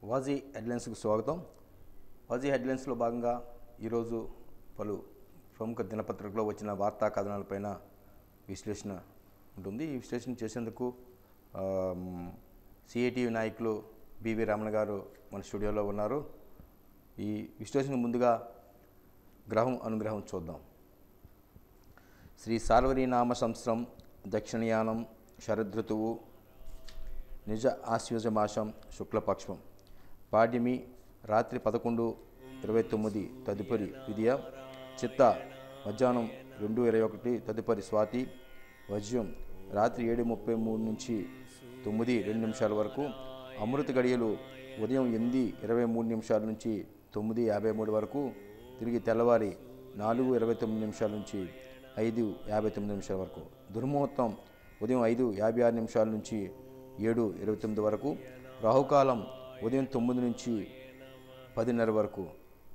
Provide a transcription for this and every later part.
వాజీ హెడ్లైన్స్కు స్వాగతం వాజీ హెడ్లైన్స్లో భాగంగా ఈరోజు పలు ప్రముఖ దినపత్రికలో వచ్చిన వార్తా కథనాలపైన విశ్లేషణ ఉంటుంది ఈ విశ్లేషణ చేసేందుకు సిఐటి నాయకులు బివి రమణ గారు మన స్టూడియోలో ఉన్నారు ఈ విశ్లేషణ ముందుగా గ్రహం అనుగ్రహం చూద్దాం శ్రీ సార్వరీనామ సంవత్సరం దక్షిణయానం శరదృతువు నిజ ఆశ్వజ మాసం శుక్లపక్షం పాడ్యమి రాత్రి పదకొండు ఇరవై తొమ్మిది తదుపరి విధియ చిత్త మధ్యాహ్నం రెండు ఇరవై ఒకటి తదుపరి స్వాతి వజ్యం రాత్రి ఏడు ముప్పై మూడు నుంచి తొమ్మిది రెండు నిమిషాల వరకు అమృత గడియలు ఉదయం ఎనిమిది ఇరవై మూడు నిమిషాల నుంచి తొమ్మిది యాభై మూడు వరకు తిరిగి తెల్లవారి నాలుగు ఇరవై తొమ్మిది నిమిషాల నుంచి ఐదు యాభై తొమ్మిది నిమిషాల వరకు దుర్ముహూర్తం ఉదయం ఐదు యాభై ఆరు నిమిషాల నుంచి ఏడు ఇరవై తొమ్మిది వరకు రాహుకాలం ఉదయం తొమ్మిది నుంచి పదిన్నర వరకు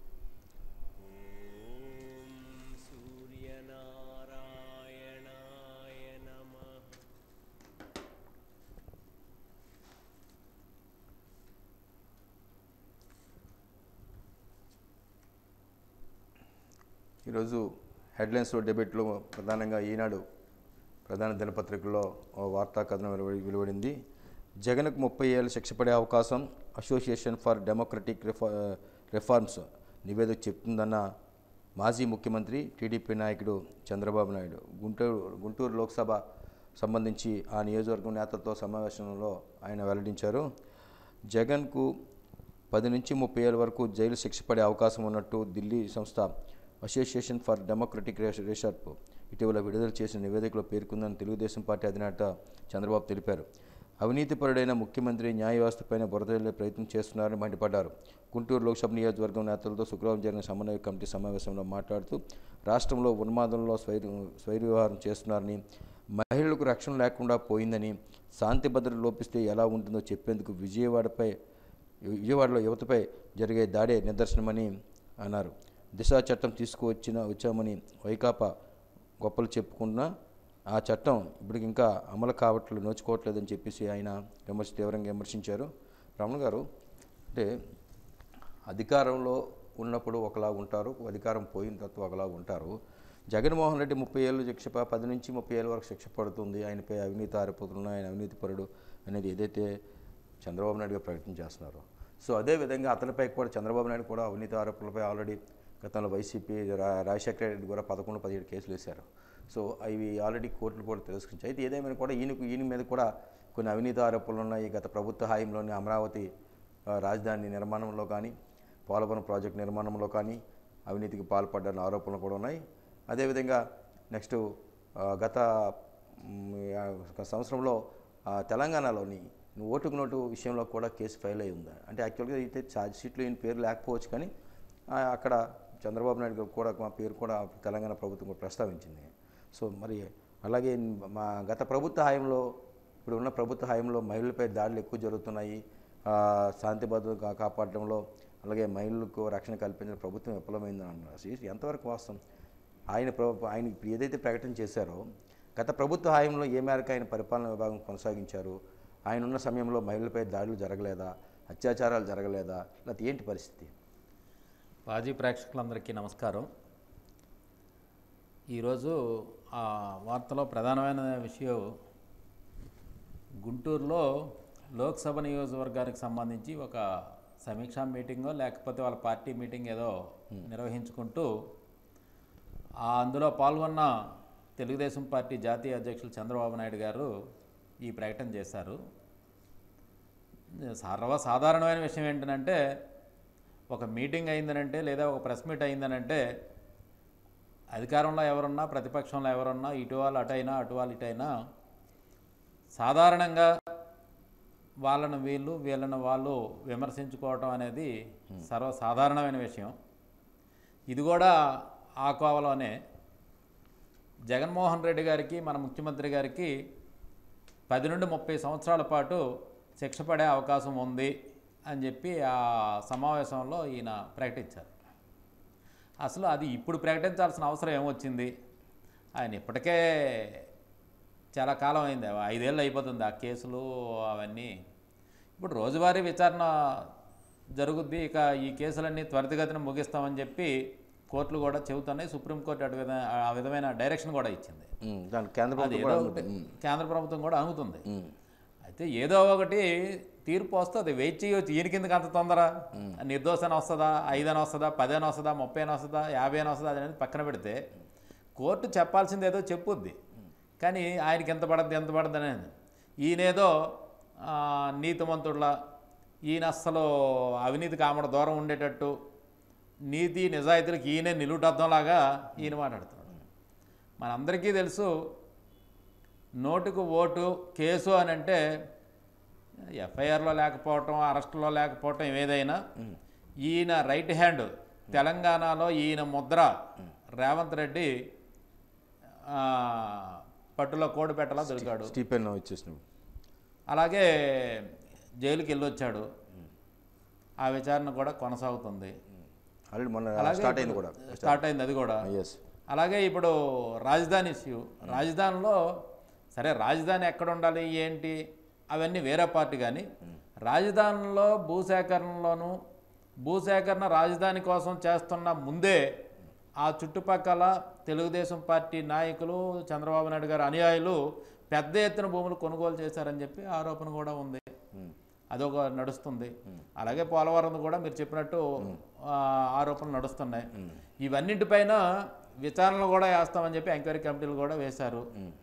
ఈరోజు హెడ్లైన్స్లో డెబేట్లో ప్రధానంగా ఈనాడు ప్రధాన దినపత్రికల్లో ఓ వార్తా కథనం వెలువడి వెలువడింది జగన్కు ముప్పై ఏళ్ళు శిక్ష పడే అవకాశం అసోసియేషన్ ఫర్ డెమోక్రటిక్ రిఫా రిఫార్మ్స్ నివేదిక చెప్తుందన్న మాజీ ముఖ్యమంత్రి టీడీపీ నాయకుడు చంద్రబాబు నాయుడు గుంటూరు గుంటూరు లోక్సభ సంబంధించి ఆ నియోజకవర్గం నేతలతో సమావేశంలో ఆయన వెల్లడించారు జగన్కు పది నుంచి ముప్పై ఏళ్ళ వరకు జైలు శిక్ష పడే అవకాశం ఉన్నట్టు ఢిల్లీ సంస్థ అసోసియేషన్ ఫర్ డెమోక్రటిక్ రిసర్చ్ ఇటీవల విడుదల చేసిన నివేదికలో పేర్కొందని తెలుగుదేశం పార్టీ అధినేత చంద్రబాబు తెలిపారు అవినీతిపరుడైన ముఖ్యమంత్రి న్యాయ వ్యవస్థపైన బురదల్లే ప్రయత్నం చేస్తున్నారని మండిపడ్డారు గుంటూరు లోక్సభ నియోజకవర్గం నేతలతో శుక్రవారం జరిగిన సమన్వయ కమిటీ సమావేశంలో మాట్లాడుతూ రాష్ట్రంలో ఉన్మాదంలో స్వైర స్వైర వ్యవహారం చేస్తున్నారని మహిళలకు రక్షణ లేకుండా పోయిందని శాంతి భద్రత లోపిస్తే ఎలా ఉంటుందో చెప్పేందుకు విజయవాడపై విజయవాడలో యువతపై జరిగే దాడే నిదర్శనమని అన్నారు దిశ చట్టం తీసుకువచ్చిన వచ్చామని వైకాపా గొప్పలు చెప్పుకున్నా ఆ చట్టం ఇప్పటికి ఇంకా అమలు కావట్లేదు నోచుకోవట్లేదని చెప్పేసి ఆయన విమర్శ తీవ్రంగా విమర్శించారు రమణ గారు అంటే అధికారంలో ఉన్నప్పుడు ఒకలా ఉంటారు అధికారం పోయిన తర్వాత ఒకలా ఉంటారు జగన్మోహన్ రెడ్డి ముప్పై ఏళ్ళు శిక్ష ప- పది నుంచి ముప్పై ఏళ్ళ వరకు శిక్ష పడుతుంది ఆయనపై అవినీతి ఆరోపణలు ఆయన అవినీతి పరుడు అనేది ఏదైతే చంద్రబాబు నాయుడు గారు ప్రకటన చేస్తున్నారు సో అదేవిధంగా అతనిపై కూడా చంద్రబాబు నాయుడు కూడా అవినీతి ఆరోపణలపై ఆల్రెడీ గతంలో వైసీపీ రా- రాజశేఖర రెడ్డి కూడా పదకొండు పదిహేడు కేసులు వేశారు సో అవి ఆల్రెడీ కోర్టులు కూడా తిరస్కరించాయి అయితే ఏదేమైనా కూడా ఈయనకు ఈయన మీద కూడా కొన్ని అవినీతి ఆరోపణలు ఉన్నాయి గత ప్రభుత్వ హాయంలోని అమరావతి ఆ, రాజధాని నిర్మాణంలో కానీ పోలవరం ప్రాజెక్టు నిర్మాణంలో కానీ అవినీతికి పాల్పడ్డన్న ఆరోపణలు కూడా ఉన్నాయి అదేవిధంగా నెక్స్ట్ ఆ, గత మ్, ఆ, ఒక సంవత్సరంలో ఆ, తెలంగాణలోని ఓటుకు నోటు విషయంలో కూడా కేసు ఫైల్ అయి ఉంది అంటే యాక్చువల్గా అయితే ఛార్జ్ షీట్లో ఈయన పేరు లేకపోవచ్చు కానీ ఆ, అక్కడ చంద్రబాబు నాయుడు గారు కూడా మా పేరు కూడా తెలంగాణ ప్రభుత్వం కూడా ప్రస్తావించింది సో మరి అలాగే మా గత ప్రభుత్వ హాయంలో ఇప్పుడు ఉన్న ప్రభుత్వ హాయంలో మహిళలపై దాడులు ఎక్కువ జరుగుతున్నాయి ఆ, శాంతి భద్రత కా- కాపాడడంలో అలాగే మహిళలకు రక్షణ కల్పించిన ప్రభుత్వం విఫలమైందని అన్నారు అసలు ఇది ఎంతవరకు వాస్తవం ఆయన ప్రభు ఆయన ఇప్పుడు ఏదైతే ప్రకటన చేశారో గత ప్రభుత్వ హాయంలో ఏ మేరకు ఆయన పరిపాలన విభాగం కొనసాగించారు ఆయన ఉన్న సమయంలో మహిళలపై దాడులు జరగలేదా అత్యాచారాలు జరగలేదా లేకపోతే ఏంటి పరిస్థితి మాజీ ప్రేక్షకులందరికీ నమస్కారం ఈరోజు ఆ వార్తలో ప్రధానమైన విషయం గుంటూరులో లోక్సభ నియోజకవర్గానికి సంబంధించి ఒక సమీక్షా మీటింగో లేకపోతే వాళ్ళ పార్టీ మీటింగ్ ఏదో నిర్వహించుకుంటూ ఆ అందులో పాల్గొన్న తెలుగుదేశం పార్టీ జాతీయ అధ్యక్షులు చంద్రబాబు నాయుడు గారు ఈ ప్రకటన చేశారు సర్వసాధారణమైన విషయం ఏంటంటే ఒక మీటింగ్ అయిందనంటే లేదా ఒక ప్రెస్ మీట్ అయిందనంటే అధికారంలో ఎవరున్నా ప్రతిపక్షంలో ఎవరున్నా ఇటు వాళ్ళు అటైనా అటు వాళ్ళు ఇటైనా సాధారణంగా వాళ్ళను వీళ్ళు వీళ్ళను వాళ్ళు విమర్శించుకోవటం అనేది సర్వసాధారణమైన విషయం ఇది కూడా ఆ కోవలోనే జగన్మోహన్ రెడ్డి గారికి మన ముఖ్యమంత్రి గారికి పది నుండి ముప్పై సంవత్సరాల పాటు శిక్ష పడే అవకాశం ఉంది అని చెప్పి ఆ సమావేశంలో ఈయన ప్రకటించారు అసలు అది ఇప్పుడు ప్రకటించాల్సిన అవసరం ఏమొచ్చింది ఆయన ఇప్పటికే చాలా కాలం అయింది ఐదేళ్ళు అయిపోతుంది ఆ కేసులు అవన్నీ ఇప్పుడు రోజువారీ విచారణ జరుగుద్ది ఇక ఈ కేసులన్నీ త్వరితగతిన ముగిస్తామని చెప్పి కోర్టులు కూడా చెబుతున్నాయి సుప్రీంకోర్టు అటు విధ ఆ విధమైన డైరెక్షన్ కూడా ఇచ్చింది ఉమ్, దాని కేంద్ర అది ప్రభుత్వం ఏదో కూడా ఒకటి కేంద్ర ప్రభుత్వం కూడా అనుగుతుంది ఉమ్, అయితే ఏదో ఒకటి తీర్పు వస్తుంది వెయిట్ చేయవచ్చు ఈయన కిందకి అంత తొందర నిర్దోషణ వస్తుందా ఐదని వస్తుందా పదని వస్తుందా ముప్పై అని వస్తుందా యాభై అని వస్తుందా అనేది పక్కన పెడితే కోర్టు చెప్పాల్సింది ఏదో చెప్పుద్ది కానీ ఆయనకి ఎంత పడద్ది ఎంత పడద్ది అనేది ఈయనేదో ఆ, నీతిమంతుడులా ఈయన అస్సలు అవినీతికి ఆమడ దూరం ఉండేటట్టు నీతి నిజాయితీలకు ఈయనే నిలుటద్దంలాగా ఈయన మాట్లాడుతున్నాడు మనందరికీ తెలుసు నోటుకు ఓటు కేసు అని అంటే ఎఫ్ఐఆర్లో లేకపోవటం అరెస్టులో లేకపోవటం ఏదైనా ఈయన రైట్ హ్యాండ్ తెలంగాణలో ఈయన ముద్ర రేవంత్ రెడ్డి ఆ, పట్టులో కోడి పెట్టలా దొరికాడు స్టీఫెన్ ఇచ్చేసినావు అలాగే జైలుకి వెళ్ళొచ్చాడు ఆ విచారణ కూడా కొనసాగుతుంది ఆల్రెడీ మొన్న అలాగే స్టార్ట్ అయింది ఇప్పుడు కూడా స్టార్ట్ అయింది అది కూడా ఎస్ అలాగే ఇప్పుడు రాజధాని ఇష్యూ రాజధానిలో సరే రాజధాని ఎక్కడ ఉండాలి ఏంటి అవన్నీ వేరే పార్టీ కానీ రాజధానిలో భూసేకరణలోను భూసేకరణ రాజధాని కోసం చేస్తున్న ముందే ఆ చుట్టుపక్కల తెలుగుదేశం పార్టీ నాయకులు చంద్రబాబు నాయుడు గారి అనుయాయులు పెద్ద ఎత్తున భూములు కొనుగోలు చేశారని చెప్పి ఆరోపణ కూడా ఉంది అదొక నడుస్తుంది అలాగే పోలవరం కూడా మీరు చెప్పినట్టు ఆ, ఆరోపణలు నడుస్తున్నాయి ఇవన్నింటిపైన విచారణలు కూడా వేస్తామని చెప్పి ఎంక్వైరీ కమిటీలు కూడా వేశారు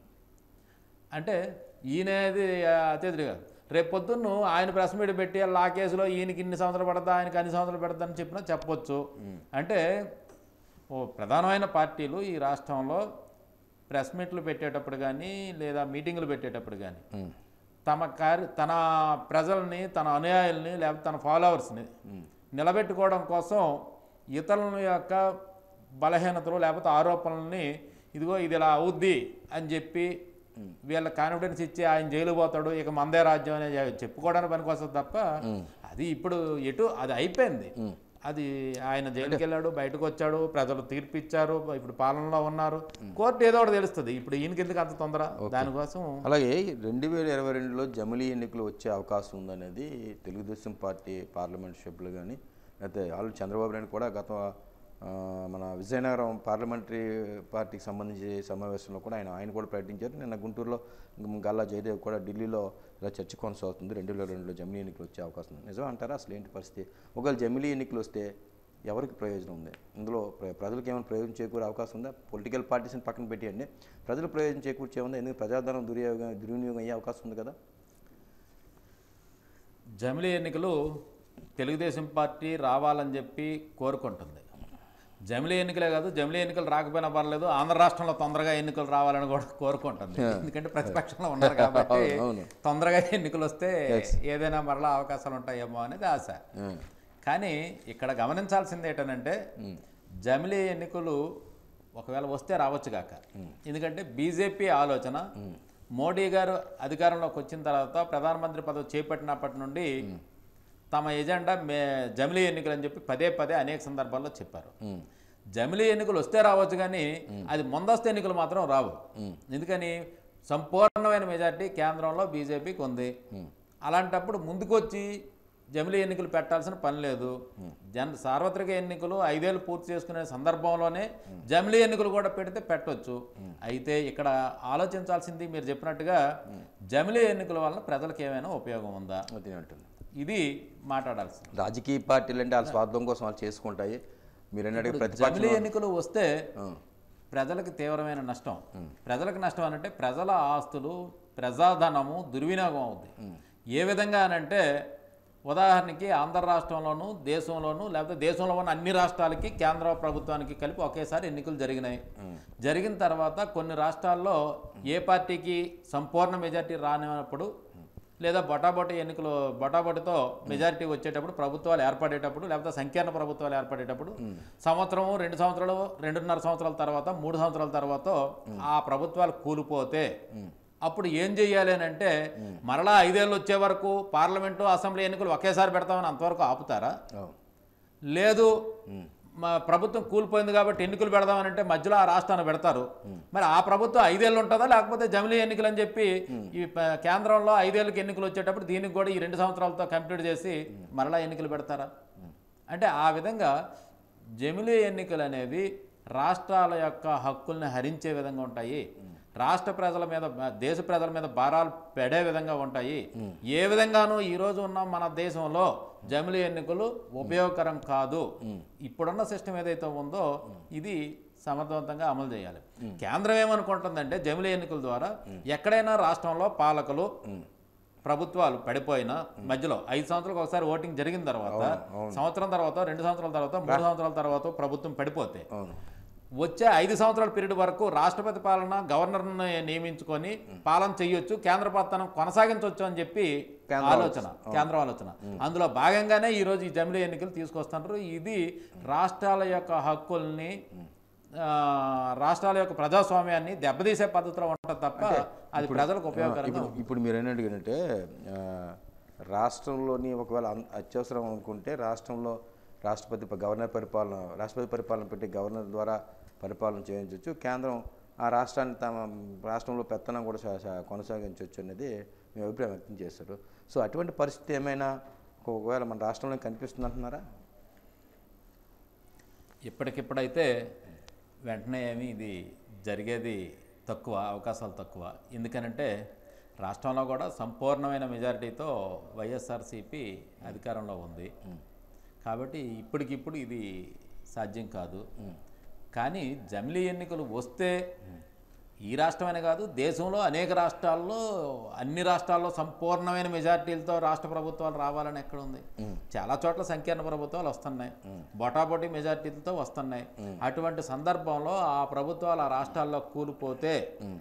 అంటే ఈయనది అతిథిగా రేపు పొద్దున్న ఆయన ప్రెస్ మీట్ పెట్టి అలా ఆ కేసులో ఈయనకి ఇన్ని సంవత్సరాలు పడతా ఆయనకి అన్ని సంవత్సరాలు పడతా అని చెప్పినా చెప్పొచ్చు అంటే ఓ ప్రధానమైన పార్టీలు ఈ రాష్ట్రంలో ప్రెస్ మీట్లు పెట్టేటప్పుడు కానీ లేదా మీటింగులు పెట్టేటప్పుడు కానీ తమ కార్య తన ప్రజల్ని తన అనుయాయుల్ని లేకపోతే తన ఫాలోవర్స్ని నిలబెట్టుకోవడం కోసం ఇతరుల యొక్క బలహీనతలు లేకపోతే ఆరోపణల్ని ఇదిగో ఇది ఇలా అవుద్ది అని చెప్పి వీళ్ళ కాన్ఫిడెన్స్ ఇచ్చి ఆయన జైలు పోతాడు ఇక మందే రాజ్యం అనే చెప్పుకోవడానికి పనికొస్తుంది తప్ప అది ఇప్పుడు ఎటు అది అయిపోయింది అది ఆయన జైలుకి వెళ్ళాడు బయటకు వచ్చాడు ప్రజలు తీర్పు ఇచ్చారు ఇప్పుడు పాలనలో ఉన్నారు కోర్టు ఏదో ఒకటి తెలుస్తుంది ఇప్పుడు ఈయనకి ఎందుకు అంత తొందర దానికోసం అలాగే రెండు వేల ఇరవై రెండులో జమిలీ ఎన్నికలు వచ్చే అవకాశం ఉందనేది తెలుగుదేశం పార్టీ పార్లమెంట్ సభ్యులు కానీ అయితే ఆల్రెడీ చంద్రబాబు నాయుడు కూడా గత ఆ, మన విజయనగరం పార్లమెంటరీ పార్టీకి సంబంధించి సమావేశంలో కూడా ఆయన ఆయన కూడా ప్రకటించారు నిన్న గుంటూరులో గల్లా జయదేవ్ కూడా ఢిల్లీలో ఇలా చర్చ కొనసాగుతుంది రెండు వేల రెండులో జమిలీ ఎన్నికలు వచ్చే అవకాశం ఉంది నిజం అంటారా అసలు ఏంటి పరిస్థితి ఒకవేళ జమిలీ ఎన్నికలు వస్తే ఎవరికి ప్రయోజనం ఉంది ఇందులో ప్ర- ప్రజలకు ఏమైనా ప్రయోజనం చేకూరే అవకాశం ఉందా పొలిటికల్ పార్టీస్ని పక్కన పెట్టేయండి ప్రజలు ప్రయోజనం చేకూర్చే ఉందా ఎందుకు ప్రజాధనం దుర్వినియోగం దుర్వినియోగం అయ్యే అవకాశం ఉంది కదా జమిలీ ఎన్నికలు తెలుగుదేశం పార్టీ రావాలని చెప్పి కోరుకుంటుంది జమిలీ ఎన్నికలే కాదు జమిలీ ఎన్నికలు రాకపోయినా పర్లేదు ఆంధ్ర రాష్ట్రంలో తొందరగా ఎన్నికలు రావాలని కూడా కోరుకుంటుంది ఎందుకంటే ప్రతిపక్షంలో ఉన్నారు కాబట్టి అవును, అవును. తొందరగా ఎన్నికలు వస్తే ఏదైనా మరలా అవకాశాలు ఉంటాయేమో అనేది ఆశ ఆ, కానీ ఇక్కడ గమనించాల్సింది ఏంటనంటే జమిలీ ఎన్నికలు ఒకవేళ వస్తే రావచ్చు కాక ఎందుకంటే బీజేపీ ఆలోచన మోడీ గారు అధికారంలోకి వచ్చిన తర్వాత ప్రధానమంత్రి పదవి చేపట్టినప్పటి నుండి తమ ఎజెండా మే జమిలీ ఎన్నికలు అని చెప్పి పదే పదే అనేక సందర్భాల్లో చెప్పారు ఉమ్, జమిలీ ఎన్నికలు వస్తే రావచ్చు కానీ అది ముందస్తు ఎన్నికలు మాత్రం రావు ఎందుకని సంపూర్ణమైన మెజార్టీ కేంద్రంలో బీజేపీకి ఉంది అలాంటప్పుడు ముందుకొచ్చి జమిలీ ఎన్నికలు పెట్టాల్సిన పని లేదు జన్ సార్వత్రిక ఎన్నికలు ఐదేళ్ళు పూర్తి చేసుకునే సందర్భంలోనే జమిలీ ఎన్నికలు కూడా పెడితే పెట్టొచ్చు అయితే ఇక్కడ ఆలోచించాల్సింది మీరు చెప్పినట్టుగా జమిలీ ఎన్నికల వలన ప్రజలకు ఏమైనా ఉపయోగం ఉందా అది అంటుంది ఇది మాట్లాడాల్సింది రాజకీయ పార్టీలు అంటే వాళ్ళ స్వార్థం కోసం వాళ్ళు చేసుకుంటాయి మీరు అన్నట్టుగా జమిలీ ప్రతిపక్షం ఎన్నికలు వస్తే ఆ, ప్రజలకు తీవ్రమైన నష్టం ప్రజలకు నష్టం అనంటే ప్రజల ఆస్తులు ప్రజాధనము దుర్వినియోగం అవుద్ది ఏ విధంగా అనంటే ఉదాహరణకి ఆంధ్ర రాష్ట్రంలోను దేశంలోను లేకపోతే దేశంలో ఉన్న అన్ని రాష్ట్రాలకి కేంద్ర ప్రభుత్వానికి కలిపి ఒకేసారి ఎన్నికలు జరిగినాయి జరిగిన తర్వాత కొన్ని రాష్ట్రాల్లో ఏ పార్టీకి సంపూర్ణ మెజార్టీ రానినప్పుడు లేదా బొటాబొటి ఎన్నికలు బొటాబొటితో మెజారిటీ వచ్చేటప్పుడు ప్రభుత్వాలు ఏర్పడేటప్పుడు లేకపోతే సంకీర్ణ ప్రభుత్వాలు ఏర్పడేటప్పుడు సంవత్సరం రెండు సంవత్సరాలు రెండున్నర సంవత్సరాల తర్వాత మూడు సంవత్సరాల తర్వాత ఆ ప్రభుత్వాలు కూలిపోతే అప్పుడు ఏం చెయ్యాలి అని అంటే మరలా ఐదేళ్ళు వచ్చే వరకు పార్లమెంటు అసెంబ్లీ ఎన్నికలు ఒకేసారి పెడతామని అంతవరకు ఆపుతారా అవును. లేదు మా ప్రభుత్వం కూలిపోయింది కాబట్టి ఎన్నికలు పెడదామని అంటే మధ్యలో ఆ రాష్ట్రాన్ని పెడతారు మరి ఆ ప్రభుత్వం ఐదేళ్ళు ఉంటుందా లేకపోతే జమిలీ ఎన్నికలు అని చెప్పి ఈ ప- కేంద్రంలో ఐదేళ్ళకి ఎన్నికలు వచ్చేటప్పుడు దీనికి కూడా ఈ రెండు సంవత్సరాలతో కంప్లీట్ చేసి మరలా ఎన్నికలు పెడతారా అంటే ఆ విధంగా జమిలీ ఎన్నికలు అనేవి రాష్ట్రాల యొక్క హక్కుల్ని హరించే విధంగా ఉంటాయి రాష్ట్ర ప్రజల మీద దేశ ప్రజల మీద భారాలు పెడే విధంగా ఉంటాయి ఏ విధంగానూ ఈరోజు ఉన్న మన దేశంలో జమిలీ ఎన్నికలు ఉపయోగకరం కాదు ఇప్పుడున్న సిస్టమ్ ఏదైతే ఉందో ఇది సమర్థవంతంగా అమలు చేయాలి కేంద్రం ఏమనుకుంటుందంటే జమిలీ ఎన్నికల ద్వారా ఎక్కడైనా రాష్ట్రంలో పాలకులు ప్రభుత్వాలు పడిపోయినా మధ్యలో ఐదు సంవత్సరాలకు ఒకసారి ఓటింగ్ జరిగిన తర్వాత సంవత్సరం తర్వాత రెండు సంవత్సరాల తర్వాత మూడు సంవత్సరాల తర్వాత ప్రభుత్వం పడిపోతే అవును వచ్చే ఐదు సంవత్సరాల పీరియడ్ వరకు రాష్ట్రపతి పాలన గవర్నర్ని నియమించుకొని పాలన చేయొచ్చు కేంద్ర పాలన కొనసాగించవచ్చు అని చెప్పి కేంద్ర ఆలోచన కేంద్ర ఆలోచన అందులో భాగంగానే ఈ రోజు ఈ జమిలీ ఎన్నికలు తీసుకొస్తున్నారు ఇది రాష్ట్రాల యొక్క హక్కుల్ని ఆ, రాష్ట్రాల యొక్క ప్రజాస్వామ్యాన్ని దెబ్బతీసే పద్ధతిలో ఉంటుంది తప్ప అది ప్రజలకు ఉపయోగకరంగా ఇప్పుడు ఇప్పుడు మీరు ఏంటంటే ఏంటంటే ఆ, రాష్ట్రంలోని ఒకవేళ అన్- అత్యవసరం అనుకుంటే రాష్ట్రంలో రాష్ట్రపతి ప- గవర్నర్ పరిపాలన రాష్ట్రపతి పరిపాలన పెట్టి గవర్నర్ ద్వారా పరిపాలన చేయించవచ్చు కేంద్రం ఆ రాష్ట్రాన్ని తమ రాష్ట్రంలో పెత్తనం కూడా సా- సా- కొనసాగించవచ్చు అనేది మీ అభిప్రాయం వ్యక్తం చేస్తారు సో అటువంటి పరిస్థితి ఏమైనా ఒకవేళ మన రాష్ట్రంలో కనిపిస్తుంది అంటున్నారా ఇప్పటికిప్పుడైతే వెంటనే ఏమి ఇది జరిగేది తక్కువ అవకాశాలు తక్కువ ఎందుకనంటే రాష్ట్రంలో కూడా సంపూర్ణమైన మెజారిటీతో వైఎస్ఆర్సీపీ అధికారంలో ఉంది కాబట్టి ఇప్పటికిప్పుడు ఇది సాధ్యం కాదు కానీ జమిలీ ఎన్నికలు వస్తే ఈ రాష్ట్రమనే కాదు దేశంలో అనేక రాష్ట్రాల్లో అన్ని రాష్ట్రాల్లో సంపూర్ణమైన మెజార్టీలతో రాష్ట్ర ప్రభుత్వాలు రావాలని ఎక్కడ ఉంది చాలా చోట్ల సంకీర్ణ ప్రభుత్వాలు వస్తున్నాయి బొటాబొటి మెజార్టీలతో వస్తున్నాయి అటువంటి సందర్భంలో ఆ ప్రభుత్వాలు ఆ రాష్ట్రాల్లో కూలిపోతే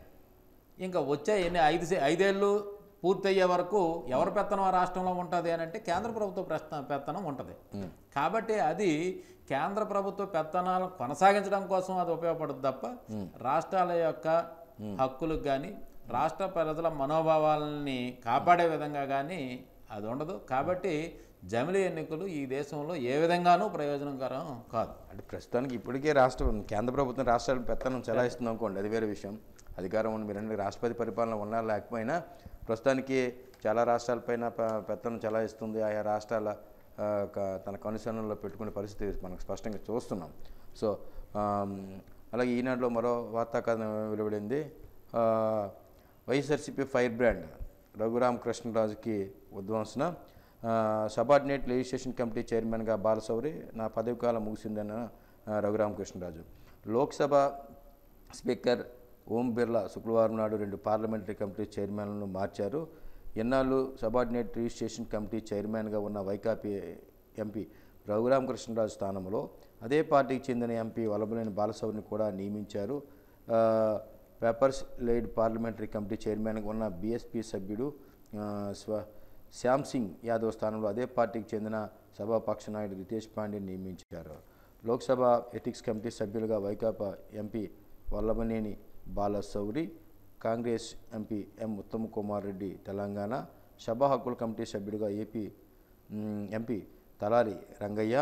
ఇంకా వచ్చే ఎన్ని ఐదు సే- ఐదేళ్ళు పూర్తయ్యే వరకు ఎవరి పెత్తనం ఆ రాష్ట్రంలో ఉంటుంది అని అంటే కేంద్ర ప్రభుత్వ ప్రశ్న పెత్తనం ఉంటుంది కాబట్టి అది కేంద్ర ప్రభుత్వ పెత్తనాలు కొనసాగించడం కోసం అది ఉపయోగపడుతుంది తప్ప రాష్ట్రాల యొక్క హక్కులకు కానీ రాష్ట్ర ప్రజల మనోభావాలని కాపాడే విధంగా కానీ అది ఉండదు కాబట్టి జమిలీ ఎన్నికలు ఈ దేశంలో ఏ విధంగానూ ప్రయోజనకరం కాదు అంటే ప్రస్తుతానికి ఇప్పటికే రాష్ట్ర కేంద్ర ప్రభుత్వం రాష్ట్రాలు పెత్తనం చెలాయిస్తుంది అనుకోండి అది వేరే విషయం అధికారం ఉన్న మీరు రాష్ట్రపతి పరిపాలన ఉన్నా లేకపోయినా ప్రస్తుతానికి చాలా రాష్ట్రాలపైన ప- పెత్తనం చెలాయిస్తుంది ఆయా రాష్ట్రాల ఆ, క- తన కనుసరణలో పెట్టుకునే పరిస్థితి మనకు స్పష్టంగా చూస్తున్నాం సో ఆమ్, అలాగే ఈనాడులో మరో వార్తా కథనం వెలువడింది ఆ, వైఎస్ఆర్సీపీ ఫైర్ బ్రాండ్ రఘురామ కృష్ణరాజుకి ఉద్వాంసన సబార్డినేట్ లెజిస్లేషన్ కమిటీ చైర్మన్గా బాలశౌరి నా పదవి కాలం ముగిసిందన్న ఆ, రఘురామకృష్ణరాజు లోక్సభ స్పీకర్ ఓం బిర్లా శుక్రవారం నాడు రెండు పార్లమెంటరీ కమిటీ చైర్మన్లను మార్చారు ఎన్నాళ్ళు సబార్డినేట్ రిజిస్ట్రేషన్ కమిటీ చైర్మన్గా ఉన్న వైకాపీ ఎంపీ రఘురామకృష్ణరాజు స్థానంలో అదే పార్టీకి చెందిన ఎంపీ వల్లభనేని బాలశౌరిని కూడా నియమించారు ఆ, పేపర్స్ లైడ్ పార్లమెంటరీ కమిటీ చైర్మన్గా ఉన్న బీఎస్పీ సభ్యుడు ఆ, స్వ శ్యామ్ సింగ్ యాదవ్ స్థానంలో అదే పార్టీకి చెందిన సభాపక్ష నాయుడు రితేష్ పాండేని నియమించారు లోక్సభ ఎథిక్స్ కమిటీ సభ్యులుగా Vaikapa MP Vallabhaneni Balashowry Congress MP M Uttam Kumar Reddy Telangana సభా హక్కుల కమిటీ సభ్యుడిగా ఏపీ మ్, MP Talari Rangaiah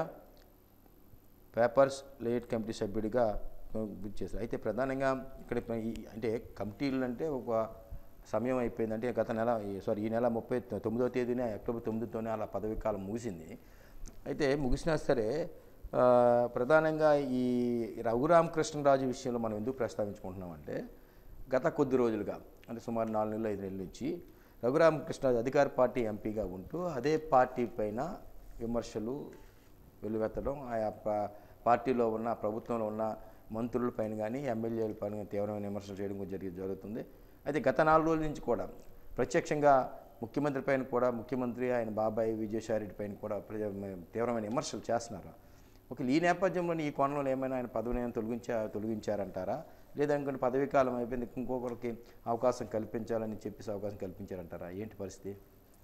papers laid committee సభ్యుడిగా బుక్ చేశారు అయితే ప్రధానంగా ఇక్కడ ఈ- అంటే కమిటీలు అంటే ఒక సమయం అయిపోయింది అంటే గత నెల సారీ ఈ నెల ముప్పై తొమ్మిదవ తేదీనే అక్టోబర్ తొమ్మిదితోనే అలా పదవి కాలం ముగిసింది అయితే ముగిసినా సరే ఆ, ప్రధానంగా ఈ రఘురామకృష్ణరాజు విషయంలో మనం ఎందుకు ప్రస్తావించుకుంటున్నామంటే గత కొద్ది రోజులుగా అంటే సుమారు నాలుగు నెలలు ఐదు నెలల నుంచి రఘురామకృష్ణరాజు అధికార పార్టీ ఎంపీగా ఉంటూ అదే పార్టీ పైన విమర్శలు వెలువెత్తడం ఆయా పా- పార్టీలో ఉన్న ప్రభుత్వంలో ఉన్న మంత్రుల పైన కానీ ఎమ్మెల్యేల పైన కానీ తీవ్రమైన విమర్శలు చేయడం కూడా జరిగి జరుగుతుంది అయితే గత నాలుగు రోజుల నుంచి కూడా ప్రత్యక్షంగా ముఖ్యమంత్రి పైన కూడా ముఖ్యమంత్రి ఆయన బాబాయ్ విజయసాయిరెడ్డి పైన కూడా ప్రజ- తీవ్రమైన విమర్శలు చేస్తున్నారు ఒక ఈ నేపథ్యంలో ఈ కోణంలో ఏమైనా ఆయన పదవిని ఏమైనా తొలగించా తొలగించారంటారా లేదా ఇంకొన్ని పదవీ కాలం అయిపోయింది ఇంకొకరికి అవకాశం కల్పించాలని చెప్పేసి అవకాశం కల్పించారంటారా ఏంటి పరిస్థితి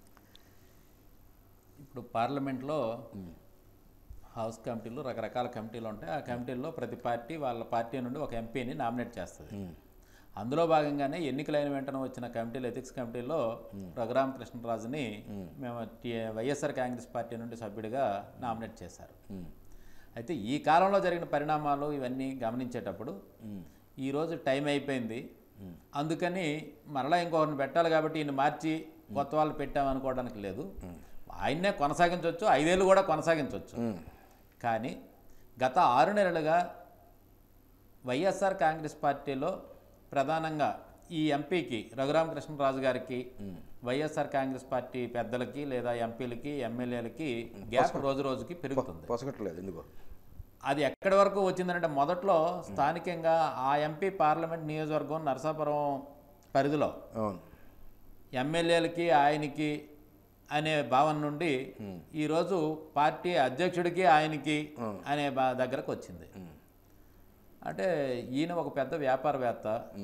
ఇప్పుడు పార్లమెంట్లో హౌస్ కమిటీలు రకరకాల కమిటీలు ఉంటాయి ఆ కమిటీల్లో ప్రతి పార్టీ వాళ్ళ పార్టీ నుండి ఒక ఎంపీని నామినేట్ చేస్తుంది అందులో భాగంగానే ఎన్నికలైన వెంటనే వచ్చిన కమిటీలు ఎథిక్స్ కమిటీలో రఘురామ కృష్ణరాజుని మేము టి- వైఎస్ఆర్ కాంగ్రెస్ పార్టీ నుండి సభ్యుడిగా నామినేట్ చేశారు అయితే ఈ కాలంలో జరిగిన పరిణామాలు ఇవన్నీ గమనించేటప్పుడు ఈరోజు టైం అయిపోయింది అందుకని మరలా ఇంకొకరిని పెట్టాలి కాబట్టి ఈయన మార్చి కొత్త వాళ్ళు పెట్టామనుకోవడానికి లేదు ఆయన్నే కొనసాగించవచ్చు ఐదేళ్ళు కూడా కొనసాగించవచ్చు కానీ గత ఆరు నెలలుగా వైఎస్ఆర్ కాంగ్రెస్ పార్టీలో ప్రధానంగా ఈ ఎంపీకి రఘురామకృష్ణరాజు గారికి వైఎస్ఆర్ కాంగ్రెస్ పార్టీ పెద్దలకి లేదా ఎంపీలకి ఎమ్మెల్యేలకి గ్యాప్ రోజు రోజుకి పెరుగుతుంది పొసగట్లేదు ఎందుకో అది ఎక్కడి వరకు వచ్చిందంటే మొదట్లో స్థానికంగా ఆ ఎంపీ పార్లమెంట్ నియోజకవర్గం నరసాపురం పరిధిలో అవును ఎమ్మెల్యేలకి ఆయనకి అనే భావన నుండి ఈరోజు పార్టీ అధ్యక్షుడికి ఆయనకి అనే బా- దగ్గరకు వచ్చింది అంటే ఈయన ఒక పెద్ద వ్యాపారవేత్త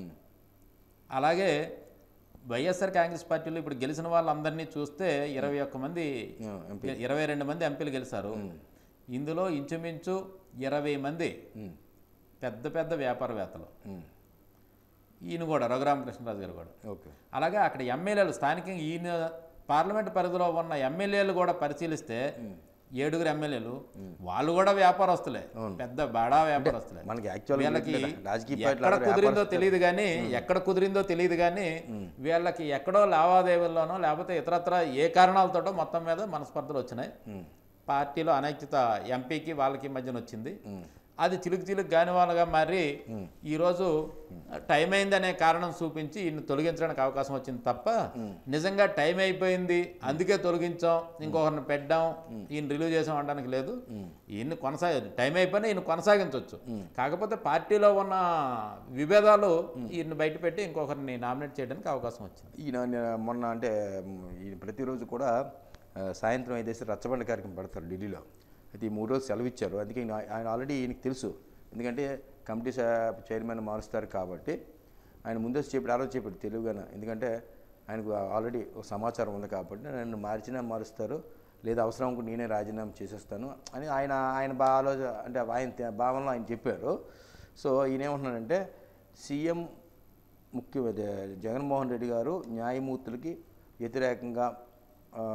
అలాగే వైఎస్ఆర్ కాంగ్రెస్ పార్టీలో ఇప్పుడు గెలిచిన వాళ్ళందరినీ చూస్తే ఇరవై ఒక్క మంది ఆ, ఎంపీ ఇరవై రెండు మంది ఎంపీలు గెలిచారు ఇందులో ఇంచుమించు ఇరవై మంది పెద్ద పెద్ద వ్యాపారవేత్తలు ఉమ్. ఈయన కూడా రఘురామకృష్ణరాజు గారు కూడా ఓకే అలాగే అక్కడ ఎమ్మెల్యేలు స్థానికంగా ఈయన పార్లమెంట్ పరిధిలో ఉన్న ఎమ్మెల్యేలు కూడా పరిశీలిస్తే ఏడుగురు ఎమ్మెల్యేలు వాళ్ళు కూడా వ్యాపారస్తులే పెద్ద బడా వ్యాపారస్తులే మనకి యాక్చువల్గా వీళ్ళకి రాజకీయ ఎక్కడ పార్టీలు కుదిరిందో తెలియదు కానీ ఎక్కడ కుదిరిందో తెలియదు కానీ వీళ్ళకి ఎక్కడో లావాదేవీల్లోనో లేకపోతే ఇతరత్ర ఏ కారణాలతోటో మొత్తం మీద మనస్పర్ధలు వచ్చినాయి పార్టీలో అనైక్యత ఎంపీకి వాళ్ళకి మధ్యన వచ్చింది అది చిలుకు చిలుకు కాని వాళ్ళగా మారి ఈరోజు టైం అయిందనే కారణం చూపించి ఈయన తొలగించడానికి అవకాశం వచ్చింది తప్ప నిజంగా టైం అయిపోయింది అందుకే తొలగించాం ఇంకొకరిని పెట్టాం ఈయన రిలీవ్ చేసాం అనడానికి లేదు ఈయన కొనసాగ టైం అయిపోయినా ఈయన కొనసాగించవచ్చు కాకపోతే పార్టీలో ఉన్న విభేదాలు ఈయన బయటపెట్టి ఇంకొకరిని నామినేట్ చేయడానికి అవకాశం వచ్చింది ఈయన నే- మొన్న అంటే మ్, ఈయన ప్రతిరోజు కూడా ఆ, సాయంత్రం ఐదేసి రచ్చబండ కార్యక్రమం పెడతారు ఢిల్లీలో అయితే ఈ మూడు రోజులు సెలవు ఇచ్చారు అందుకే ఈయన- ఆయన ఆల్రెడీ ఈయనకి తెలుసు ఎందుకంటే కమిటీ సా- చైర్మన్ మారుస్తారు కాబట్టి ఆయన ముందే చెప్పాడు ఆ రోజు చెప్పాడు తెలుగుగానే ఎందుకంటే ఆయనకు ఆల్రెడీ ఒక సమాచారం ఉంది కాబట్టి నన్ను మార్చినా మారుస్తారు లేదా అవసరం అనుకుంటే నేనే రాజీనామా చేసేస్తాను అని ఆయన ఆయన బా ఆలోచన అంటే ఆయన తే- భావనలో ఆయన చెప్పారు సో ఈయన ఏమంటున్నాడంటే సీఎం ముఖ్య అదే జగన్మోహన్ రెడ్డి గారు న్యాయమూర్తులకి వ్యతిరేకంగా ఆ,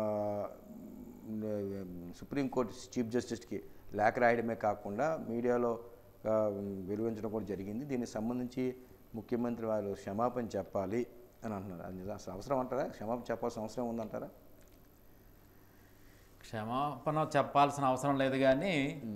సుప్రీంకోర్టు చీఫ్ జస్టిస్కి లేఖ రాయడమే కాకుండా మీడియాలో ఆ, వెలువరించడం కూడా జరిగింది దీనికి సంబంధించి ముఖ్యమంత్రి వారు క్షమాపణ చెప్పాలి అని అంటున్నారు అది నిజం- అసలు అవసరం అంటారా క్షమాపణ చెప్పాల్సిన అవసరం ఉందంటారా క్షమాపణ చెప్పాల్సిన అవసరం లేదు కానీ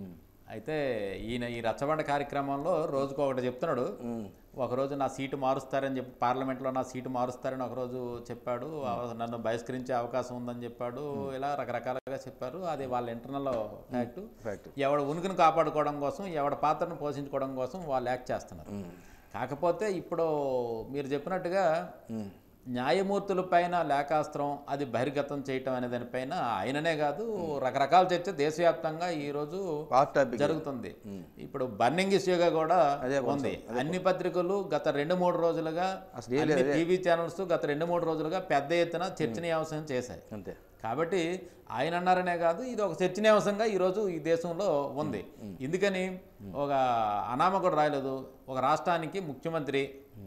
అయితే ఈయన ఈ రచ్చబండ కార్యక్రమంలో రోజుకు ఒకటి చెప్తున్నాడు ఒకరోజు నా సీటు మారుస్తారని చెప్పి పార్లమెంట్లో నా సీటు మారుస్తారని ఒకరోజు చెప్పాడు అవ- నన్ను బహిష్కరించే అవకాశం ఉందని చెప్పాడు ఇలా రకరకాలుగా చెప్పారు అది వాళ్ళ ఇంటర్నల్ యాక్ట్ ఫ్యాక్ట్ ఎవడ ఉనికిని కాపాడుకోవడం కోసం ఎవడ పాత్రను పోషించుకోవడం కోసం వాళ్ళు యాక్ట్ చేస్తున్నారు కాకపోతే ఇప్పుడు మీరు చెప్పినట్టుగా న్యాయమూర్తుల పైన లేఖాస్త్రం అది బహిర్గతం చేయటం అనే దానిపైన ఆయననే కాదు రకరకాల చర్చ దేశవ్యాప్తంగా ఈరోజు పార్ట్ టాపిక్ జరుగుతుంది ఇప్పుడు బర్నింగ్ ఇష్యూగా కూడా అదే ఉంది అన్ని పత్రికలు గత రెండు మూడు రోజులుగా అసలు ఏం అన్ని టీవీ ఛానల్స్ గత రెండు మూడు రోజులుగా పెద్ద ఎత్తున చర్చనీయాంశం చేశాయి అంతే కాబట్టి ఆయన అన్నారనే కాదు ఇది ఒక చర్చనీయాంశంగా ఈరోజు ఈ దేశంలో ఉంది ఎందుకని ఒక అనామకుడు రాయలేదు ఒక రాష్ట్రానికి ముఖ్యమంత్రి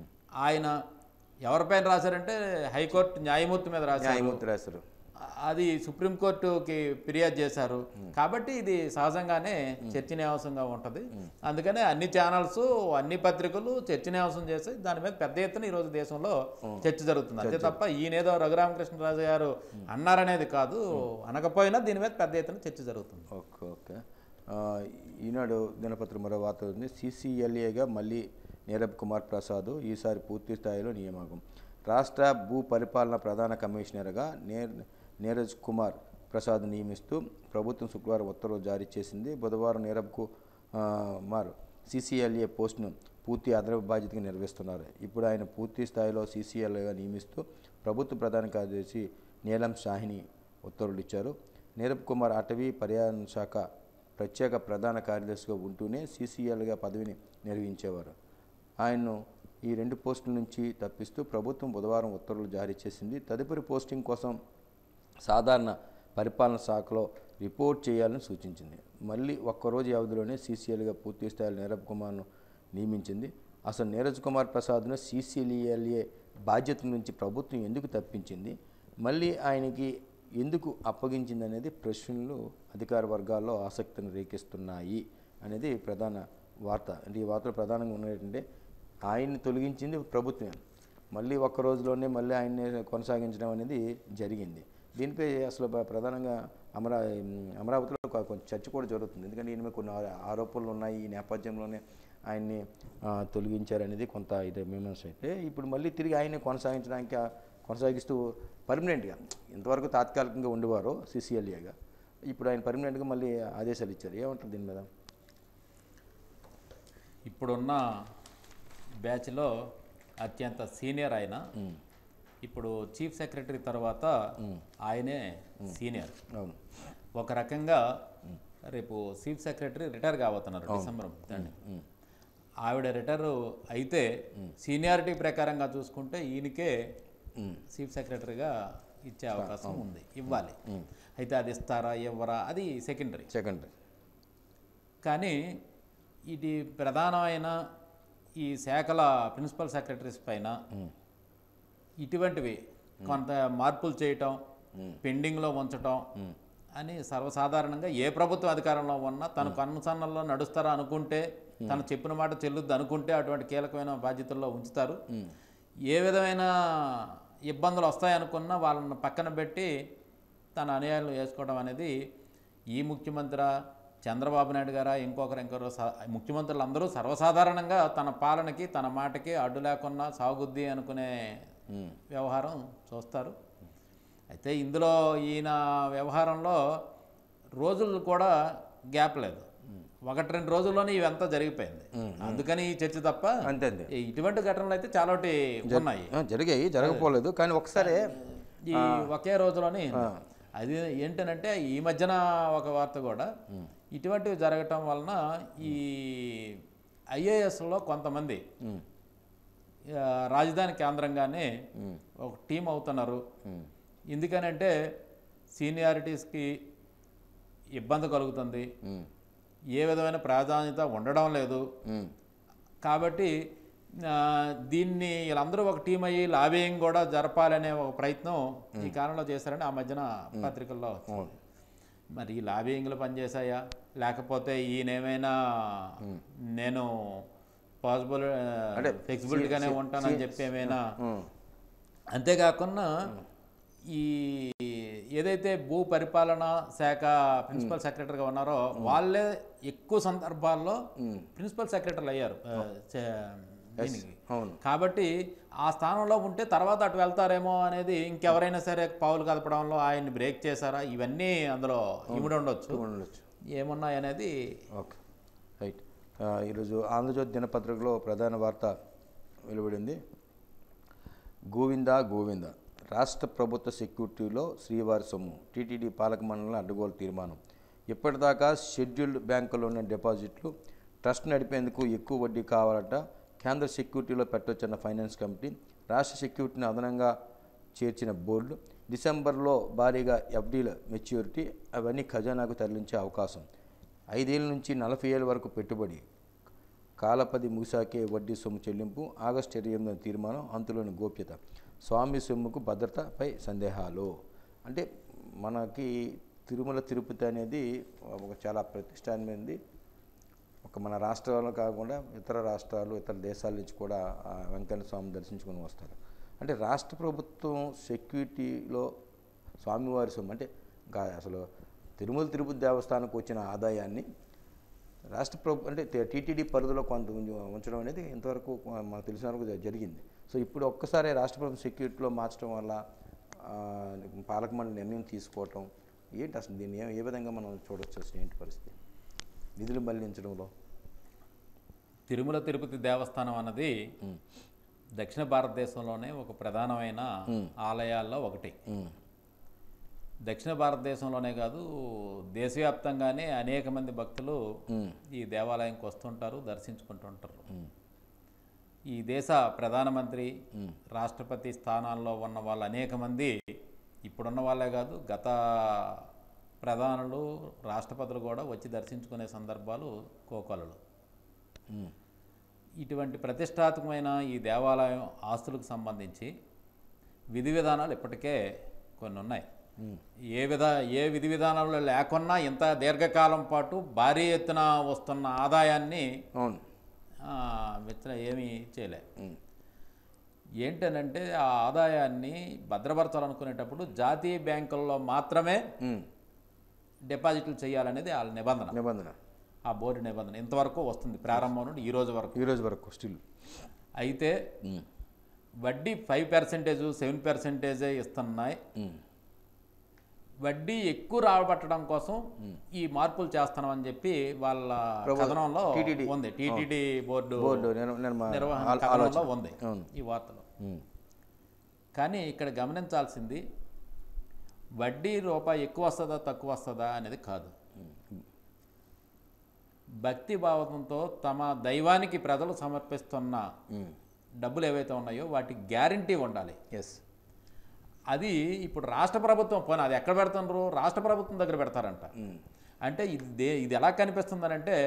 ఆయన ఎవరిపైన రాశారంటే హైకోర్టు న్యాయమూర్తి మీద రాశారు న్యాయమూర్తి రాశారు అది సుప్రీంకోర్టుకి ఫిర్యాదు చేశారు కాబట్టి ఇది సహజంగానే చర్చనీయాంశంగా ఉంటుంది అందుకనే అన్ని ఛానల్స్ అన్ని పత్రికలు చర్చనీయాంశం చేసి దాని మీద పెద్ద ఎత్తున ఈరోజు దేశంలో చర్చ జరుగుతుంది అంతే తప్ప ఈయనేదో రఘురామకృష్ణరాజు గారు అన్నారనేది కాదు అనకపోయినా దీని మీద పెద్ద ఎత్తున చర్చ జరుగుతుంది ఓకే ఓకే ఆ, ఈనాడు దినపత్రిక మరో వార్త ఉంది సీసీఎల్ఏగా మళ్ళీ నీరబ్ కుమార్ ప్రసాద్ ఈసారి పూర్తి స్థాయిలో నియామకం రాష్ట్ర భూ పరిపాలన ప్రధాన కమిషనర్గా నే నీరజ్ కుమార్ ప్రసాద్ నియమిస్తూ ప్రభుత్వం శుక్రవారం ఉత్తర్వులు జారీ చేసింది బుధవారం నీరబ్కు ఆ, కుమార్ సీసీఎల్ఏ పోస్టును పూర్తి అదనపు బాధ్యతగా నిర్వహిస్తున్నారు ఇప్పుడు ఆయన పూర్తి స్థాయిలో సీసీఎల్ఏగా నియమిస్తూ ప్రభుత్వ ప్రధాన కార్యదర్శి నీలం షాహిని ఉత్తర్వులు ఇచ్చారు నీరబ్ కుమార్ అటవీ పర్యావరణ శాఖ ప్రత్యేక ప్రధాన కార్యదర్శిగా ఉంటూనే సీసీఎల్గా పదవిని నిర్వహించేవారు ఆయన్ను ఈ రెండు పోస్టుల నుంచి తప్పిస్తూ ప్రభుత్వం బుధవారం ఉత్తర్వులు జారీ చేసింది తదుపరి పోస్టింగ్ కోసం సాధారణ పరిపాలన శాఖలో రిపోర్ట్ చేయాలని సూచించింది మళ్ళీ ఒక్కరోజు వ్యవధిలోనే సీసీఎల్గా పూర్తి స్థాయిలో నీరబ్ కుమార్ను నియమించింది అసలు నీరజ్ కుమార్ ప్రసాద్ను సీసీఎల్ఏ బాధ్యత నుంచి ప్రభుత్వం ఎందుకు తప్పించింది మళ్ళీ ఆయనకి ఎందుకు అప్పగించింది అనేది ప్రశ్నలు అధికార వర్గాల్లో ఆసక్తిని రేకిస్తున్నాయి అనేది ప్రధాన వార్త అంటే ఈ వార్తలో ప్రధానంగా ఉన్నది ఏంటంటే ఆయన్ని తొలగించింది ప్రభుత్వమే మళ్ళీ ఒక్క రోజులోనే మళ్ళీ ఆయన్ని కొనసాగించడం అనేది జరిగింది దీనిపై అసలు ప్ర- ప్రధానంగా అమరా అమరావతిలో కొ- కొంచెం చర్చ కూడా జరుగుతుంది ఎందుకంటే ఈయన మీద కొన్ని ఆ- ఆరోపణలు ఉన్నాయి ఈ నేపథ్యంలోనే ఆయన్ని ఆ, తొలగించారనేది కొంత ఇది మీమాంస అయితే ఇప్పుడు మళ్ళీ తిరిగి ఆయన్ని కొనసాగించడానికి ఆ- కొనసాగిస్తూ పర్మనెంట్గా ఇంతవరకు తాత్కాలికంగా ఉండేవారు సిసిఎల్ఏగా ఇప్పుడు ఆయన పర్మనెంట్గా మళ్ళీ ఆదేశాలు ఇచ్చారు ఏమంటారు దీని మీద ఇప్పుడున్న బ్యాచ్లో అత్యంత సీనియర్ ఆయన ఇప్పుడు చీఫ్ సెక్రటరీ తర్వాత ఆయనే సీనియర్ అవును ఒక రకంగా రేపు చీఫ్ సెక్రటరీ రిటైర్ కాబోతున్నారు డిసెంబర్ దాన్ని ఆవిడ రిటైర్ అయితే సీనియారిటీ ప్రకారంగా చూసుకుంటే ఈయనకే చీఫ్ సెక్రటరీగా ఇచ్చే అవకాశం ఉంది ఇవ్వాలి అయితే అది ఇస్తారా ఇవ్వరా అది సెకండరీ సెకండరీ కానీ ఇది ప్రధానమైన ఈ శాఖల ప్రిన్సిపల్ సెక్రటరీస్ పైన ఇటువంటివి కొంత మార్పులు చేయటం పెండింగ్లో ఉంచటం అని సర్వసాధారణంగా ఏ ప్రభుత్వం అధికారంలో ఉన్నా తన కన్సన్నల్లో నడుస్తారా అనుకుంటే తను చెప్పిన మాట చెల్లుద్ది అనుకుంటే అటువంటి కీలకమైన బాధ్యతల్లో ఉంచుతారు ఏ విధమైన ఇబ్బందులు వస్తాయనుకున్నా వాళ్ళని పక్కన పెట్టి తన అనుయాయులు వేసుకోవడం అనేది ఈ ముఖ్యమంత్రి చంద్రబాబు నాయుడు గారా ఇంకొకరు ఇంకొకరు స- ముఖ్యమంత్రులు అందరూ సర్వసాధారణంగా తన పాలనకి తన మాటకి అడ్డు లేకుండా సాగుద్ది అనుకునే వ్యవహారం చూస్తారు అయితే ఇందులో ఈయన వ్యవహారంలో రోజులు కూడా గ్యాప్ లేదు ఒకటి రెండు రోజుల్లోనే ఇవంతా జరిగిపోయింది అందుకని ఈ చర్చ తప్ప అంతే అంతే ఈ ఇటువంటి ఘటనలు అయితే చాలా ఉన్నాయి ఆ, జరిగాయి జరగపోలేదు కానీ ఒకసారి ఈ ఒకే రోజులోనే అది ఏంటనంటే ఈ మధ్యన ఒక వార్త కూడా ఇటువంటివి జరగటం వలన ఈ ఐఏఎస్లో కొంతమంది ఆ, రాజధాని కేంద్రంగానే ఒక టీం అవుతున్నారు ఎందుకనంటే సీనియారిటీస్కి ఇబ్బంది కలుగుతుంది ఏ విధమైన ప్రాధాన్యత ఉండడం లేదు ఉమ్, కాబట్టి ఆ, దీన్ని వీళ్ళందరూ ఒక టీం అయ్యి లాబింగ్ కూడా జరపాలనే ఒక ప్రయత్నం ఈ కాలంలో చేశారని ఆ మధ్యన పత్రికల్లో వచ్చింది. అవును. మరి ఈ లాబింగ్లు పనిచేశాయా లేకపోతే ఈయనేమైనా నేను పాసిబుల్ ఫ్లెక్సిబిలిటీగానే ఉంటానని చెప్పి ఏమైనా ఉమ్, అంతేకాకుండా ఈ ఏదైతే భూ పరిపాలన శాఖ ప్రిన్సిపల్ సెక్రటరీగా ఉన్నారో వాళ్ళే ఎక్కువ సందర్భాల్లో ప్రిన్సిపల్ సెక్రటరీలు అయ్యారు ఆ, చే- దీనికి అవును కాబట్టి ఆ స్థానంలో ఉంటే తర్వాత అటు వెళ్తారేమో అనేది ఇంకెవరైనా సరే పావులు కదపడంలో ఆయన్ని బ్రేక్ చేశారా ఇవన్నీ అందులో ఇమిడి ఉండొచ్చు ఉండొచ్చు ఏమున్నాయి అనేది ఓకే రైట్ ఆ, ఈరోజు ఆంధ్రజ్యోతి దినపత్రికలో ప్రధాన వార్త వెలువడింది గోవింద గోవింద రాష్ట్ర ప్రభుత్వ సెక్యూరిటీలో శ్రీవారి సొమ్ము టీటీడీ పాలక మండలి అడ్డగోలు తీర్మానం ఇప్పటిదాకా షెడ్యూల్డ్ బ్యాంకులోని డిపాజిట్లు ట్రస్ట్ నడిపేందుకు ఎక్కువ వడ్డీ కావాలట కేంద్ర సెక్యూరిటీలో పెట్టొచ్చన్న ఫైనాన్స్ కమిటీ రాష్ట్ర సెక్యూరిటీని అదనంగా చేర్చిన బోర్డు డిసెంబర్లో భారీగా ఎఫ్డీల మెచ్యూరిటీ అవన్నీ ఖజానాకు తరలించే అవకాశం ఐదేళ్ళ నుంచి నలభై ఏళ్ళ వరకు పెట్టుబడి కాలపది ముగిసాకే వడ్డీ సొమ్ము చెల్లింపు ఆగస్టు ఇరవై ఎనిమిది తీర్మానం అంతులోని గోప్యత స్వామి సొమ్ముకు భద్రతపై సందేహాలు అంటే మనకి తిరుమల తిరుపతి అనేది ఒక చాలా ప్రతిష్టానమైనది ఒక మన రాష్ట్రాలు కాకుండా ఇతర రాష్ట్రాలు ఇతర దేశాల నుంచి కూడా ఆ వెంకన్న స్వామి దర్శించుకొని వస్తారు అంటే రాష్ట్ర ప్రభుత్వం సెక్యూరిటీలో స్వామివారి సొమ్ము అంటే ఇంకా అసలు తిరుమల తిరుపతి దేవస్థానంకి వచ్చిన ఆదాయాన్ని రాష్ట్ర ప్రభు అంటే టీ- టీటీడీ పరిధిలో కొంత ఉంచ- ఉంచడం అనేది ఇంతవరకు మనకు తెలిసిన వరకు జ- జరిగింది సో ఇప్పుడు ఒక్కసారి రాష్ట్ర ప్రభుత్వం సెక్యూరిటీలో మార్చడం వల్ల ఆ, పాలక మండలి నిర్ణయం తీసుకోవటం ఏంటి అసలు దీన్ని ఏ- ఏ విధంగా మనం చూడొచ్చు అసలు ఏంటి పరిస్థితి నిధులు మళ్లించడంలో తిరుమల తిరుపతి దేవస్థానం అన్నది దక్షిణ భారతదేశంలోనే ఒక ప్రధానమైన ఆలయాల్లో ఒకటి ఉమ్, దక్షిణ భారతదేశంలోనే కాదు దేశవ్యాప్తంగానే అనేక మంది భక్తులు ఉమ్, ఈ దేవాలయంకి వస్తుంటారు దర్శించుకుంటుంటారు ఈ దేశ ప్రధానమంత్రి రాష్ట్రపతి స్థానాల్లో ఉన్న వాళ్ళు అనేక మంది ఇప్పుడున్న వాళ్ళే కాదు గత ప్రధానులు రాష్ట్రపతులు కూడా వచ్చి దర్శించుకునే సందర్భాలు కోకొలలు ఉమ్, ఇటువంటి ప్రతిష్టాత్మకమైన ఈ దేవాలయం ఆస్తులకు సంబంధించి విధి విధానాలు ఇప్పటికే కొన్ని ఉన్నాయి ఏ విధ ఏ విధి విధానాలు లేకున్నా ఇంత దీర్ఘకాలం పాటు భారీ ఎత్తున వస్తున్న ఆదాయాన్ని అవును ఆ, విత్తన ఏమీ చేయలే ఉమ్. ఏంటనంటే ఆ ఆదాయాన్ని భద్రపరచాలనుకునేటప్పుడు జాతీయ బ్యాంకుల్లో మాత్రమే ఉమ్. డిపాజిట్లు చేయాలనేది వాళ్ళ నిబంధన నిబంధన ఆ బోర్డు నిబంధన ఇంతవరకు వస్తుంది ప్రారంభం నుండి ఈ రోజు వరకు ఈ రోజు వరకు స్టిల్ అయితే వడ్డీ ఫైవ్ పర్సెంటేజ్ సెవెన్ పర్సెంటేజే ఇస్తున్నాయి వడ్డీ ఎక్కువ రాబట్టడం కోసం ఈ మార్పులు చేస్తున్నామని చెప్పి వాళ్ళ కథనంలో TTD. ఉంది టీటీడీ బోర్డు బోర్డు నేను- నేను మా నిర్వహణ ఆలో- కథనంలో ఆలోచన. ఉంది అవును. ఈ వార్తలో ఉమ్. కానీ ఇక్కడ గమనించాల్సింది వడ్డీ రూపాయి ఎక్కువ వస్తుందా తక్కువ వస్తుందా అనేది కాదు భక్తి భావంతో తమ దైవానికి ప్రజలు సమర్పిస్తున్న ఉమ్. డబ్బులు ఏవైతే ఉన్నాయో వాటి గ్యారంటీ ఉండాలి ఎస్ అది ఇప్పుడు రాష్ట్ర ప్రభుత్వం పోనీ అది ఎక్కడ పెడుతున్నారు రాష్ట్ర ప్రభుత్వం దగ్గర పెడతారంట ఉమ్. అంటే ఇది దే ఇది ఎలా కనిపిస్తుందనంటే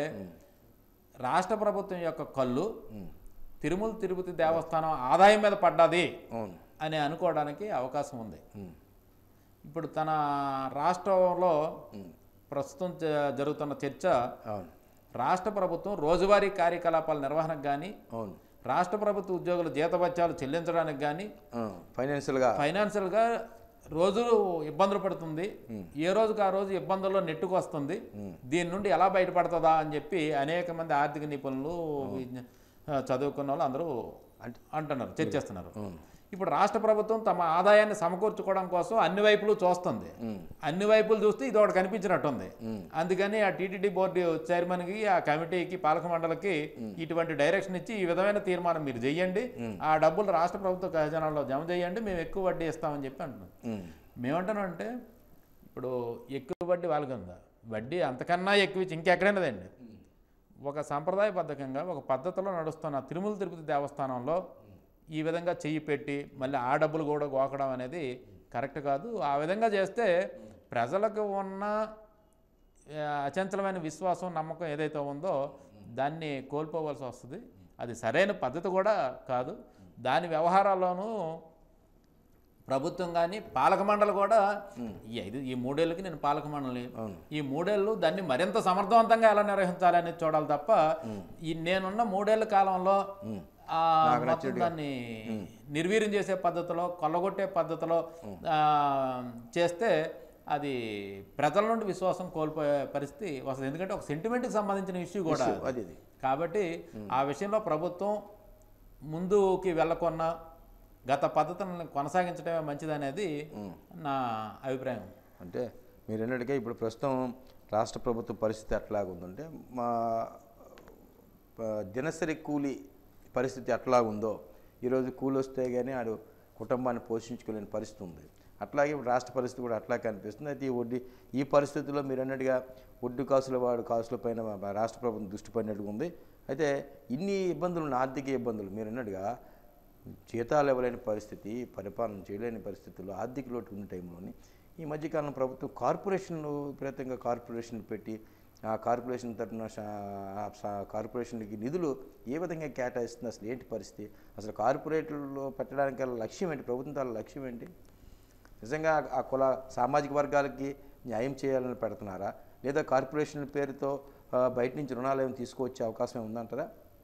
రాష్ట్ర ప్రభుత్వం యొక్క కళ్ళు తిరుమల తిరుపతి దేవస్థానం ఆదాయం మీద పడ్డది అవును అని అనుకోవడానికి అవకాశం ఉంది ఉమ్. ఇప్పుడు తన రాష్ట్రంలో ప్రస్తుతం జ- జరుగుతున్న చర్చ అవును రాష్ట్ర ప్రభుత్వం రోజువారీ కార్యకలాపాల నిర్వహణకు కానీ అవును రాష్ట్ర ప్రభుత్వ ఉద్యోగుల జీతభత్యాలు చెల్లించడానికి కానీ ఫైనాన్షియల్గా ఫైనాన్షియల్గా రోజు ఇబ్బందులు పడుతుంది ఏ రోజుకి ఆ రోజు ఇబ్బందుల్లో నెట్టుకు వస్తుంది దీని నుండి ఎలా బయటపడుతుందా అని చెప్పి అనేక మంది ఆర్థిక నిపుణులు విజ్ఞ- ఆ, చదువుకున్న వాళ్ళు అందరూ అంటున్నారు చర్చిస్తున్నారు ఇప్పుడు రాష్ట్ర ప్రభుత్వం తమ ఆదాయాన్ని సమకూర్చుకోవడం కోసం అన్ని వైపులు చూస్తుంది అన్ని వైపులు చూస్తే ఇది ఒకటి కనిపించినట్టుంది అందుకని ఆ టీటీడీ బోర్డు చైర్మన్కి ఆ కమిటీకి పాలక మండలికి ఇటువంటి డైరెక్షన్ ఇచ్చి ఈ విధమైన తీర్మానం మీరు చేయండి ఆ డబ్బులు రాష్ట్ర ప్రభుత్వ ఖజానాలో జమ చేయండి మేము ఎక్కువ వడ్డీ ఇస్తామని చెప్పి అంటున్నాం మేమంటున్నామంటే ఇప్పుడు ఎక్కువ వడ్డీ వాళ్ళకి ఉందా వడ్డీ అంతకన్నా ఎక్కువ ఇచ్చి ఇంకెక్కడైనదండి ఒక సాంప్రదాయబద్ధకంగా ఒక పద్ధతిలో నడుస్తున్న తిరుమల తిరుపతి దేవస్థానంలో ఈ విధంగా చెయ్యి పెట్టి మళ్ళీ ఆ డబ్బులు కూడా గోకడం అనేది కరెక్ట్ కాదు ఆ విధంగా చేస్తే ప్రజలకు ఉన్న ఆ, అచంచలమైన విశ్వాసం నమ్మకం ఏదైతే ఉందో దాన్ని కోల్పోవలసి వస్తుంది అది సరైన పద్ధతి కూడా కాదు దాని వ్యవహారాల్లోనూ ప్రభుత్వం కానీ పాలక మండలి కూడా ఈ ఐదు ఈ మూడేళ్ళకి నేను పాలక మండలి ఈ మూడేళ్ళు దాన్ని మరింత సమర్థవంతంగా ఎలా నిర్వహించాలని చూడాలి తప్ప ఈ నేనున్న మూడేళ్ల కాలంలో ఆ మొత్తం దాన్ని నిర్వీర్యం చేసే పద్ధతిలో కొల్లగొట్టే పద్ధతిలో ఆ, చేస్తే అది ప్రజల నుండి విశ్వాసం కోల్పోయే పరిస్థితి వస్తుంది ఎందుకంటే ఒక సెంటిమెంట్కి సంబంధించిన ఇష్యూ కూడా అది ఇది కాబట్టి ఆ విషయంలో ప్రభుత్వం ముందుకి వెళ్ళకున్న గత పద్ధతులను కొనసాగించడమే మంచిదనేది నా అభిప్రాయం అంటే మీరు అన్నట్టుగా ఇప్పుడు ప్రస్తుతం రాష్ట్ర ప్రభుత్వ పరిస్థితి ఎట్లాగుందంటే మా ఆ, దినసరి కూలి పరిస్థితి ఎట్లాగుందో ఈరోజు కూలి వస్తే కానీ ఆడు కుటుంబాన్ని పోషించుకోలేని పరిస్థితి ఉంది అట్లాగే ఇప్పుడు రాష్ట్ర పరిస్థితి కూడా అట్లా కనిపిస్తుంది అయితే ఈ వడ్డీ ఈ పరిస్థితుల్లో మీరు అన్నట్టుగా వడ్డీ కాసుల వాడు కాసుల పైన మా రాష్ట్ర ప్రభుత్వం దృష్టి పడినట్టుగా ఉంది అయితే ఇన్ని ఇబ్బందులు ఉన్న ఆర్థిక ఇబ్బందులు మీరు అన్నట్టుగా జీతాలు ఇవ్వలేని పరిస్థితి పరిపాలన చేయలేని పరిస్థితుల్లో ఆర్థిక లోటు ఉన్న టైంలోని ఈ మధ్యకాలంలో ప్రభుత్వం కార్పొరేషన్లు విపరీతంగా కార్పొరేషన్లు పెట్టి ఆ కార్పొరేషన్ తరఫున కార్పొరేషన్లకి నిధులు ఏ విధంగా కేటాయిస్తుంది అసలు ఏంటి పరిస్థితి అసలు కార్పొరేట్లో పెట్టడానికి గల లక్ష్యం ఏంటి ప్రభుత్వం తాల లక్ష్యం ఏంటి నిజంగా ఆ కుల సామాజిక వర్గాలకి న్యాయం చేయాలని పెడుతున్నారా లేదా కార్పొరేషన్ల పేరుతో ఆ, బయట నుంచి రుణాలు ఏమైనా తీసుకువచ్చే అవకాశం ఏమైనా ఉందంటారా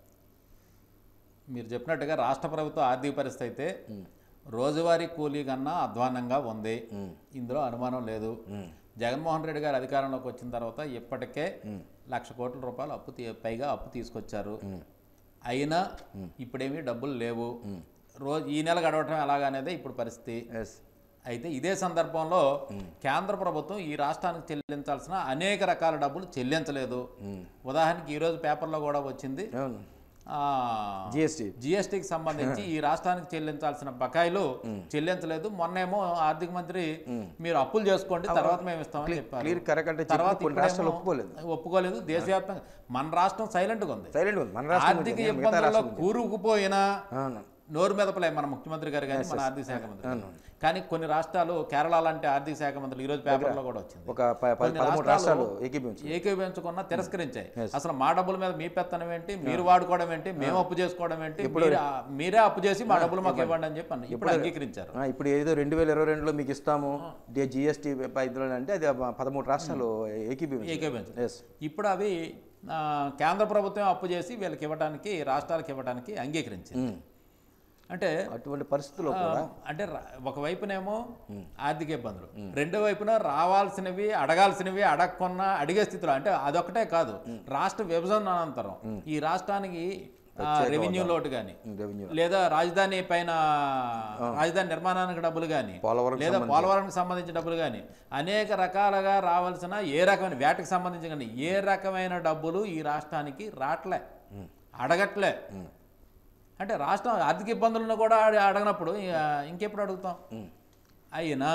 మీరు చెప్పినట్టుగా రాష్ట్ర ప్రభుత్వ ఆర్థిక పరిస్థితి అయితే రోజువారీ కూలీ కన్నా అధ్వానంగా ఉంది ఇందులో అనుమానం లేదు జగన్మోహన్ రెడ్డి గారు అధికారంలోకి వచ్చిన తర్వాత ఇప్పటికే లక్ష కోట్ల రూపాయలు అప్పు తీ- పైగా అప్పు తీసుకొచ్చారు అయినా ఇప్పుడేమీ డబ్బులు లేవు రోజు ఈ నెల గడవటం ఎలాగనేదే ఇప్పుడు పరిస్థితి ఎస్ అయితే ఇదే సందర్భంలో కేంద్ర ప్రభుత్వం ఈ రాష్ట్రానికి చెల్లించాల్సిన అనేక రకాల డబ్బులు చెల్లించలేదు ఉదాహరణకి ఈరోజు పేపర్లో కూడా వచ్చింది అవును ఆ, జిఎస్టీ జిఎస్టీకి సంబంధించి ఈ రాష్ట్రానికి చెల్లించాల్సిన బకాయిలు చెల్లించలేదు మొన్నేమో ఆర్థిక మంత్రి మీరు అప్పులు చేసుకోండి తర్వాత మేము ఇస్తామని చెప్పారు క్లియర్ కరెక్ట్ అంటే తర్వాత చెప్పి కొన్ని రాష్ట్రాలు ఇప్పుడేమో ఒప్పుకోలేదు ఒప్పుకోలేదు దేశవ్యాప్తంగా మన రాష్ట్రం సైలెంట్గా ఉంది సైలెంట్ ఉంది మన రాష్ట్రం ఆర్థిక ఉంది. మిగతా ఇబ్బందుల్లో రాష్ట్రం ఉంది. కూరుకుపోయినా అవును నోరు మెదపలే మన ముఖ్యమంత్రి గారు కానీ మన ఆర్థిక శాఖ మంత్రి గారు. కానీ కొన్ని రాష్ట్రాలు కేరళ లాంటి ఆర్థిక శాఖ మంత్రులు ఈరోజు పేపర్లో కూడా వచ్చింది ఒక ప- ప- కొన్ని పదమూడు రాష్ట్రాలు ఏకీభవించి ఏకీభవించుకున్నా తిరస్కరించాయి అసలు మా డబ్బుల మీద మీ పెత్తనం ఏంటి మీరు వాడుకోవడం ఏంటి మేము అప్పు చేసుకోవడం ఏంటి మీరే- మీరే అప్పు చేసి మా డబ్బులు మాకు ఇవ్వండి అని చెప్పి అన్న- ఇప్పుడు అంగీకరించారు ఆ, ఇప్పుడు ఏదో రెండు వేల ఇరవై రెండులో మీకు ఇస్తాము జిఎస్టీ ఇదిలో అంటే అది పదమూడు రాష్ట్రాలు ఏకీభవించి ఏకీభవించారు ఎస్ ఇప్పుడు అవి ఆ, కేంద్ర ప్రభుత్వం అప్పు చేసి వీళ్ళకి ఇవ్వడానికి రాష్ట్రాలకు ఇవ్వడానికి అంగీకరించింది అంటే అటువంటి పరిస్థితుల్లో ఆ, కూడా అంటే ర- ఒకవైపునేమో ఆర్థిక ఇబ్బందులు రెండో వైపున రావాల్సినవి అడగాల్సినవి అడగకున్నా అడిగే స్థితిలో అంటే అదొకటే కాదు రాష్ట్ర విభజన అనంతరం ఈ రాష్ట్రానికి ఆ, రెవెన్యూ లోటు కానీ రెవెన్యూ లేదా రాజధాని పైన రాజధాని నిర్మాణానికి డబ్బులు కానీ పోలవరం లేదా పోలవరంకి సంబంధించిన డబ్బులు కానీ అనేక రకాలుగా రావాల్సిన ఏ రకమైన వేటకి సంబంధించిన కానీ ఏ రకమైన డబ్బులు ఈ రాష్ట్రానికి రావట్లే అడగట్లే అంటే రాష్ట్రం ఆర్థిక ఇబ్బందులను కూడా అడి- అడగనప్పుడు ఇక ఇంకెప్పుడు అడుగుతాం అయినా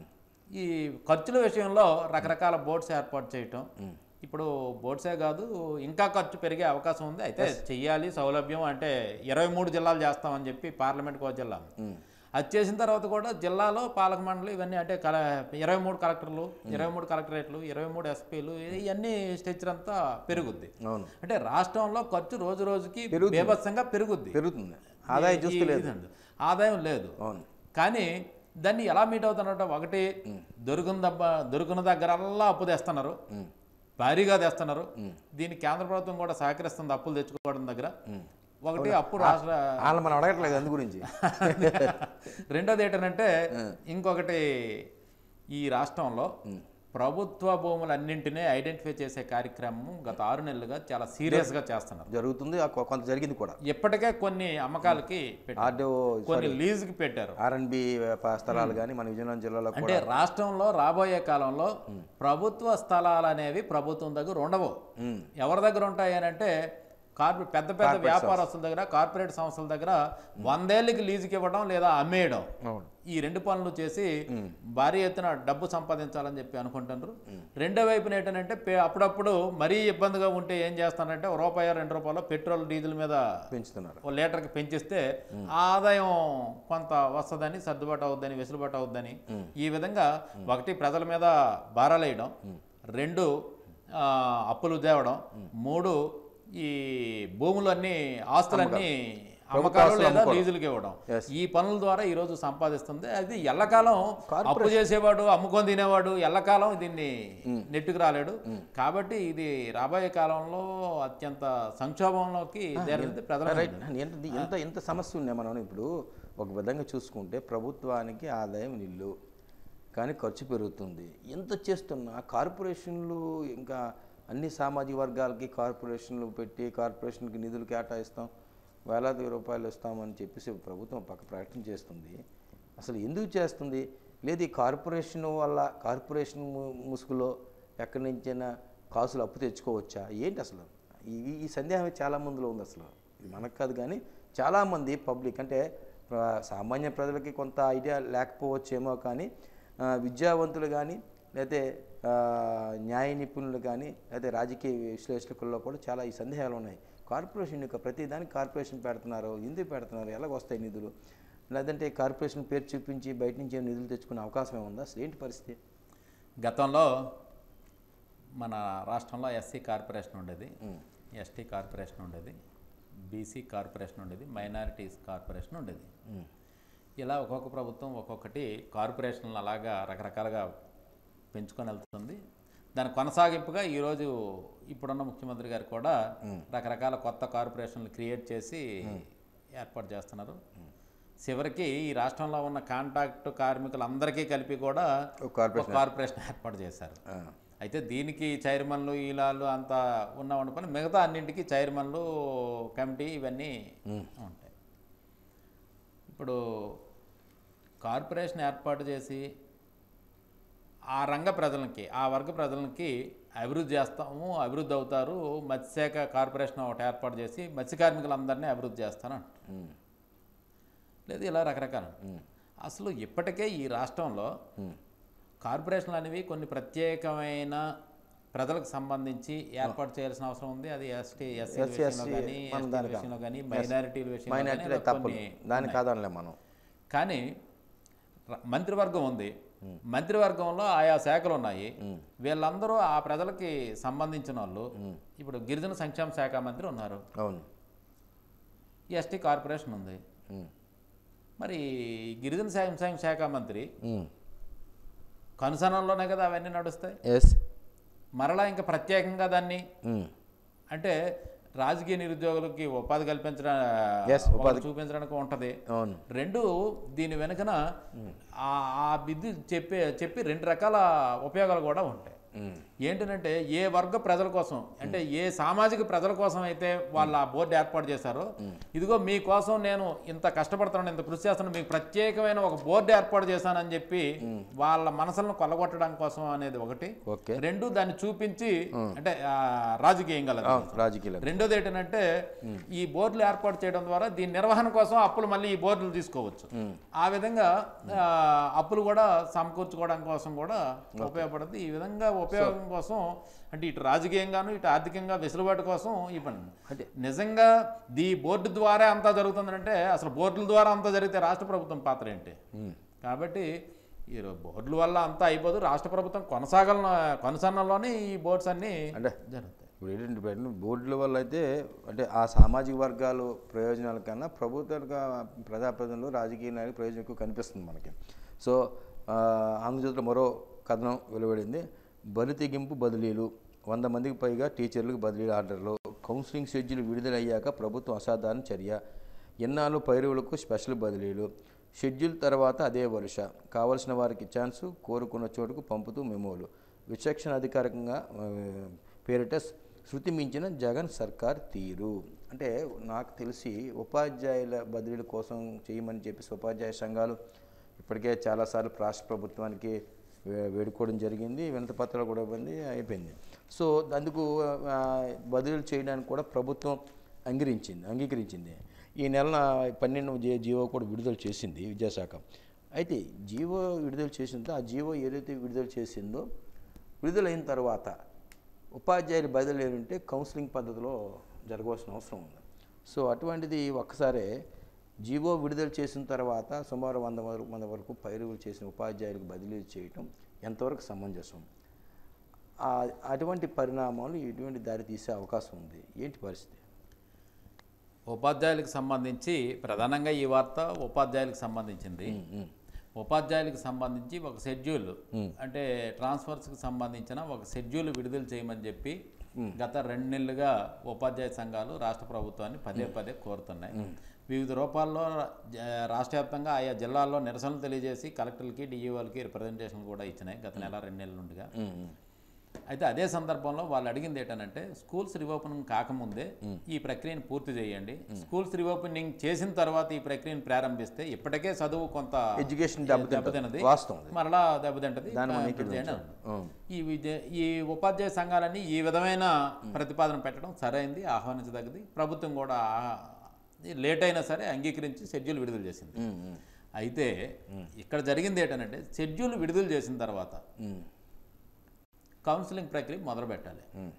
ఈ ఖర్చుల విషయంలో రకరకాల బోర్డ్స్ ఏర్పాటు చేయటం ఇప్పుడు బోర్డ్సే కాదు ఇంకా ఖర్చు పెరిగే అవకాశం ఉంది అయితే చెయ్యాలి సౌలభ్యం అంటే ఇరవై మూడు జిల్లాలు చేస్తామని చెప్పి పార్లమెంట్కి ఒక జిల్లా అది చేసిన తర్వాత కూడా జిల్లాలో పాలక మండలి ఇవన్నీ అంటే కల ఇరవై మూడు కలెక్టర్లు ఇరవై మూడు కలెక్టరేట్లు ఇరవై మూడు ఎస్పీలు ఇవన్నీ స్ట్రక్చర్ అంతా పెరుగుద్ది అవును అంటే రాష్ట్రంలో ఖర్చు రోజు రోజుకి బీభత్సంగా పెరుగుద్ది పెరుగుతుంది ఆదాయం ఈ- చూస్తలేదు ఇదండి. ఆదాయం లేదు అవును కానీ దాన్ని ఎలా మీట్ అవుతున్నారంటే ఒకటి దొరికిన దబ్బ దొరికిన దగ్గరల్లా అప్పు తెస్తున్నారు భారీగా తెస్తున్నారు దీన్ని కేంద్ర ప్రభుత్వం కూడా సహకరిస్తుంది అప్పులు తెచ్చుకోవడం దగ్గర ఒకటి అప్పు రాష్ట్ర వాళ్ళు మనం అడగట్లేదు అందు గురించి రెండోది ఏంటంటే ఇంకొకటి ఈ రాష్ట్రంలో ప్రభుత్వ భూములన్నింటినీ ఐడెంటిఫై చేసే కార్యక్రమం గత ఆరు నెలలుగా చాలా సీరియస్గా చేస్తున్నారు జరుగుతుంది ఆ కొ- కొంత జరిగింది కూడా ఇప్పటికే కొన్ని అమ్మకాలకి పెట్టారు ఆర్డీఓ కొన్ని లీజుకి పెట్టారు ఆర్ఎన్బి స్థలాలు కానీ మన విజయనగరం జిల్లాలో కూడా అంటే రాష్ట్రంలో రాబోయే కాలంలో ప్రభుత్వ స్థలాలు అనేవి ప్రభుత్వం దగ్గర ఉండవు ఉమ్. ఎవరి దగ్గర ఉంటాయి అని అంటే కార్పొ పెద్ద పెద్ద వ్యాపారస్తుల దగ్గర కార్పొరేట్ సంస్థల దగ్గర వందేళ్ళకి లీజుకి ఇవ్వడం లేదా అమ్మేయడం అవును ఈ రెండు పనులు చేసి భారీ ఎత్తున డబ్బు సంపాదించాలని చెప్పి అనుకుంటున్నారు రెండో వైపున ఏంటంటే పే- అప్పుడప్పుడు మరీ ఇబ్బందిగా ఉంటే ఏం చేస్తారంటే ఒక రూపాయి రెండు రూపాయలు పెట్రోల్ డీజిల్ మీద పెంచుతున్నారు ఓ లీటర్కి పెంచిస్తే ఆ ఆదాయం కొంత వస్తుందని సర్దుబాటు అవుద్దని వెసులుబాటు అవుద్దని ఈ విధంగా ఒకటి ప్రజల మీద భారాలు వేయడం రెండు ఆ, అప్పులు తేవడం మూడు ఈ భూములన్నీ ఆస్తులన్నీ అమ్మకాలు లేదా లీజులకి ఇవ్వడం ఈ పనుల ద్వారా ఈ రోజు సంపాదిస్తుంది అది ఎల్లకాలం అప్పు చేసేవాడు అమ్ముకొని తినేవాడు ఎల్లకాలం దీన్ని నెట్టుకు రాలేడు కాబట్టి ఇది రాబోయే కాలంలో అత్యంత సంక్షోభంలోకి జరిగింది ప్రజల రైట్ ఎంత ఎంత ఎంత సమస్య ఉన్నాయి మనం ఇప్పుడు ఒక విధంగా చూసుకుంటే ప్రభుత్వానికి ఆదాయం నిల్లు కానీ ఖర్చు పెరుగుతుంది ఎంత చేస్తున్నా కార్పొరేషన్లు ఇంకా అన్ని సామాజిక వర్గాలకి కార్పొరేషన్లు పెట్టి కార్పొరేషన్కి నిధులు కేటాయిస్తాం వేలాది రూపాయలు ఇస్తామని చెప్పేసి ప్రభుత్వం పక్క ప్రకటన చేస్తుంది అసలు ఎందుకు చేస్తుంది లేదు ఈ కార్పొరేషన్ వల్ల కార్పొరేషన్ ము- ముసుగులో ఎక్కడి నుంచైనా కాసులు అప్పు తెచ్చుకోవచ్చా ఏంటి అసలు ఈ ఈ సందేహం చాలా మందిలో ఉంది అసలు ఇది మనకు కాదు కానీ చాలామంది పబ్లిక్ అంటే ఆ, సామాన్య ప్రజలకి కొంత ఐడియా లేకపోవచ్చేమో కానీ ఆ, విద్యావంతులు కానీ లేకపోతే ఆ, న్యాయ నిపుణులు కానీ లేకపోతే రాజకీయ విశ్లేషకుల్లో కూడా చాలా ఈ సందేహాలు ఉన్నాయి కార్పొరేషన్ యొక్క ప్రతిదానికి కార్పొరేషన్ పెడుతున్నారు ఎందుకు పెడుతున్నారు ఎలాగ వస్తాయి నిధులు లేదంటే కార్పొరేషన్ పేరు చూపించి బయట నుంచి ఏమైనా నిధులు తెచ్చుకునే అవకాశం ఏముందా అసలు ఏంటి పరిస్థితి గతంలో మన రాష్ట్రంలో ఎస్సీ కార్పొరేషన్ ఉండేది ఎస్టీ కార్పొరేషన్ ఉండేది బీసీ కార్పొరేషన్ ఉండేది మైనారిటీస్ కార్పొరేషన్ ఉండేది ఇలా ఒక్కొక్క ప్రభుత్వం ఒక్కొక్కటి కార్పొరేషన్లు అలాగా రకరకాలుగా పెంచుకొని వెళ్తుంది దాని కొనసాగింపుగా ఈరోజు ఇప్పుడున్న ముఖ్యమంత్రి గారు కూడా రకరకాల కొత్త కార్పొరేషన్లు క్రియేట్ చేసి ఏర్పాటు చేస్తున్నారు చివరికి ఈ రాష్ట్రంలో ఉన్న కాంట్రాక్ట్ కార్మికులందరికీ కలిపి కూడా ఒక కార్పొరేషన్ ఒక కార్పొరేషన్ ఏర్పాటు చేశారు ఆ, అయితే దీనికి చైర్మన్లు ఈలాలు అంత ఉన్న ఉండి పని మిగతా అన్నింటికి చైర్మన్లు కమిటీ ఇవన్నీ ఉంటాయి ఇప్పుడు కార్పొరేషన్ ఏర్పాటు చేసి ఆ రంగ ప్రజలకి ఆ వర్గ ప్రజలకి అభివృద్ధి చేస్తాము అభివృద్ధి అవుతారు మత్స్యశాఖ కార్పొరేషన్ ఒకటి ఏర్పాటు చేసి మత్స్య కార్మికులందరినీ అభివృద్ధి చేస్తాను అంటారు. ఉమ్, లేదు ఇలా రకరకాలు అసలు ఇప్పటికే ఈ రాష్ట్రంలో కార్పొరేషన్లు అనేవి కొన్ని ప్రత్యేకమైన ప్రజలకు సంబంధించి ఏర్పాటు చేయాల్సిన అవసరం ఉంది అది ఎస్టీ ఎస్సీ SC, విషయంలో కానీ మనం ఎస్టీ దానికి- విషయంలో కానీ మైనారిటీల విషయంలో కానీ మైనార్టీలే ఇలా తప్పదు కొన్ని దాని కాదనలే మనం కానీ ర- మంత్రివర్గం ఉంది మంత్రివర్గంలో ఆయా శాఖలు ఉన్నాయి వీళ్ళందరూ ఆ ప్రజలకి సంబంధించిన వాళ్ళు ఇప్పుడు గిరిజన సంక్షేమ శాఖ మంత్రి ఉన్నారు అవును ఎస్టీ కార్పొరేషన్ ఉంది ఉమ్. మరి గిరిజన సంక్షేమ శాఖ మంత్రి ఉమ్. కనుసనంలోనే కదా అవన్నీ నడుస్తాయి ఎస్ మరలా ఇంకా ప్రత్యేకంగా దాన్ని ఉమ్. అంటే రాజకీయ నిరుద్యోగులకి ఉపాధి కల్పించడం Yes, ఒకటి చూపించడానికి ఉంటది అవును రెండు దీని వెనుకన ఆ ఆ బిద్దు చెప్పే చెప్పి రెండు రకాల ఉపయోగాలు కూడా ఉంటాయి ఉమ్. ఏంటంటే ఏ వర్గ ప్రజల కోసం అంటే ఏ సామాజిక ప్రజల కోసం అయితే వాళ్ళ ఆ బోర్డు ఏర్పాటు చేశారో ఇదిగో మీకోసం నేను ఇంత కష్టపడుతున్నాను ఇంత కృషి చేస్తున్నాను మీకు ప్రత్యేకమైన ఒక బోర్డు ఏర్పాటు చేశానని చెప్పి వాళ్ళ మనసులను కొల్లగొట్టడం కోసం అనేది ఒకటి ఓకే రెండు దాన్ని చూపించి అంటే ఆ, రాజకీయంగా లేదు. రాజకీయాలు రెండోది ఏంటంటే ఈ బోర్డులు ఏర్పాటు చేయడం ద్వారా దీని నిర్వహణ కోసం అప్పులు మళ్ళీ ఈ బోర్డులు తీసుకోవచ్చు ఆ విధంగా ఆ, అప్పులు కూడా సమకూర్చుకోవడం కోసం కూడా ఉపయోగపడుతుంది ఈ విధంగా ఉపయోగం కోసం అంటే ఇటు రాజకీయంగాను ఇటు ఆర్థికంగా వెసులుబాటు కోసం ఈ పని అంటే నిజంగా ఈ బోర్డు ద్వారా అంతా జరుగుతుందంటే అసలు బోర్డుల ద్వారా అంతా జరిగితే రాష్ట్ర ప్రభుత్వం పాత్ర ఏంటి ఉమ్. కాబట్టి ఈ బోర్డుల వల్ల అంతా అయిపోదు రాష్ట్ర ప్రభుత్వం కొనసాగల కొనసాగంలోనే ఈ బోర్డ్స్ అన్నీ అంటే జరుగుతాయి ఇప్పుడు ఏంటంటే ఇప్పుడు బోర్డుల వల్ల అయితే అంటే ఆ సామాజిక వర్గాలు ప్రయోజనాల కన్నా ప్రభుత్వ ప్రజాప్రతినిధులు రాజకీయ నాయకులు ప్రయోజనం ఎక్కువ కనిపిస్తుంది మనకి సో ఆ, ఆంధ్రజ్యోతిలో మరో కథనం వెలువడింది బలి తెగింపు బదిలీలు వంద మందికి పైగా టీచర్లకు బదిలీల ఆర్డర్లు కౌన్సిలింగ్ షెడ్యూల్ విడుదలయ్యాక ప్రభుత్వం అసాధారణ చర్య ఎన్నాళ్ళు పైరువులకు స్పెషల్ బదిలీలు షెడ్యూల్ తర్వాత అదే వరుస కావలసిన వారికి ఛాన్సు కోరుకున్న చోటుకు పంపుతూ మెమోలు విచక్షణ అధికారికంగా ఆ, పేరిట శృతి మించిన జగన్ సర్కార్ తీరు అంటే నాకు తెలిసి ఉపాధ్యాయుల బదిలీల కోసం చేయమని చెప్పేసి ఉపాధ్యాయ సంఘాలు ఇప్పటికే చాలాసార్లు రాష్ట్ర ప్రభుత్వానికి వే- వేడుకోవడం జరిగింది వినతి పత్రాలు కూడా ఇవ్వండి అయిపోయింది సో అందుకు ఆ, బదిలీలు చేయడానికి కూడా ప్రభుత్వం అంగీకరించింది అంగీకరించింది ఈ నెల పన్నెండు జీ జీవో కూడా విడుదల చేసింది విద్యాశాఖ అయితే జీవో విడుదల చేసిందో ఆ జీవో ఏదైతే విడుదల చేసిందో విడుదలైన తర్వాత ఉపాధ్యాయులు బదిలీ ఉంటే కౌన్సిలింగ్ పద్ధతిలో జరగవలసిన అవసరం ఉంది సో అటువంటిది ఒక్కసారే జీవో విడుదల చేసిన తర్వాత సుమారు వంద వరకు వంద వరకు పైరువులు చేసిన ఉపాధ్యాయులకు బదిలీ చేయటం ఎంతవరకు సమంజసం ఆ- అటువంటి పరిణామాలు ఎటువంటి దారి తీసే అవకాశం ఉంది ఏంటి పరిస్థితి ఉపాధ్యాయులకు సంబంధించి ప్రధానంగా ఈ వార్త ఉపాధ్యాయులకు సంబంధించింది ఉపాధ్యాయులకు సంబంధించి ఒక షెడ్యూల్ అంటే ట్రాన్స్ఫర్స్కి సంబంధించిన ఒక షెడ్యూల్ విడుదల చేయమని చెప్పి గత రెండు నెలలుగా ఉపాధ్యాయ సంఘాలు రాష్ట్ర ప్రభుత్వాన్ని పదే పదే కోరుతున్నాయి వివిధ రూపాల్లో జ- రాష్ట్ర వ్యాప్తంగా ఆయా జిల్లాల్లో నిరసనలు తెలియజేసి కలెక్టర్లకి డిఈఓలకి రిప్రజెంటేషన్ కూడా ఇచ్చినాయి గత నెల రెండు నెలల నుండిగా అయితే అదే సందర్భంలో వాళ్ళు అడిగింది ఏంటంటే స్కూల్స్ రిఓపెనింగ్ కాకముందే ఈ ప్రక్రియను పూర్తి చేయండి స్కూల్స్ రిఓపెనింగ్ చేసిన తర్వాత ఈ ప్రక్రియను ప్రారంభిస్తే ఇప్పటికే చదువు కొంత ఎడ్యుకేషన్ దెబ్బతింటది. దెబ్బతిన్నది వాస్తవం అది. మరలా దెబ్బతింటది దాన్ని మనం అభివృద్ధి చేయడం. అవును. ఈ విద్య ఈ ఉపాధ్యాయ సంఘాలన్నీ ఈ విధమైన ప్రతిపాదన పెట్టడం సరైంది ఆహ్వానించదగ్గది ప్రభుత్వం కూడా ఆ- లేట్ అయినా సరే అంగీకరించి షెడ్యూల్ విడుదల చేసింది ఉమ్, ఉమ్, అయితే ఇక్కడ జరిగింది ఏంటంటే షెడ్యూల్ విడుదల చేసిన తర్వాత ఉమ్, కౌన్సిలింగ్ ప్రక్రియ మొదలు పెట్టాలి ఉమ్.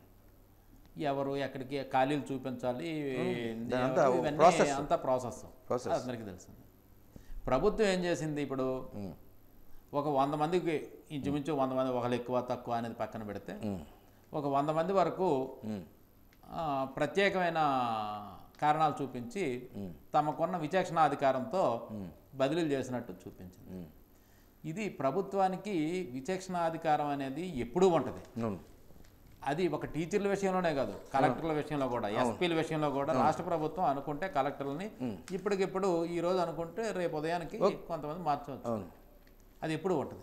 ఎవరు ఎక్కడికి ఖాళీలు చూపించాలి దానంతా ఎవరు ఇవన్నీ process. అంతా ప్రాసెస్ Process. అందరికీ తెలిసింది ప్రభుత్వం ఏం చేసింది ఇప్పుడు ఉమ్. ఒక వంద మందికి ఇంచుమించు వంద మంది ఒకళ్ళు ఎక్కువ తక్కువ అనేది పక్కన పెడితే ఒక వంద మంది వరకు ఉమ్. ఆ, ప్రత్యేకమైన కారణాలు చూపించి తమకున్న విచక్షణాధికారంతో బదిలీలు చేసినట్టు చూపించింది ఉమ్. ఇది ప్రభుత్వానికి విచక్షణాధికారం అనేది ఎప్పుడూ ఉంటుంది అవును. అది ఒక టీచర్ల విషయంలోనే కాదు కలెక్టర్ల విషయంలో కూడా ఎస్పీల విషయంలో కూడా రాష్ట్ర ప్రభుత్వం అనుకుంటే కలెక్టర్లని ఇప్పటికిప్పుడు ఈ రోజు అనుకుంటే రేపు ఉదయానికి కొంతమంది మార్చవచ్చు అవును అది ఎప్పుడు ఉంటుంది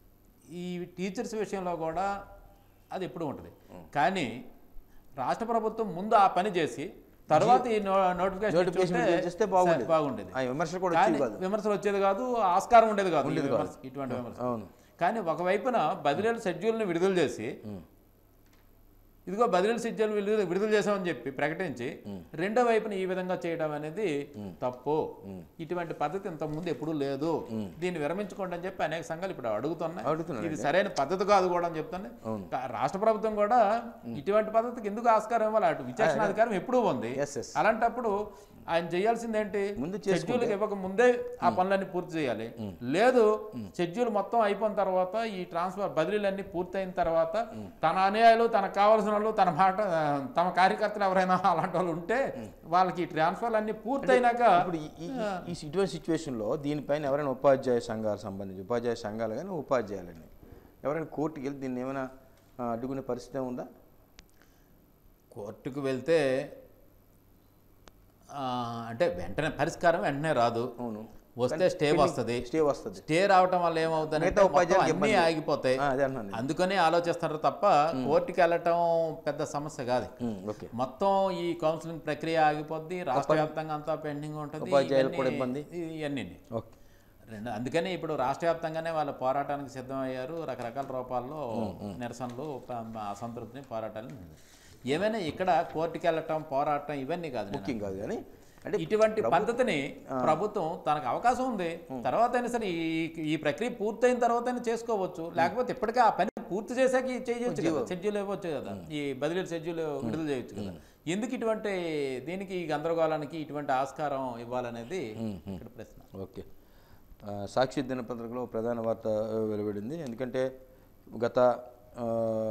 ఈ టీచర్స్ విషయంలో కూడా అది ఎప్పుడు ఉంటుంది కానీ రాష్ట్ర ప్రభుత్వం ముందు ఆ పని చేసి తర్వాత ఈ నో- నోటిఫికేషన్ నోటిఫికేషన్ ఇచ్చుంటే చేస్తే బాగుండేది. బాగుండేది ఆ విమర్శలు కూడా కానీ వచ్చేవి కాదు విమర్శలు వచ్చేది కాదు ఆస్కారం ఉండేది కాదు ఈ విమర్శ- ఇటువంటి విమర్శ అవును కానీ ఒకవైపున బదిలీల షెడ్యూల్ని విడుదల చేసి ఇదిగో బదిలీల షెడ్యూల్ విడుదల విడుదల చేసామని చెప్పి ప్రకటించి రెండో వైపున ఈ విధంగా చేయడం అనేది తప్పు ఇటువంటి పద్ధతి ఇంతకుముందు ఎప్పుడూ లేదు దీన్ని విరమించుకోండి అని చెప్పి అనేక సంఘాలు ఇప్పుడు అడుగుతున్నాయి అడుగుతున్నాయి. ఇది సరైన పద్ధతి కాదు కూడా అని చెప్తాను కా- రాష్ట్ర ప్రభుత్వం కూడా ఇటువంటి పద్ధతికి ఎందుకు ఆస్కారం ఇవ్వాలి అటు విచక్షణ అధికారం ఎప్పుడూ ఉంది Yes, yes. అలాంటప్పుడు ఆయన చేయాల్సింది ఏంటి ముందు షెడ్యూల్ ఇవ్వక ముందే ఆ పనులన్నీ పూర్తి చేయాలి లేదు షెడ్యూల్ మొత్తం అయిపోయిన తర్వాత ఈ ట్రాన్స్ఫర్ బదిలీలన్నీ పూర్తయిన తర్వాత తన అనుయాయులు తనకు కావాల్సిన వాళ్ళు తన మాట ఆ, తమ కార్యకర్తలు ఎవరైనా అలాంటి వాళ్ళు ఉంటే వాళ్ళకి ఈ ట్రాన్స్ఫర్లు అన్ని పూర్తయినాక ఇప్పుడు ఈ- ఈ ఈ ఇటువంటి సిచ్యువేషన్లో దీనిపైన ఎవరైనా ఉపాధ్యాయ సంఘాలు సంబంధించి ఉపాధ్యాయ సంఘాలు కానీ ఉపాధ్యాయులని ఎవరైనా కోర్టుకి వెళ్ళి దీన్ని ఏమైనా ఆ, అడ్డుకునే పరిస్థితి ఉందా కోర్టుకు వెళ్తే ఆ, అంటే వెంటనే పరిష్కారం వెంటనే రాదు అవును వస్తే స్టే వస్తుంది స్టే వస్తుంది స్టే రావటం వల్ల ఏమవుతుంది మిగతా ఉపాధ్యాయులకు అన్నీ ఆగిపోతాయి ఆ, అదే అన్నాను నేను. అందుకనే ఆలోచిస్తారు తప్ప కోర్టుకి వెళ్ళటం పెద్ద సమస్య కాదు ఉమ్, ఓకే మొత్తం ఈ కౌన్సిలింగ్ ప్రక్రియ ఆగిపోద్ది రాష్ట్ర వ్యాప్తంగా అంతా పెండింగ్ ఉంటుంది ఉపాధ్యాయులకు కూడా ఇవన్నీ- ఇబ్బంది. ఇవన్నీ ఓకే రెండు అందుకని ఇప్పుడు రాష్ట్ర వ్యాప్తంగానే వాళ్ళ పోరాటానికి సిద్ధమయ్యారు రకరకాల రూపాల్లో నిరసనలు ప- అసంతృప్తిని పోరాటాలు ఏమైనా ఇక్కడ కోర్టుకి వెళ్ళటం పోరాటం ఇవన్నీ కాదు నేను ముఖ్యం కాదు కానీ అంటే ఇటువంటి పద్ధతిని ప్రభుత్వం తనకు అవకాశం ఉంది తర్వాత అయినా సరే ఈ ఈ ప్రక్రియ పూర్తయిన తర్వాత అయినా చేసుకోవచ్చు లేకపోతే ఇప్పటికే ఆ పని పూర్తి చేశాక ఇది చేయొచ్చు కదా షెడ్యూల్ ఇవ్వచ్చు కదా ఈ బదిలీ షెడ్యూల్ విడుదల చేయొచ్చు కదా ఎందుకు ఇటువంటి దీనికి ఈ గందరగోళానికి ఇటువంటి ఆస్కారం ఇవ్వాలనేది ఇక్కడ ప్రశ్న ఓకే ఆ, సాక్షి దినపత్రికలో ప్రధాన వార్త ఆ, వెలువడింది ఎందుకంటే గత ఆ,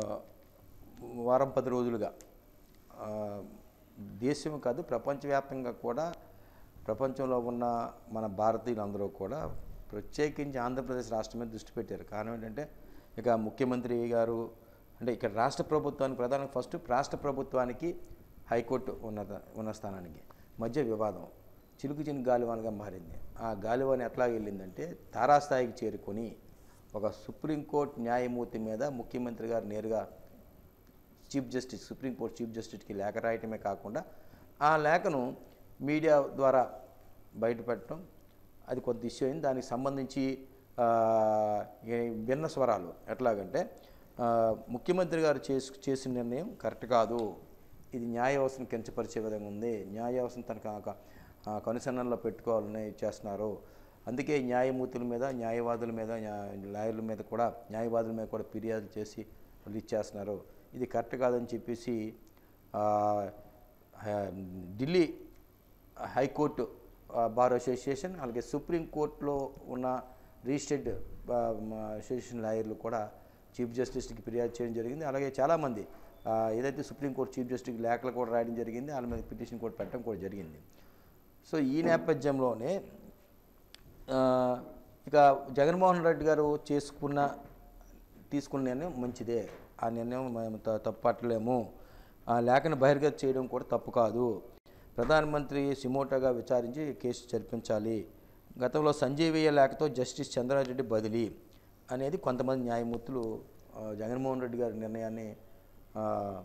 వారం పది రోజులుగా ఆ, దేశం కాదు ప్రపంచవ్యాప్తంగా కూడా ప్రపంచంలో ఉన్న మన భారతీయులందరూ కూడా ప్రత్యేకించి ఆంధ్రప్రదేశ్ రాష్ట్రం మీద దృష్టి పెట్టారు కారణం ఏంటంటే ఇక ముఖ్యమంత్రి గారు అంటే ఇక్కడ రాష్ట్ర ప్రభుత్వానికి ప్రధానంగా ఫస్ట్ రాష్ట్ర ప్రభుత్వానికి హైకోర్టు ఉన్నత ఉన్న స్థానానికి మధ్య వివాదం చిలుకు చిన్న గాలివానగా మారింది ఆ గాలివాన ఎట్లా వెళ్ళిందంటే తారాస్థాయికి చేరుకొని ఒక సుప్రీంకోర్టు న్యాయమూర్తి మీద ముఖ్యమంత్రి గారు నేరుగా చీఫ్ జస్టిస్ సుప్రీంకోర్టు చీఫ్ జస్టిస్కి లేఖ రాయటమే కాకుండా ఆ లేఖను మీడియా ద్వారా బయటపెట్టడం అది కొంత ఇష్యూ అయింది దానికి సంబంధించి ఆ, ఈ భిన్న స్వరాలు ఎట్లాగంటే ఆ, ముఖ్యమంత్రి గారు చేసి చేసిన నిర్ణయం కరెక్ట్ కాదు ఇది న్యాయ వ్యవస్థను కించపరిచే విధంగా ఉంది న్యాయ వ్యవస్థను తనకు ఆ- ఆ కనుసన్నల్లో పెట్టుకోవాలని చేస్తున్నారు అందుకే న్యాయమూర్తుల మీద న్యాయవాదుల మీద న్యా- లాయర్ల మీద కూడా న్యాయవాదుల మీద కూడా ఫిర్యాదులు చేసి వాళ్ళు ఇచ్చేస్తున్నారు ఇది కరెక్ట్ కాదని చెప్పేసి ఆ, హ- ఢిల్లీ హైకోర్టు ఆ, బార్ అసోసియేషన్ అలాగే సుప్రీంకోర్టులో ఉన్న రిజిస్టర్డ్ ఆ, మ- అసోసియేషన్ లాయర్లు కూడా చీఫ్ జస్టిస్కి ఫిర్యాదు చేయడం జరిగింది అలాగే చాలామంది ఆ, ఏదైతే సుప్రీంకోర్టు చీఫ్ జస్టిస్కి లేఖలు కూడా రాయడం జరిగింది వాళ్ళ మీద పిటిషన్ కూడా పెట్టడం కూడా జరిగింది సో ఈ నేపథ్యంలోనే ఆ, ఇక జగన్మోహన్ రెడ్డి గారు చేసుకున్న తీసుకున్న నిర్ణయం మంచిదే ఆ నిర్ణయం మేము త- తప్పట్లేము ఆ లేఖను బహిర్గత చేయడం కూడా తప్పు కాదు ప్రధానమంత్రి సిమోటోగా విచారించి కేసు జరిపించాలి గతంలో సంజీవయ్య లేఖతో జస్టిస్ చంద్రారెడ్డి బదిలీ అనేది కొంతమంది న్యాయమూర్తులు ఆ, జగన్మోహన్ రెడ్డి గారి నిర్ణయాన్ని ఆ,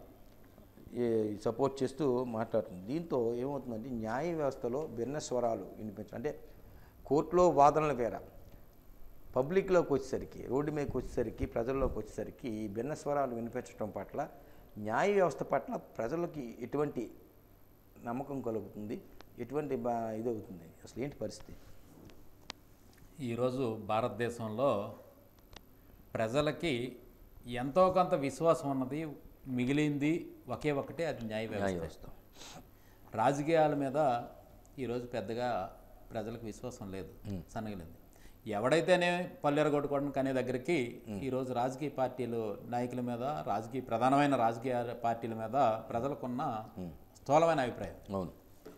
ఏ సపోర్ట్ చేస్తూ మాట్లాడుతుంది దీంతో ఏమవుతుందంటే న్యాయ వ్యవస్థలో భిన్న స్వరాలు వినిపించడం అంటే కోర్టులో వాదనలు వేర పబ్లిక్లోకి వచ్చేసరికి రోడ్డు మీదకి వచ్చేసరికి ప్రజల్లోకి వచ్చేసరికి ఈ భిన్న స్వరాలు వినిపించడం పట్ల న్యాయ వ్యవస్థ పట్ల ప్రజలకి ఎటువంటి నమ్మకం కలుగుతుంది ఎటువంటి బా ఇది అవుతుంది అసలు ఏంటి పరిస్థితి ఈరోజు భారతదేశంలో ప్రజలకి ఎంతో కొంత విశ్వాసం ఉన్నది మిగిలింది ఒకే ఒకటి అది న్యాయ న్యాయ వ్యవస్థ వ్యవస్థ రాజకీయాల మీద ఈరోజు పెద్దగా ప్రజలకు విశ్వాసం లేదు సన్నగలేదు ఎవడైతేనే పల్లెర కొట్టుకోవడం కనే దగ్గరికి ఈరోజు రాజకీయ పార్టీలు నాయకుల మీద రాజకీయ ప్రధానమైన రాజకీయ పార్టీల మీద ప్రజలకున్న స్థూలమైన అభిప్రాయం అవును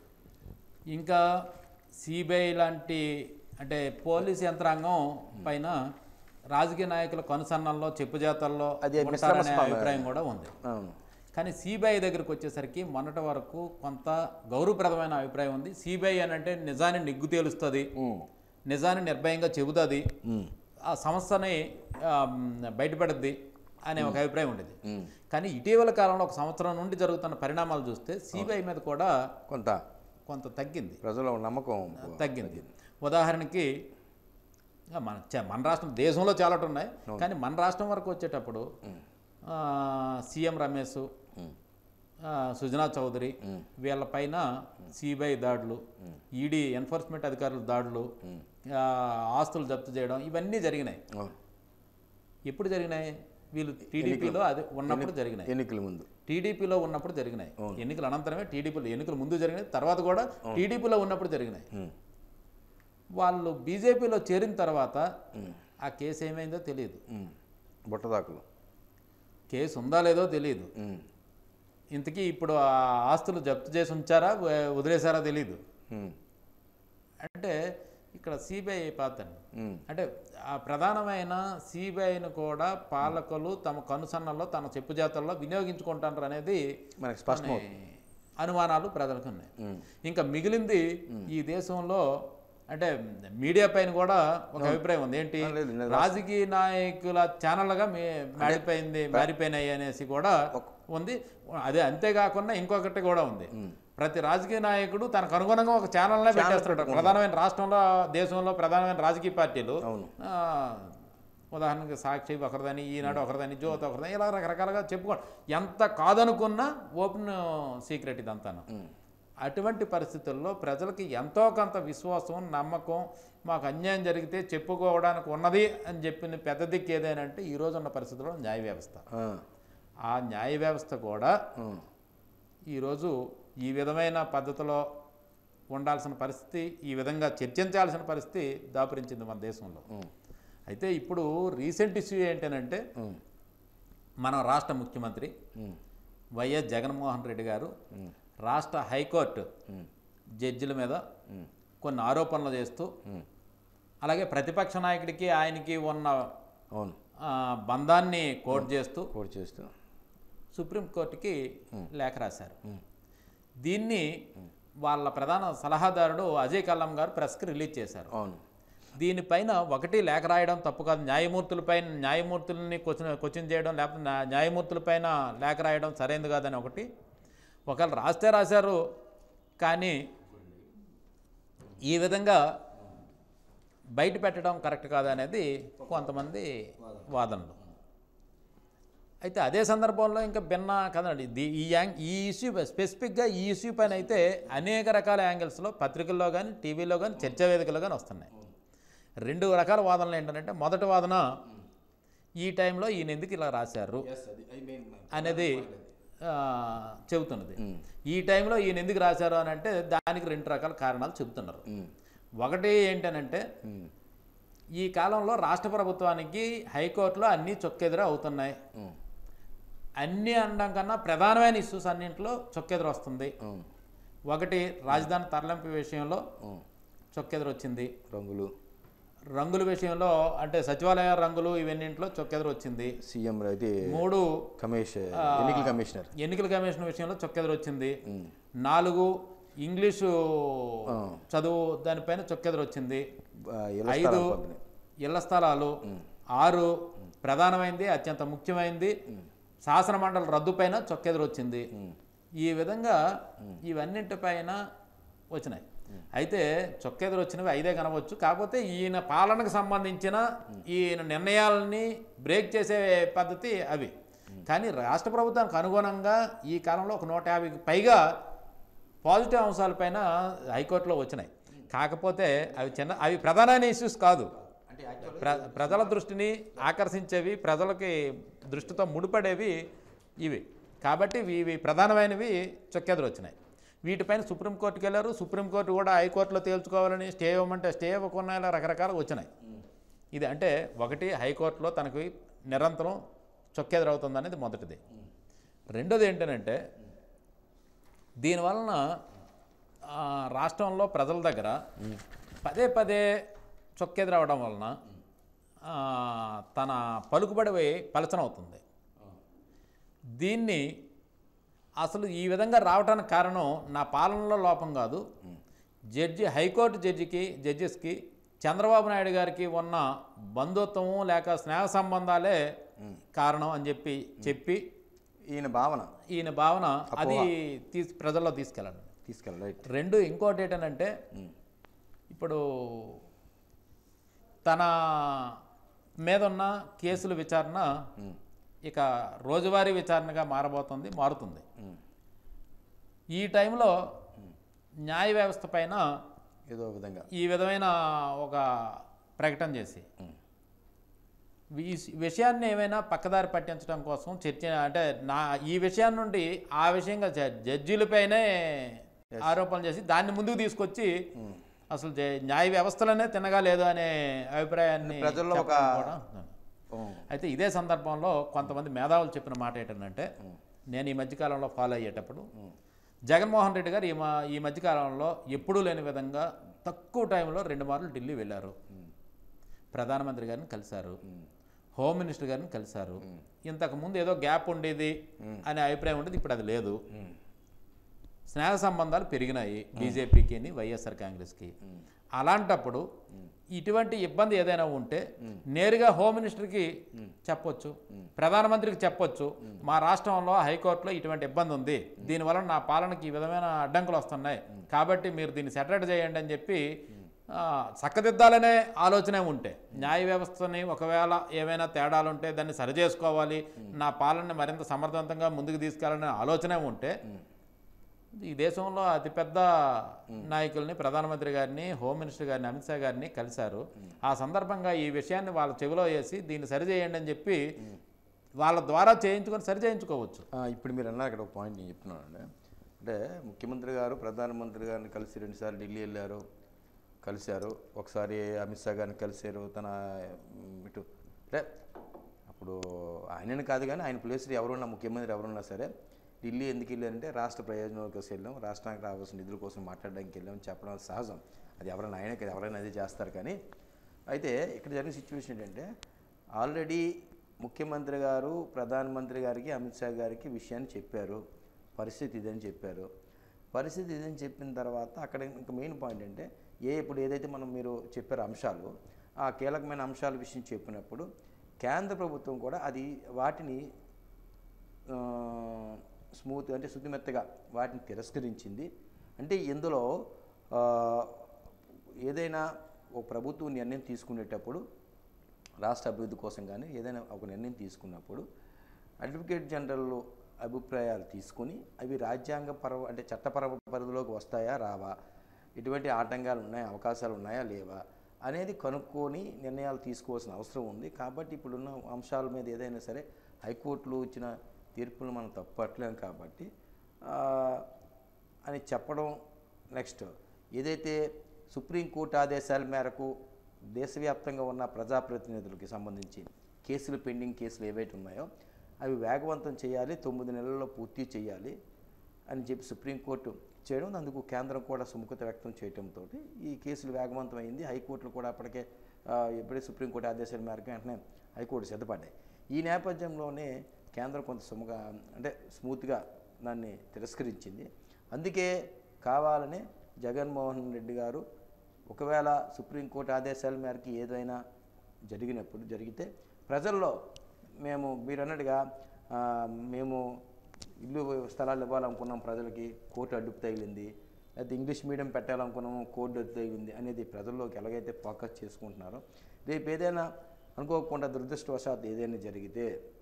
ఇంకా సిబిఐ లాంటి అంటే పోలీస్ యంత్రాంగం పైన రాజకీయ నాయకుల కొనసన్నల్లో చెప్పుజాతల్లో అది మిశ్రమ ఉంటారనే స్పందన. అభిప్రాయం కూడా ఉంది అవును కానీ సిబిఐ దగ్గరికి వచ్చేసరికి మొన్నటి వరకు కొంత గౌరవప్రదమైన అభిప్రాయం ఉంది సిబిఐ అని అంటే నిజాన్ని నిగ్గు తేలుస్తుంది ఉమ్. నిజాన్ని నిర్భయంగా చెబుతుంది ఉమ్. ఆ సంస్థని ఆ, మ్, బయటపడుద్ది అనే ఒక అభిప్రాయం ఉండేది ఉమ్. కానీ ఇటీవల కాలంలో ఒక సంవత్సరం నుండి జరుగుతున్న పరిణామాలు చూస్తే సిబిఐ మీద కూడా కొంత కొంత తగ్గింది ప్రజల నమ్మకం తగ్గింది ఉదాహరణకి ఆ, మన చ- మన రాష్ట్రం దేశంలో చాలా ఉన్నాయి కానీ మన రాష్ట్రం వరకు వచ్చేటప్పుడు ఆ, సీఎం రమేష్ ఆ, సుజనా చౌదరి వీళ్ళపైన సిబిఐ దాడులు ఈడీ ఎన్ఫోర్స్మెంట్ అధికారుల దాడులు ఆ, ఆస్తులు జప్తు చేయడం ఇవన్నీ జరిగినాయి అవును ఎప్పుడు జరిగినాయి వీళ్ళు టీడీపీలో అది ఉన్నప్పుడు జరిగినాయి ఎన్నికల ముందు టీడీపీలో ఉన్నప్పుడు జరిగినాయి ఎన్నికల అనంతరమే టీడీపీలో ఎన్నికల ముందు జరిగినాయి తర్వాత కూడా టీడీపీలో ఉన్నప్పుడు జరిగినాయి ఉమ్. వాళ్ళు బీజేపీలో చేరిన తర్వాత ఆ కేసు ఏమైందో తెలియదు ఉమ్. బుట్టదాకులు కేసు ఉందా లేదో తెలియదు ఉమ్. ఇంతకీ ఇప్పుడు ఆ ఆస్తులు జప్తు చేసి ఉంచారా వ- వదిలేశారా తెలియదు ఉమ్. అంటే ఇక్కడ సిబిఐ పాత్ర ఉమ్. అంటే ఆ ప్రధానమైన సిబిఐని కూడా పాలకులు తమ కనుసన్నల్లో తమ చెప్పు జాతల్లో వినియోగించుకుంటారు అనేది మనకి స్పష్టం కొన్ని అనుమానాలు ప్రజలకు ఉన్నాయి ఉమ్. ఇంకా మిగిలింది ఈ దేశంలో అంటే మీడియా పైన కూడా ఒక అభిప్రాయం ఉంది ఏంటి ఆ, లేదు, లేదు. రాజకీయ నాయకుల ఛానల్గా మే- మారిపోయింది మారిపోయినాయి అనేసి కూడా ఉంది అదే అంతేకాకుండా ఇంకొకటి కూడా ఉంది ప్రతి రాజకీయ నాయకుడు తనకు అనుగుణంగా ఒక ఛానల్నే పెట్టేస్తున్నాడు ప్రధానమైన రాష్ట్రంలో దేశంలో ప్రధానమైన రాజకీయ పార్టీలు అవును. ఆ, ఉదాహరణకి సాక్షి ఒకరిదని ఈనాడు ఒకరిదని జ్యోతి ఒకరిదని ఇలా రకరకాలుగా చెప్పుకో ఎంత కాదనుకున్నా ఓపెన్ సీక్రెట్ ఇదంతాను అటువంటి పరిస్థితుల్లో ప్రజలకి ఎంతో కొంత విశ్వాసం నమ్మకం మాకు అన్యాయం జరిగితే చెప్పుకోవడానికి ఉన్నది అని చెప్పిన పెద్ద దిక్కు ఏదైనా ఈ రోజు ఉన్న పరిస్థితుల్లో న్యాయ వ్యవస్థ ఆ. ఆ న్యాయ వ్యవస్థ కూడా ఉమ్. ఈరోజు ఈ విధమైన పద్ధతిలో ఉండాల్సిన పరిస్థితి ఈ విధంగా చర్చించాల్సిన పరిస్థితి దాపురించింది మన దేశంలో ఉమ్. అయితే ఇప్పుడు రీసెంట్ ఇష్యూ ఏంటనంటే ఉమ్. మన రాష్ట్ర ముఖ్యమంత్రి ఉమ్. వైఎస్ జగన్మోహన్ రెడ్డి గారు ఉమ్. రాష్ట్ర హైకోర్టు ఉమ్. జడ్జిల మీద ఉమ్. కొన్ని ఆరోపణలు చేస్తూ ఉమ్. అలాగే ప్రతిపక్ష నాయకుడికి ఆయనకి ఉన్న అవును ఆ, బంధాన్ని కోట్ చేస్తూ కోడ్ చేస్తూ సుప్రీంకోర్టుకి లేఖ రాశారు దీన్ని వాళ్ళ ప్రధాన సలహాదారుడు అజయ్ కల్లం గారు ప్రెస్కి రిలీజ్ చేశారు అవును దీనిపైన ఒకటి లేఖ రాయడం తప్పు కాదు న్యాయమూర్తులపై న్యాయమూర్తులని క్వశ్చన్ క్వశ్చన్ చేయడం లేకపోతే న్యా- న్యాయమూర్తులపైన లేఖ రాయడం సరైనది కాదని ఒకటి ఒకవేళ రాస్తే రాశారు కానీ ఈ విధంగా బయట పెట్టడం కరెక్ట్ కాదనేది కొంతమంది వాదనలు అయితే అదే సందర్భంలో ఇంకా భిన్న కదండి ది- ఈ యాంగ్ ఈ ఇష్యూ స్పెసిఫిక్గా ఈ ఇష్యూ పైన అయితే అనేక రకాల యాంగిల్స్లో పత్రికల్లో కానీ టీవీలో కానీ చర్చా వేదికల్లో కానీ వస్తున్నాయి రెండు రకాల వాదనలు ఏంటంటే మొదటి వాదన ఈ టైంలో ఈయన ఎందుకు ఇలా రాశారు అనేది ఆ, చెబుతున్నది ఈ టైంలో ఈయన ఎందుకు రాశారు అని అంటే దానికి రెండు రకాల కారణాలు చెబుతున్నారు ఒకటి ఏంటనంటే ఈ కాలంలో రాష్ట్ర ప్రభుత్వానికి హైకోర్టులో అన్నీ చొక్కెదురు అవుతున్నాయి అన్నీ అనడం కన్నా ప్రధానమైన ఇష్యూస్ అన్నింటిలో చొక్కెదురు వస్తుంది ఒకటి రాజధాని తరలింపు విషయంలో చొక్కెదురు వచ్చింది రంగులు రంగుల విషయంలో అంటే సచివాలయ రంగులు ఇవన్నింటిలో చొక్కెదురు వచ్చింది సీఎం అయితే మూడు కమిషన్ ఎన్నికల కమిషనర్ ఎన్నికల కమిషన్ విషయంలో చొక్కెదురు వచ్చింది నాలుగు ఇంగ్లీషు చదువు దానిపైన చొక్కెదురు వచ్చింది ఆ, ఇళ్ల ఐదు స్థలాల పంపిణీ. ఇళ్ల స్థలాలు ఆరు ప్రధానమైంది అత్యంత ముఖ్యమైనది శాసన మండలి రద్దుపైన చొక్కెదురు వచ్చింది ఈ విధంగా ఇవన్నింటిపైన వచ్చినాయి అయితే చొక్కెదురు వచ్చినవి ఐదే కనవచ్చు కాకపోతే ఈయన పాలనకు సంబంధించిన ఈయన నిర్ణయాలని బ్రేక్ చేసే పద్ధతి అవి కానీ రాష్ట్ర ప్రభుత్వానికి అనుగుణంగా ఈ కాలంలో ఒక నూట యాభైకి పైగా పాజిటివ్ అంశాలపైన హైకోర్టులో వచ్చినాయి కాకపోతే అవి చిన్న అవి ప్రధానమైన ఇష్యూస్ కాదు ప్ర ప్రజల దృష్టిని ఆకర్షించేవి ప్రజలకి దృష్టితో ముడిపడేవి ఇవి కాబట్టి ఇవి ఇవి ప్రధానమైనవి చొక్కెదురు వచ్చినాయి వీటిపైన సుప్రీంకోర్టుకి వెళ్ళారు సుప్రీంకోర్టు కూడా హైకోర్టులో తేల్చుకోవాలని స్టే ఇవ్వమంటే స్టే ఇవ్వకుండా ఇలా రకరకాలుగా వచ్చినాయి ఇది అంటే ఒకటి హైకోర్టులో తనకి నిరంతరం చొక్కెదురు అవుతుంది అనేది మొదటిది రెండోది ఏంటంటే దీనివలన ఆ, రాష్ట్రంలో ప్రజల దగ్గర పదే పదే చొక్కెదురవడం వలన ఆ, తన పలుకుబడి పలచనవుతుంది దీన్ని అసలు ఈ విధంగా రావడానికి కారణం నా పాలనలో లోపం కాదు జడ్జి హైకోర్టు జడ్జికి జడ్జెస్కి చంద్రబాబు నాయుడు గారికి ఉన్న బంధుత్వము లేక స్నేహ సంబంధాలే కారణం అని చెప్పి చెప్పి ఈయన భావన ఈయన భావన అది తీసి ప్రజల్లో తీసుకెళ్ళండి తీసుకెళ్ళి రైట్ రెండు ఇంకోటి ఏంటంటే ఇప్పుడు తన మీద ఉన్న కేసుల విచారణ ఇక రోజువారీ విచారణగా మారబోతుంది మారుతుంది ఈ టైంలో న్యాయ వ్యవస్థ పైన ఏదో ఒక విధంగా ఈ విధమైన ఒక ప్రకటన చేసి ఈ విషయాన్ని ఏమైనా పక్కదారి పట్టించడం కోసం చర్చ అంటే నా ఈ విషయం నుండి ఆ విషయంగా జ- జడ్జీలపైనే ఆరోపణలు చేసి దాన్ని ముందుకు తీసుకొచ్చి అసలు జ- న్యాయ వ్యవస్థలోనే తినగా లేదు అనే అభిప్రాయాన్ని ప్రజల్లో ఒక- చెప్పడం కూడా ఓ, అయితే ఇదే సందర్భంలో కొంతమంది మేధావులు చెప్పిన మాట ఏంటంటే నేను ఈ మధ్యకాలంలో ఫాలో అయ్యేటప్పుడు జగన్మోహన్ రెడ్డి గారు ఈ మా ఈ మధ్యకాలంలో ఎప్పుడూ లేని విధంగా తక్కువ టైంలో రెండు మార్లు ఢిల్లీ వెళ్ళారు ప్రధానమంత్రి గారిని కలిశారు హోమ్ మినిస్టర్ గారిని కలిశారు ఇంతకుముందు ఏదో గ్యాప్ ఉండేది అనే అభిప్రాయం ఉండేది ఇప్పుడు అది లేదు స్నేహ సంబంధాలు పెరిగినాయి బీజేపీకి వైఎస్ఆర్ కాంగ్రెస్కి అలాంటప్పుడు ఇటువంటి ఇబ్బంది ఏదైనా ఉంటే నేరుగా హోమ్ మినిస్టర్కి చెప్పొచ్చు ప్రధానమంత్రికి చెప్పొచ్చు మా రాష్ట్రంలో హైకోర్టులో ఇటువంటి ఇబ్బంది ఉంది దీనివల్ల నా పాలనకి ఈ విధమైన అడ్డంకులు వస్తున్నాయి కాబట్టి మీరు దీన్ని సెటరేట్ చేయండి అని చెప్పి ఆ, చక్కదిద్దాలనే ఆలోచనే ఉంటే న్యాయ వ్యవస్థని ఒకవేళ ఏమైనా తేడాలు ఉంటే దాన్ని సరిచేసుకోవాలి నా పాలనని మరింత సమర్థవంతంగా ముందుకు తీసుకెళ్ళాలనే ఆలోచనే ఉంటే ఈ దేశంలో అతిపెద్ద నాయకుల్ని ప్రధానమంత్రి గారిని హోమ్ మినిస్టర్ గారిని అమిత్ షా గారిని కలిశారు ఆ సందర్భంగా ఈ విషయాన్ని వాళ్ళ చెవిలో వేసి దీన్ని సరిచేయండి అని చెప్పి వాళ్ళ ద్వారా చేయించుకొని సరి చేయించుకోవచ్చు ఆ, ఇప్పుడు మీరు అన్నారు ఇక్కడ ఒక పాయింట్ నేను చెప్తున్నానండి అంటే ముఖ్యమంత్రి గారు ప్రధానమంత్రి గారిని కలిసి రెండుసార్లు ఢిల్లీ వెళ్ళారు కలిశారు ఒకసారి అమిత్ షా గారిని కలిశారు తన మ్, ఇటు అంటే అప్పుడు ఆయనని కాదు కానీ ఆయన ప్లేస్లో ఎవరున్నా ముఖ్యమంత్రి ఎవరున్నా సరే ఢిల్లీ ఎందుకు వెళ్ళారంటే రాష్ట్ర ప్రయోజనాల కోసం వెళ్ళాం రాష్ట్రానికి రావాల్సిన నిధుల కోసం మాట్లాడడానికి వెళ్ళాం చెప్పడం అది సహజం అది ఎవరైనా ఆయనే కదా ఎవరైనా అదే చేస్తారు కానీ అయితే ఇక్కడ జరిగిన సిచ్యువేషన్ ఏంటంటే ఆల్రెడీ ముఖ్యమంత్రి గారు ప్రధానమంత్రి గారికి అమిత్ షా గారికి విషయాన్ని చెప్పారు పరిస్థితి ఇదని చెప్పారు పరిస్థితి ఇదని చెప్పిన తర్వాత అక్కడ ఇంకా మెయిన్ పాయింట్ అంటే ఏ ఇప్పుడు ఏదైతే మనం మీరు చెప్పారు అంశాలు ఆ కీలకమైన అంశాల విషయం చెప్పినప్పుడు కేంద్ర ప్రభుత్వం కూడా అది వాటిని ఆ, స్మూత్ అంటే శుద్ధిమెత్తగా వాటిని తిరస్కరించింది అంటే ఇందులో ఆ, ఏదైనా ఒక ప్రభుత్వం నిర్ణయం తీసుకునేటప్పుడు రాష్ట్ర అభివృద్ధి కోసం కానీ ఏదైనా ఒక నిర్ణయం తీసుకున్నప్పుడు అడ్వకేట్ జనరల్ అభిప్రాయాలు తీసుకుని అవి రాజ్యాంగ పర అంటే చట్టపర పరిధిలోకి వస్తాయా రావా ఎటువంటి ఆటంకాలు ఉన్నాయా అవకాశాలు ఉన్నాయా లేవా అనేది కనుక్కొని నిర్ణయాలు తీసుకోవాల్సిన అవసరం ఉంది కాబట్టి ఇప్పుడున్న అంశాల మీద ఏదైనా సరే హైకోర్టులో ఇచ్చిన తీర్పులు మనం తప్పట్లేం కాబట్టి ఆ, అని చెప్పడం నెక్స్ట్ ఏదైతే సుప్రీంకోర్టు ఆదేశాల మేరకు దేశవ్యాప్తంగా ఉన్న ప్రజాప్రతినిధులకి సంబంధించి కేసులు పెండింగ్ కేసులు ఏవైతే ఉన్నాయో అవి వేగవంతం చేయాలి తొమ్మిది నెలల్లో పూర్తి చేయాలి అని చెప్పి సుప్రీంకోర్టు చేయడం అందుకు కేంద్రం కూడా సుముఖత వ్యక్తం చేయడంతో ఈ కేసులు వేగవంతం అయింది హైకోర్టులు కూడా అప్పటికే ఆ, ఎప్పుడే సుప్రీంకోర్టు ఆదేశాల మేరకు వెంటనే హైకోర్టు సిద్ధపడ్డాయి ఈ నేపథ్యంలోనే కేంద్రం కొంత సుముఖ అంటే స్మూత్గా దాన్ని తిరస్కరించింది అందుకే కావాలని జగన్మోహన్ రెడ్డి గారు ఒకవేళ సుప్రీంకోర్టు ఆదేశాల మేరకు ఏదైనా జరిగినప్పుడు జరిగితే ప్రజల్లో మేము మీరు అన్నట్టుగా ఆ, మేము ఇల్లు స్థలాలు ఇవ్వాలనుకున్నాం ప్రజలకి కోర్టు అడ్డుపు తగిలింది లేకపోతే ఇంగ్లీష్ మీడియం పెట్టాలనుకున్నాము కోర్టు అడ్డు తగిలింది అనేది ప్రజల్లోకి ఎలాగైతే ఫోకస్ చేసుకుంటున్నారో రేపు ఏదైనా అనుకోకుండా దురదృష్టవశాత్తు ఏదైనా జరిగితే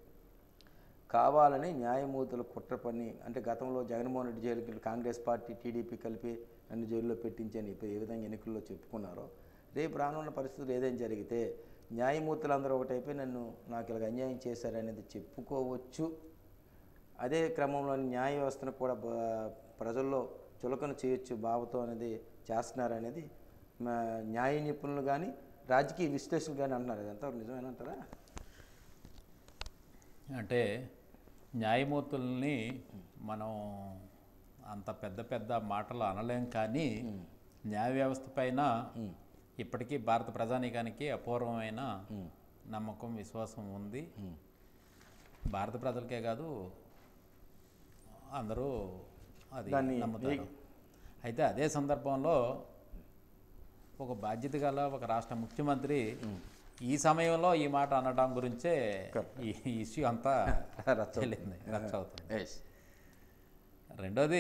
కావాలని న్యాయమూర్తులు కుట్ర పని అంటే గతంలో జగన్మోహన్ రెడ్డి జైలుకి కాంగ్రెస్ పార్టీ టీడీపీ కలిపి నన్ను జైల్లో పెట్టించని ఇప్పుడు ఏ విధంగా ఎన్నికల్లో చెప్పుకున్నారో రేపు రానున్న పరిస్థితులు ఏదైనా జరిగితే న్యాయమూర్తులందరూ ఒకటైపోయి నన్ను నాకు ఇలాగ అన్యాయం చేశారనేది చెప్పుకోవచ్చు అదే క్రమంలో న్యాయ వ్యవస్థను కూడా బ- ప్రజల్లో చులకన చేయొచ్చు భావతో అనేది చేస్తున్నారనేది మా న్యాయ నిపుణులు కానీ రాజకీయ విశ్లేషకులు కానీ అంటున్నారు అదంతా నిజమేనంటారా అంటే న్యాయమూర్తుల్ని మనం అంత పెద్ద పెద్ద మాటలు అనలేం కానీ న్యాయ వ్యవస్థ పైన ఇప్పటికీ భారత ప్రజానీకానికి అపూర్వమైన నమ్మకం విశ్వాసం ఉంది భారత ప్రజలకే కాదు అందరూ అది దాన్ని నమ్ముతారు అయితే అదే సందర్భంలో ఒక బాధ్యత గల ఒక రాష్ట్ర ముఖ్యమంత్రి ఈ సమయంలో ఈ మాట అనడం గురించే ఈ ఇష్యూ అంతా రచ్చ తెలియంది రచ్చ అవుతుంది ఎస్ రెండోది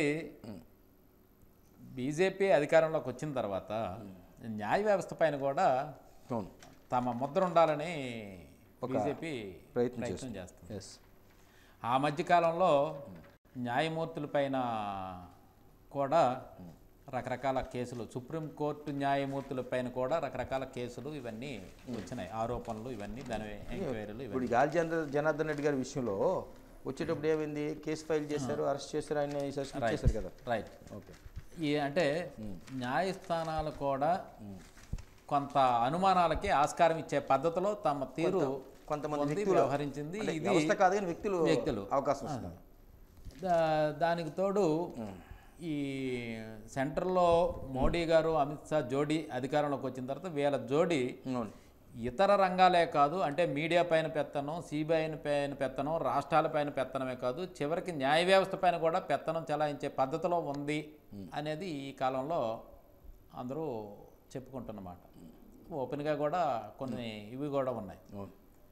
బీజేపీ అధికారంలోకి వచ్చిన తర్వాత న్యాయ వ్యవస్థ పైన కూడా అవును తమ ముద్ర ఉండాలని ఒక బీజేపీ ప్రయత్నం ప్రయత్నం చేస్తుంది ఎస్ ఆ మధ్య కాలంలో న్యాయమూర్తుల పైన కూడా రకరకాల కేసులు సుప్రీంకోర్టు న్యాయమూర్తుల పైన కూడా రకరకాల కేసులు ఇవన్నీ వచ్చినాయి ఆరోపణలు ఇవన్నీ దాని ఎంక్వైరీలు ఇవన్నీ ఇప్పుడు ఈ గాలి జన- జనార్దన్ రెడ్డి గారి విషయంలో వచ్చేటప్పుడు ఏమైంది కేసు ఫైల్ చేశారు అరెస్ట్ చేశారు ఆయన సస్పెండ్ చేశారు కదా రైట్ ఓకే ఈ అంటే న్యాయస్థానాలు కూడా కొంత అనుమానాలకి ఆస్కారం ఇచ్చే పద్ధతిలో తమ తీరు కొంతమంది ఉంది, వ్యక్తులు వ్యవహరించింది అంటే ఇది వ్యవస్థ కాదు కానీ వ్యక్తులు వ్యక్తులు. అవకాశం వస్తుంది దా- దానికి తోడు ఈ సెంటర్లో మోడీ గారు అమిత్ షా జోడీ అధికారంలోకి వచ్చిన తర్వాత వీళ్ళ జోడీ అవును ఇతర రంగాలే కాదు అంటే మీడియా పైన పెత్తనం సిబిఐ పైన పెత్తనం రాష్ట్రాల పైన పెత్తనమే కాదు చివరికి న్యాయ వ్యవస్థ పైన కూడా పెత్తనం చెలాయించే పద్ధతిలో ఉంది అనేది ఈ కాలంలో అందరూ చెప్పుకుంటున్నమాట ఓపెన్గా కూడా కొన్ని ఇవి కూడా ఉన్నాయి అవును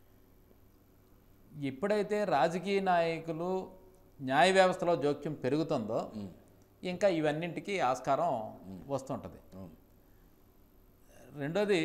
ఎప్పుడైతే రాజకీయ నాయకులు న్యాయ వ్యవస్థలో జోక్యం పెరుగుతుందో ఇంకా ఇవన్నింటికి ఆస్కారం వస్తుంటుంది అవును రెండోది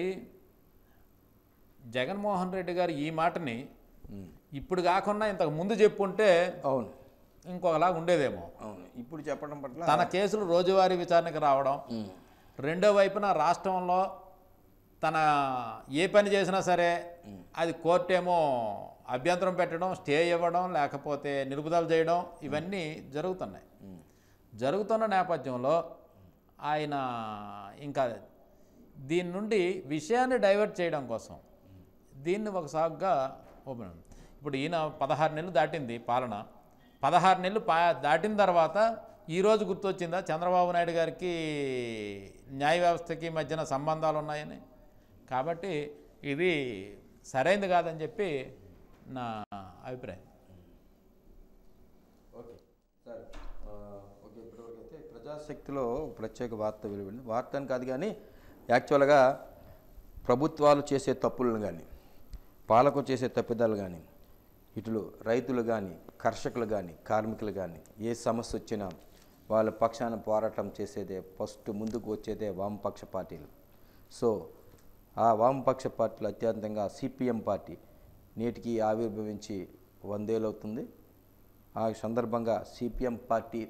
జగన్మోహన్ రెడ్డి గారు ఈ మాటని ఉమ్. ఇప్పుడు కాకుండా ఇంతకు ముందు చెప్పుంటే అవును ఇంకొకలా ఉండేదేమో అవును ఇప్పుడు చెప్పడం పట్ల తన కేసులు రోజువారీ విచారణకు రావడం ఉమ్. రెండో వైపున రాష్ట్రంలో తన ఏ పని చేసినా సరే అది కోర్టు ఏమో అభ్యంతరం పెట్టడం స్టే ఇవ్వడం లేకపోతే నిలుపుదల చేయడం ఇవన్నీ జరుగుతున్నాయి జరుగుతున్న నేపథ్యంలో ఆయన ఇంకా దీని నుండి విషయాన్ని డైవర్ట్ చేయడం కోసం దీన్ని ఒక సాగుగా ఓపెన్ ఇప్పుడు ఈయన పదహారు నెలలు దాటింది పాలన పదహారు నెలలు పా దాటిన తర్వాత ఈరోజు గుర్తొచ్చిందా చంద్రబాబు నాయుడు గారికి న్యాయ వ్యవస్థకి మధ్యన సంబంధాలు ఉన్నాయని కాబట్టి ఇది సరైనది కాదని చెప్పి నా అభిప్రాయం ఓకే సార్ ఆ, ఓకే ఇప్పటివరకు అయితే ప్రజాశక్తిలో ప్రత్యేక వార్త వెలువడింది వార్త అని కాదు కానీ యాక్చువల్గా ప్రభుత్వాలు చేసే తప్పులను కానీ పాలకులు చేసే తప్పిదాలు కానీ ఇటులు రైతులు కానీ కర్షకులు కానీ కార్మికులు కానీ ఏ సమస్య వచ్చినా వాళ్ళ పక్షాన పోరాటం చేసేదే ఫస్ట్ ముందుకు వచ్చేదే వామపక్ష పార్టీలు సో ఆ వామపక్ష పార్టీలు అత్యంతంగా సిపిఎం పార్టీ నేటికి ఆవిర్భవించి వందేళ్ళు అవుతుంది ఆ సందర్భంగా సిపిఎం పార్టీ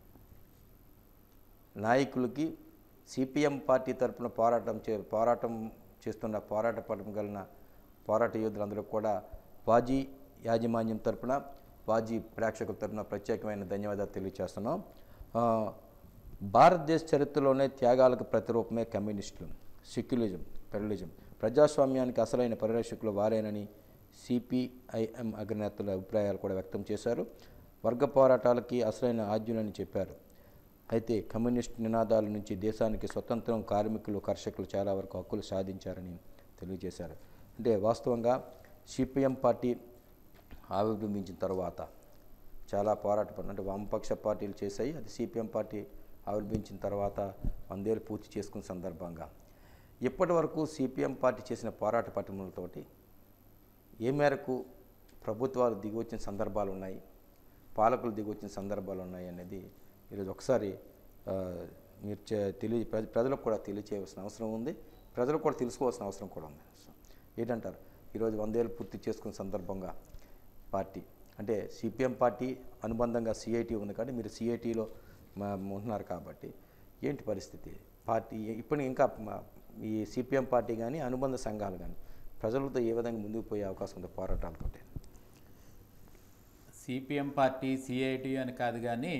నాయకులకి సిపిఎం పార్టీ తరపున పోరాటం చే పోరాటం చేస్తున్న పోరాట పటం కలిగిన పోరాట యోధులందరూ కూడా వాజీ యాజమాన్యం తరపున వాజీ ప్రేక్షకుల తరపున ప్రత్యేకమైన ధన్యవాదాలు తెలియజేస్తున్నాం ఆ, భారతదేశ చరిత్రలోనే త్యాగాలకు ప్రతిరూపమే కమ్యూనిస్టులు సెక్యులిజం ఫెడరలిజం ప్రజాస్వామ్యానికి అసలైన పరిరక్షకులు వారేనని సిపిఐఎం అగ్రనేతల అభిప్రాయాలు కూడా వ్యక్తం చేశారు వర్గ పోరాటాలకి అసలైన ఆద్యులని చెప్పారు అయితే కమ్యూనిస్ట్ నినాదాల నుంచి దేశానికి స్వతంత్రం కార్మికులు కర్షకులు చాలా వరకు హక్కులు సాధించారని తెలియజేశారు అంటే వాస్తవంగా సిపిఎం పార్టీ ఆవిర్భవించిన తర్వాత చాలా పోరాట పనులు అంటే వామపక్ష పార్టీలు చేశాయి అది సిపిఎం పార్టీ ఆవిర్భవించిన తర్వాత వందేళ్ళు పూర్తి చేసుకున్న సందర్భంగా ఇప్పటి వరకు సిపిఎం పార్టీ చేసిన పోరాట పట్టుములతోటి ఏ మేరకు ప్రభుత్వాలు దిగివచ్చిన సందర్భాలు ఉన్నాయి పాలకులు దిగివచ్చిన సందర్భాలు ఉన్నాయి అనేది ఈరోజు ఒకసారి ఆ, మీరు చే- తెలియ ప్రజ ప్రజలకు కూడా తెలియచేయవలసిన అవసరం ఉంది ప్రజలకు కూడా తెలుసుకోవాల్సిన అవసరం కూడా ఉంది సో, ఏంటంటారు ఈరోజు వందేళ్ళు పూర్తి చేసుకున్న సందర్భంగా పార్టీ అంటే సిపిఎం పార్టీ అనుబంధంగా సిఐటి ఉంది కాబట్టి మీరు సిఐటిలో ఉంటున్నారు కాబట్టి ఏంటి పరిస్థితి పార్టీ ఇప్పుడు ఇంకా మా- ఈ సిపిఎం పార్టీ కానీ అనుబంధ సంఘాలు కానీ ప్రజలతో ఏ విధంగా ముందుకు పోయే అవకాశం ఉంది పోరాటాలతోటి సిపిఎం పార్టీ సిఐటి అని కాదు కానీ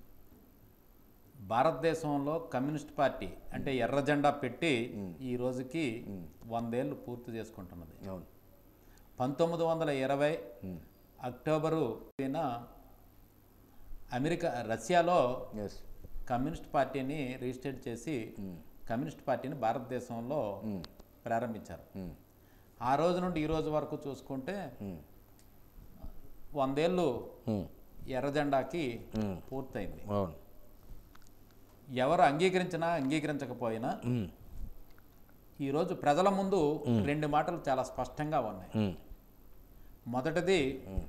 భారతదేశంలో కమ్యూనిస్ట్ పార్టీ అంటే ఎర్ర జెండా పెట్టి ఈ రోజుకి వందేళ్ళు పూర్తి చేసుకుంటున్నది అవును పంతొమ్మిది వందల ఇరవై ఉమ్. అక్టోబరు న అమెరికా రష్యాలో ఎస్ కమ్యూనిస్ట్ పార్టీని రిజిస్టర్ చేసి కమ్యూనిస్ట్ పార్టీని భారతదేశంలో ఉమ్. ప్రారంభించారు ఉమ్. ఆ రోజు నుండి ఈ రోజు వరకు చూసుకుంటే ఉమ్. వందేళ్ళు ఉమ్. ఎర్ర జెండాకి ఉమ్. పూర్తయింది అవును ఎవరు అంగీకరించినా అంగీకరించకపోయినా ఉమ్. ఈరోజు ప్రజల ముందు రెండు మాటలు చాలా స్పష్టంగా ఉన్నాయి ఉమ్. మొదటిది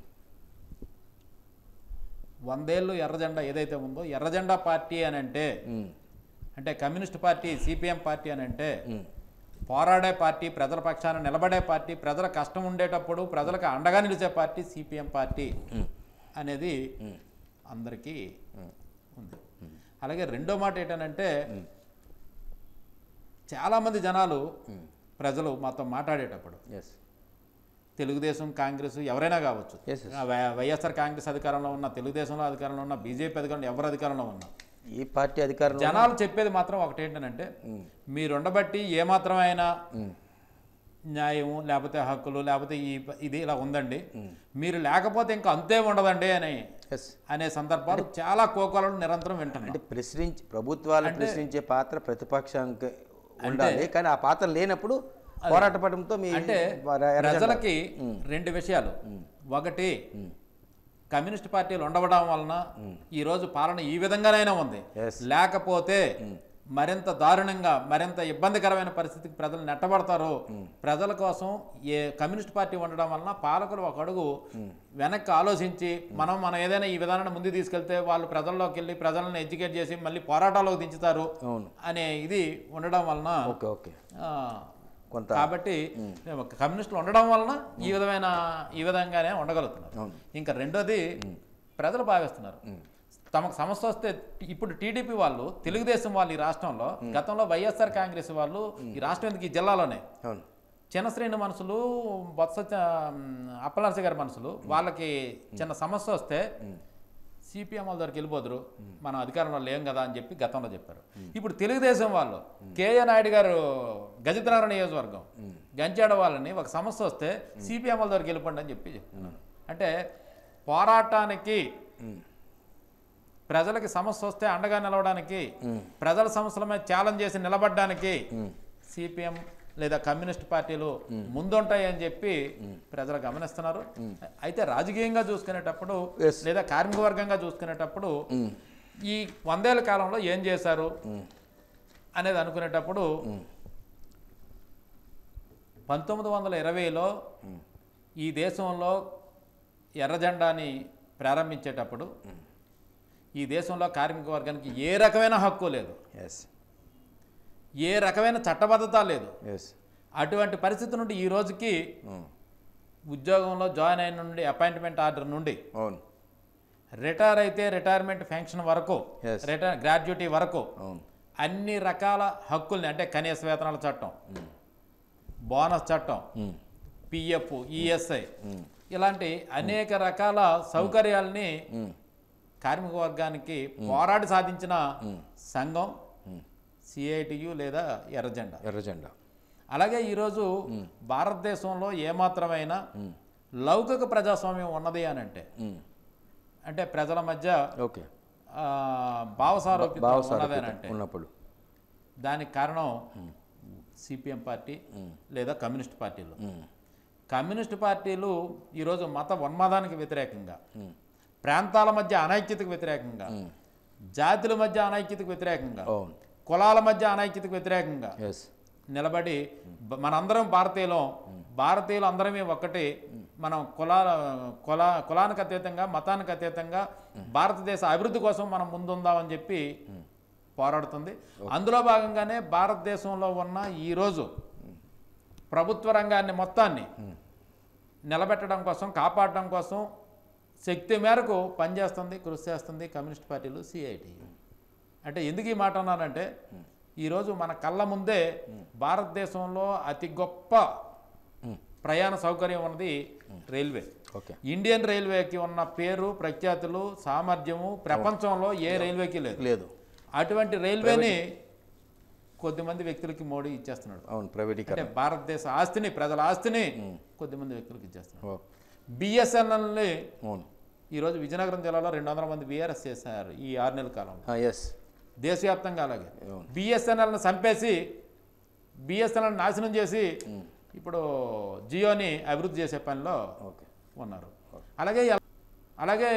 వందేళ్ళు ఎర్రజెండా ఏదైతే ఉందో ఎర్రజెండా పార్టీ అని అంటే ఉమ్. అంటే కమ్యూనిస్ట్ పార్టీ సిపిఎం పార్టీ అని అంటే ఉమ్. పోరాడే పార్టీ ప్రజల పక్షాన నిలబడే పార్టీ ప్రజల కష్టం ఉండేటప్పుడు ప్రజలకు అండగా నిలిచే పార్టీ సిపిఎం పార్టీ ఉమ్. అనేది అందరికీ ఉంది అలాగే రెండో మాట ఏంటనంటే చాలామంది జనాలు ప్రజలు మాతో మాట్లాడేటప్పుడు ఎస్ తెలుగుదేశం కాంగ్రెస్ ఎవరైనా కావచ్చు Yes, yes. ఆ వై- వైఎస్ఆర్ కాంగ్రెస్ అధికారంలో ఉన్న తెలుగుదేశంలో అధికారంలో ఉన్న బీజేపీ అధికారంలో ఎవరు అధికారంలో ఉన్నా ఈ పార్టీ అధికారంలో జనాలు చెప్పేది మాత్రం ఒకటి ఏంటంటే మీరు ఉండబట్టి ఏమాత్రమైనా న్యాయము లేకపోతే హక్కులు లేకపోతే ఈ ఇది ఇలా ఉందండి మీరు లేకపోతే ఇంకా అంతే ఉండదండి అని ఎస్ అనే సందర్భాలు చాలా కోకాలను నిరంతరం వింటున్నాం అంటే ప్రశ్నించి ప్రభుత్వాలు ప్రశ్నించే పాత్ర ప్రతిపక్షానికి ఉండాలి కానీ ఆ పాత్ర లేనప్పుడు పోరాట పడంతో మీ అంటే వారి ఎర్రజెండా- ప్రజలకి రెండు విషయాలు ఒకటి కమ్యూనిస్ట్ పార్టీలు ఉండవడం వలన ఈ రోజు పాలన ఈ విధంగానైనా ఉంది Yes. లేకపోతే మరింత దారుణంగా మరింత ఇబ్బందికరమైన పరిస్థితికి ప్రజలు నెట్టబడతారు ప్రజల కోసం ఏ కమ్యూనిస్ట్ పార్టీ ఉండడం వలన పాలకులు ఒక అడుగు వెనక్కి ఆలోచించి మనం మనం ఏదైనా ఈ విధానాన్ని ముందు తీసుకెళ్తే వాళ్ళు ప్రజల్లోకి వెళ్ళి ప్రజలను ఎడ్యుకేట్ చేసి మళ్ళీ పోరాటాలకు దించుతారు అవును అనే ఇది ఉండడం వలన ఓకే ఓకే ఆ, కొంత కాబట్టి కమ్యూనిస్టులు ఉండడం వలన ఈ విధమైన ఈ విధంగానే ఉండగలుగుతున్నారు అవును. ఇంకా రెండోది ప్రజలు భావిస్తున్నారు తమకు సమస్య వస్తే ఇప్పుడు టీడీపీ వాళ్ళు తెలుగుదేశం వాళ్ళు ఈ రాష్ట్రంలో గతంలో వైఎస్ఆర్ కాంగ్రెస్ వాళ్ళు ఈ రాష్ట్రం ఎందుకు ఈ జిల్లాలోనే అవును చిన్న శ్రేణి మనుషులు బొత్స చ- అప్పలనరసి గారి మనుషులు వాళ్ళకి చిన్న సమస్య వస్తే సిపిఎం వాళ్ళ దగ్గరికి వెళ్ళిపోదురు మనం అధికారంలో లేం కదా అని చెప్పి గతంలో చెప్పారు ఇప్పుడు తెలుగుదేశం వాళ్ళు కేఏ నాయుడు గారు గజతనగర నియోజకవర్గం గంచాడ వాళ్ళని ఒక సమస్య వస్తే సిపిఎం వాళ్ళ దగ్గరికి వెళ్ళిపోండి అని చెప్పి చెప్తున్నారు అంటే పోరాటానికి ప్రజలకి సమస్య వస్తే అండగా నిలవడానికి ప్రజల సమస్యల మీద ఛాలెంజ్ చేసి నిలబడడానికి సిపిఎం లేదా కమ్యూనిస్ట్ పార్టీలు ముందుంటాయి అని చెప్పి ప్రజలు గమనిస్తున్నారు అయితే రాజకీయంగా చూసుకునేటప్పుడు Yes. లేదా కార్మిక వర్గంగా చూసుకునేటప్పుడు ఈ వందేళ్ల కాలంలో ఏం చేశారు అనేది అనుకునేటప్పుడు పంతొమ్మిది వందల ఇరవైలో ఈ దేశంలో ఎర్ర జెండాని ప్రారంభించేటప్పుడు ఈ దేశంలో కార్మిక వర్గానికి ఏ రకమైన హక్కు లేదు ఎస్ ఏ రకమైన చట్టబద్ధత లేదు ఎస్ అటువంటి పరిస్థితి నుండి ఈ రోజుకి ఉద్యోగంలో జాయిన్ అయిన నుండి అపాయింట్మెంట్ ఆర్డర్ నుండి అవును రిటైర్ అయితే రిటైర్మెంట్ ఫెన్షన్ వరకు Yes. రిటైర్ గ్రాడ్యుయేటీ వరకు అవును అన్ని రకాల హక్కుల్ని అంటే కనీస వేతనాల చట్టం బోనస్ చట్టం ఉమ్, పిఎఫ్ ఈఎస్ఐ ఇలాంటి అనేక రకాల సౌకర్యాల్ని ఉమ్, కార్మిక వర్గానికి పోరాడి సాధించిన సంఘం సిఐటియు లేదా ఎర్రజెండా ఎర్ర జెండా అలాగే ఈరోజు భారతదేశంలో ఏమాత్రమైన లౌకిక ప్రజాస్వామ్యం ఉన్నది అని అంటే ఉమ్, అంటే ప్రజల మధ్య ఓకే ఆ, భావసారోపిత ఉన్నది అని అంటే ఉన్నప్పుడు దానికి కారణం సిపిఎం పార్టీ లేదా కమ్యూనిస్ట్ పార్టీలు కమ్యూనిస్ట్ పార్టీలు ఈరోజు మత ఉన్మాదానికి వ్యతిరేకంగా ప్రాంతాల మధ్య అనైక్యతకు వ్యతిరేకంగా జాతుల మధ్య అనైక్యతకు వ్యతిరేకంగా అవును కులాల మధ్య అనైక్యతకు వ్యతిరేకంగా ఎస్ నిలబడి బ- మనందరం భారతీయులం భారతీయులు అందరమే ఒక్కటి మనం కులాల కుల కులానికి అతీతంగా మతానికి అతీతంగా భారతదేశ అభివృద్ధి కోసం మనం ముందుందామని చెప్పి పోరాడుతుంది అందులో భాగంగానే భారతదేశంలో ఉన్న ఈరోజు ప్రభుత్వ రంగాన్ని మొత్తాన్ని నిలబెట్టడం కోసం కాపాడడం కోసం శక్తి మేరకు పనిచేస్తుంది కృషి చేస్తుంది కమ్యూనిస్ట్ పార్టీలు సిఐటి అంటే ఎందుకు ఈ మాట అన్నానంటే ఈరోజు మన కళ్ళ ముందే భారతదేశంలో అతి గొప్ప ప్రయాణ సౌకర్యం ఉన్నది రైల్వే ఓకే ఇండియన్ రైల్వేకి ఉన్న పేరు ప్రఖ్యాతులు సామర్థ్యము ప్రపంచంలో ఏ రైల్వేకి లేదు లేదు అటువంటి రైల్వేని కొద్దిమంది వ్యక్తులకి మోడీ ఇచ్చేస్తున్నాడు అవును ప్రైవేటీకరణ అంటే భారతదేశ ఆస్తిని ప్రజల ఆస్తిని కొద్దిమంది వ్యక్తులకు ఇచ్చేస్తున్నాడు ఓ, బిఎస్ఎన్ఎల్ని అవును ఈరోజు విజయనగరం జిల్లాలో రెండు వందల మంది బీఆర్ఎస్ చేశారు ఈ ఆరు నెలల కాలంలో ఎస్ దేశవ్యాప్తంగా అలాగే అవును. బిఎస్ఎన్ఎల్ని చంపేసి బిఎస్ఎన్ఎల్ నాశనం చేసి ఇప్పుడు జియోని అభివృద్ధి చేసే పనిలో ఓకే ఉన్నారు అలాగే ఎల- అలాగే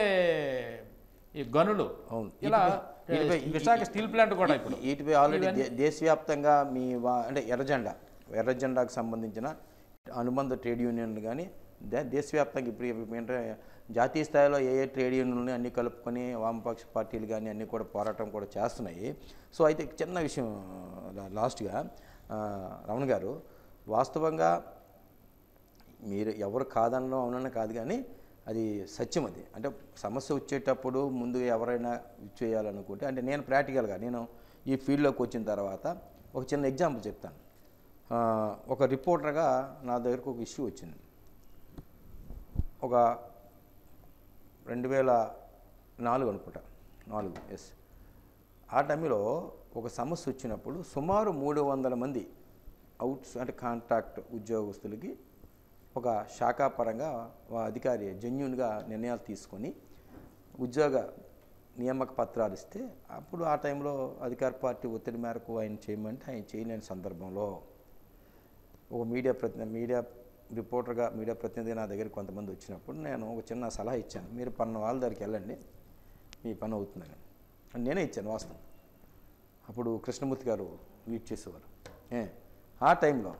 ఈ గనులు అవును. ఇలా వీటిపై- విశాఖ స్టీల్ ప్లాంట్ కూడా ఇప్పుడు వీటిపై ఆల్రెడీ దే- దేశవ్యాప్తంగా మీ వా- అంటే ఎర్రజెండా ఎర్రజెండాకు సంబంధించిన అనుబంధ ట్రేడ్ యూనియన్లు కానీ దే- దేశవ్యాప్తంగా ఇప్పుడు ఇవి ఏంటంటే జాతీయ స్థాయిలో ఏ ఏ ట్రేడ్ యూనియన్లు అన్ని కలుపుకొని వామపక్ష పార్టీలు కానీ అన్నీ కూడా పోరాటం కూడా చేస్తున్నాయి సో అయితే చిన్న విషయం లా- లాస్ట్గా ఆ, రమణ గారు వాస్తవంగా మీరు ఎవరు కాదనడం అవునన్న కాదు కానీ అది సత్యం అది అంటే సమస్య వచ్చేటప్పుడు ముందు ఎవరైనా చేయాలనుకుంటే అంటే నేను ప్రాక్టికల్గా నేను ఈ ఫీల్డ్లోకి వచ్చిన తర్వాత ఒక చిన్న ఎగ్జాంపుల్ చెప్తాను ఆ, ఒక రిపోర్టర్గా నా దగ్గరకు ఒక ఇష్యూ వచ్చింది ఒక రెండు వేల నాలుగు అనుకుంటా నాలుగు ఎస్ ఆ టైంలో ఒక సమస్య వచ్చినప్పుడు సుమారు మూడు వందల మంది అవుట్ అంటే కాంట్రాక్ట్ ఉద్యోగస్తులకి ఒక శాఖాపరంగా వా అధికారి జెన్యున్గా నిర్ణయాలు తీసుకొని ఉద్యోగ నియామక పత్రాలు ఇస్తే అప్పుడు ఆ టైంలో అధికార పార్టీ ఒత్తిడి మేరకు ఆయన చేయమంటే ఆయన చేయలేని సందర్భంలో ఒక మీడియా ప్రతి మీడియా రిపోర్టర్గా మీడియా ప్రతినిధి నా దగ్గరికి కొంతమంది వచ్చినప్పుడు నేను ఒక చిన్న సలహా ఇచ్చాను మీరు పన్న వాళ్ళ దగ్గరికి వెళ్ళండి మీ పని అవుతుందని అని నేనే ఇచ్చాను వాస్తవం అప్పుడు కృష్ణమూర్తి గారు లీడ్ చేసేవారు ఏ ఆ టైంలో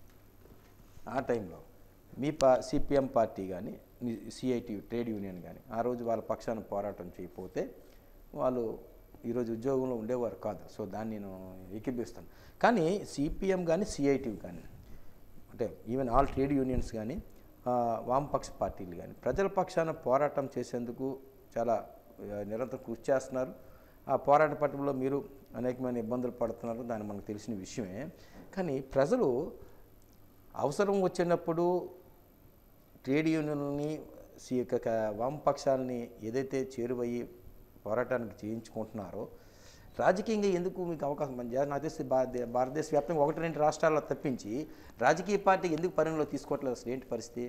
ఆ టైంలో మీ పా సిపిఎం పార్టీ కానీ మీ సిఐటి ట్రేడ్ యూనియన్ కానీ ఆ రోజు వాళ్ళ పక్షాన పోరాటం చేయకపోతే వాళ్ళు ఈరోజు ఉద్యోగంలో ఉండేవారు కాదు సో దాన్ని నేను ఏకీపిస్తాను కానీ సిపిఎం కానీ సిఐటి కానీ అంటే ఈవెన్ ఆల్ ట్రేడ్ యూనియన్స్ కానీ ఆ, వామపక్ష పార్టీలు కానీ ప్రజల పక్షాన పోరాటం చేసేందుకు చాలా ఆ, నిరంతరం కృషి చేస్తున్నారు ఆ పోరాట పట్టణంలో మీరు అనేకమైన ఇబ్బందులు పడుతున్నారు దాని మనకు తెలిసిన విషయమే కానీ ప్రజలు అవసరం వచ్చినప్పుడు ట్రేడ్ యూనియన్ని సి యొక్క క- వామపక్షాలని ఏదైతే చేరువయ్యి పోరాటానికి చేయించుకుంటున్నారో రాజకీయంగా ఎందుకు మీకు అవకాశం మన జా- నాకు తెలిసి భారత భారతదేశ వ్యాప్తంగా ఒకటి రెండు రాష్ట్రాల్లో తప్పించి రాజకీయ పార్టీ ఎందుకు పరిగణలో తీసుకోవట్లేదు అసలు ఏంటి పరిస్థితి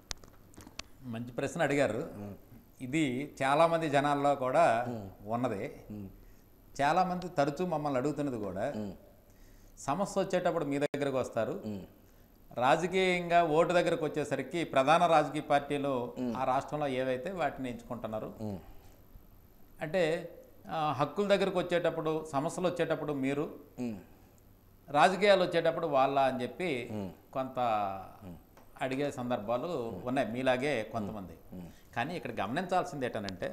మంచి ప్రశ్న అడిగారు ఇది చాలామంది జనాల్లో కూడా ఉన్నది చాలామంది తరచూ మమ్మల్ని అడుగుతున్నది కూడా సమస్య వచ్చేటప్పుడు మీ దగ్గరకు వస్తారు రాజకీయంగా ఓటు దగ్గరకు వచ్చేసరికి ప్రధాన రాజకీయ పార్టీలు ఆ రాష్ట్రంలో ఏవైతే వాటిని ఎంచుకుంటున్నారు అంటే ఆ, హక్కుల దగ్గరకు వచ్చేటప్పుడు సమస్యలు వచ్చేటప్పుడు మీరు ఉమ్, రాజకీయాలు వచ్చేటప్పుడు వాళ్ళ అని చెప్పి కొంత అడిగే సందర్భాలు ఉన్నాయి మీలాగే కొంతమంది కానీ ఇక్కడ గమనించాల్సింది ఏంటనంటే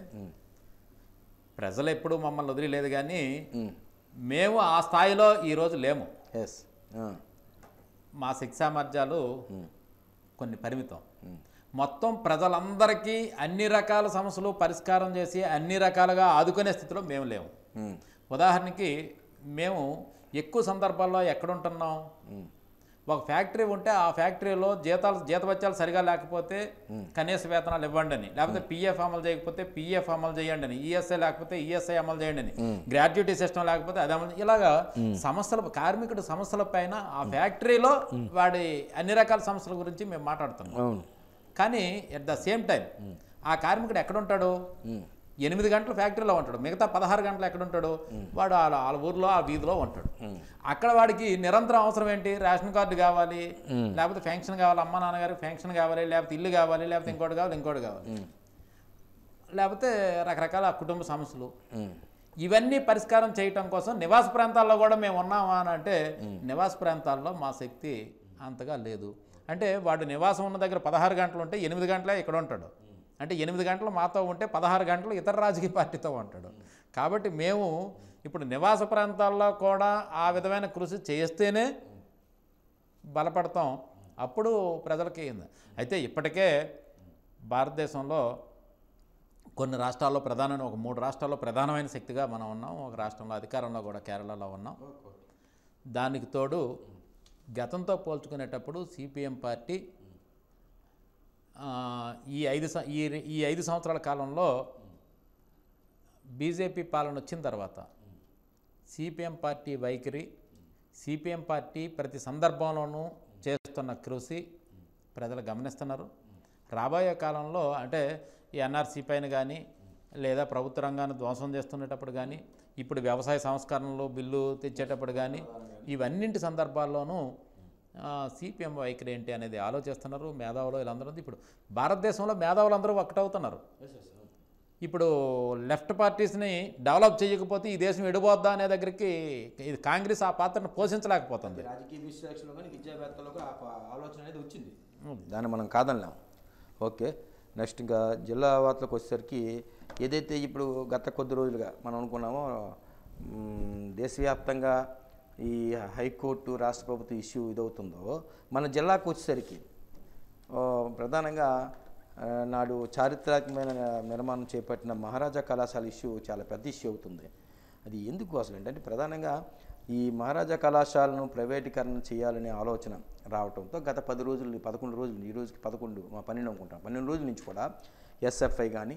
ప్రజలు ఎప్పుడు మమ్మల్ని వదిలేదు కానీ ఉమ్, మేము ఆ స్థాయిలో ఈరోజు లేము ఎస్ ఆ, మా శిక్ష సామర్థ్యాలు కొన్ని పరిమితం మొత్తం ప్రజలందరికీ అన్ని రకాల సమస్యలు పరిష్కారం చేసి అన్ని రకాలుగా ఆదుకునే స్థితిలో మేము లేము ఉమ్, ఉదాహరణకి మేము ఎక్కువ సందర్భాల్లో ఎక్కడుంటున్నాం ఒక ఫ్యాక్టరీ ఉంటే ఆ ఫ్యాక్టరీలో జీతాలు జీతభత్యాలు సరిగా లేకపోతే కనీస వేతనాలు ఇవ్వండి అని లేకపోతే పిఎఫ్ అమలు చేయకపోతే పిఎఫ్ అమలు చేయండి అని ఈఎస్ఐ లేకపోతే ఈఎస్ఐ అమలు చేయండి అని గ్రాడ్యుయేటీ సిస్టమ్ లేకపోతే అది అమలు ఇలాగా సమస్యల కార్మికుడి సమస్యల పైన ఆ ఫ్యాక్టరీలో వాడి అన్ని రకాల సమస్యల గురించి మేము మాట్లాడుతున్నాం అవును కానీ ఎట్ ద సేమ్ టైం ఆ కార్మికుడు ఎక్కడ ఉంటాడు ఎనిమిది గంటలు ఫ్యాక్టరీలో ఉంటాడు మిగతా పదహారు గంటలు ఎక్కడ ఉంటాడు వాడు వాళ్ళ వాళ్ళ ఊర్లో ఆ వీధిలో ఉంటాడు అక్కడ వాడికి నిరంతరం అవసరం ఏంటి రేషన్ కార్డు కావాలి లేకపోతే ఫెన్షన్ కావాలి అమ్మ నాన్నగారికి ఫెన్షన్ కావాలి లేకపోతే ఇల్లు కావాలి లేకపోతే ఇంకోటి కావాలి ఇంకోటి కావాలి లేకపోతే రకరకాల కుటుంబ సమస్యలు ఉమ్, ఇవన్నీ పరిష్కారం చేయటం కోసం నివాస ప్రాంతాల్లో కూడా మేము ఉన్నామా అని అంటే నివాస ప్రాంతాల్లో మా శక్తి అంతగా లేదు అంటే వాడు నివాసం ఉన్న దగ్గర పదహారు గంటలు ఉంటే ఎనిమిది గంటలే ఇక్కడ ఉంటాడు అంటే ఎనిమిది గంటలు మాతో ఉంటే పదహారు గంటలు ఇతర రాజకీయ పార్టీతో ఉంటాడు కాబట్టి మేము ఇప్పుడు నివాస ప్రాంతాల్లో కూడా ఆ విధమైన కృషి చేస్తేనే బలపడతాం అప్పుడు ప్రజలకి ఏంది. అయితే ఇప్పటికే భారతదేశంలో కొన్ని రాష్ట్రాల్లో ప్రధానమైన ఒక మూడు రాష్ట్రాల్లో ప్రధానమైన శక్తిగా మనం ఉన్నాం ఒక రాష్ట్రంలో అధికారంలో కూడా కేరళలో ఉన్నాం దానికి తోడు గతంతో పోల్చుకునేటప్పుడు సిపిఎం పార్టీ ఆ, ఈ ఐదు సం- ఈ ఈ ఐదు సంవత్సరాల కాలంలో బీజేపీ పాలన వచ్చిన తర్వాత సిపిఎం పార్టీ వైఖరి సిపిఎం పార్టీ ప్రతి సందర్భంలోనూ చేస్తున్న కృషి ప్రజలు గమనిస్తున్నారు రాబోయే కాలంలో అంటే ఈ ఎన్ఆర్సీ పైన కానీ లేదా ప్రభుత్వ రంగాన్ని ధ్వంసం చేస్తున్నప్పుడు కానీ ఇప్పుడు వ్యవసాయ సంస్కరణలు బిల్లు తెచ్చేటప్పుడు కానీ ఇవన్నింటి సందర్భాల్లోనూ సిపిఎం వైఖరి ఏంటి అనేది ఆలోచిస్తున్నారు మేధావులు వీళ్ళందరూ ఇప్పుడు భారతదేశంలో మేధావులు అందరూ ఒకటవుతున్నారు ఇప్పుడు లెఫ్ట్ పార్టీస్ని డెవలప్ చేయకపోతే ఈ దేశం ఎడిపోద్దా అనే దగ్గరికి ఇది కాంగ్రెస్ ఆ పాత్రను పోషించలేకపోతుంది రాజకీయ విశ్లేషణలో కానీ విద్యావేత్తలో కూడా ఆ ప- ఆలోచన అనేది వచ్చింది దాన్ని మనం కాదనలేం ఓకే నెక్స్ట్ ఇంకా జిల్లా వార్తలకు వచ్చేసరికి ఏదైతే ఇప్పుడు గత కొద్ది రోజులుగా మనం అనుకున్నామో మ్, దేశవ్యాప్తంగా ఈ హైకోర్టు రాష్ట్ర ప్రభుత్వ ఇష్యూ ఇదవుతుందో మన జిల్లాకు వచ్చేసరికి ఆ, ప్రధానంగా ఆ, నాడు చారిత్రాత్మకమైన నిర్మాణం చేపట్టిన మహారాజా కళాశాల ఇష్యూ చాలా పెద్ద ఇష్యూ అవుతుంది అది ఎందుకు అసలు అంటే ప్రధానంగా ఈ మహారాజా కళాశాలను ప్రైవేటీకరణ చేయాలనే ఆలోచన రావడంతో గత పది రోజులు పదకొండు రోజులు ఈ రోజుకి పదకొండు మా పన్నెండు అనుకుంటాం పన్నెండు రోజుల నుంచి కూడా ఎస్ఎఫ్ఐ కానీ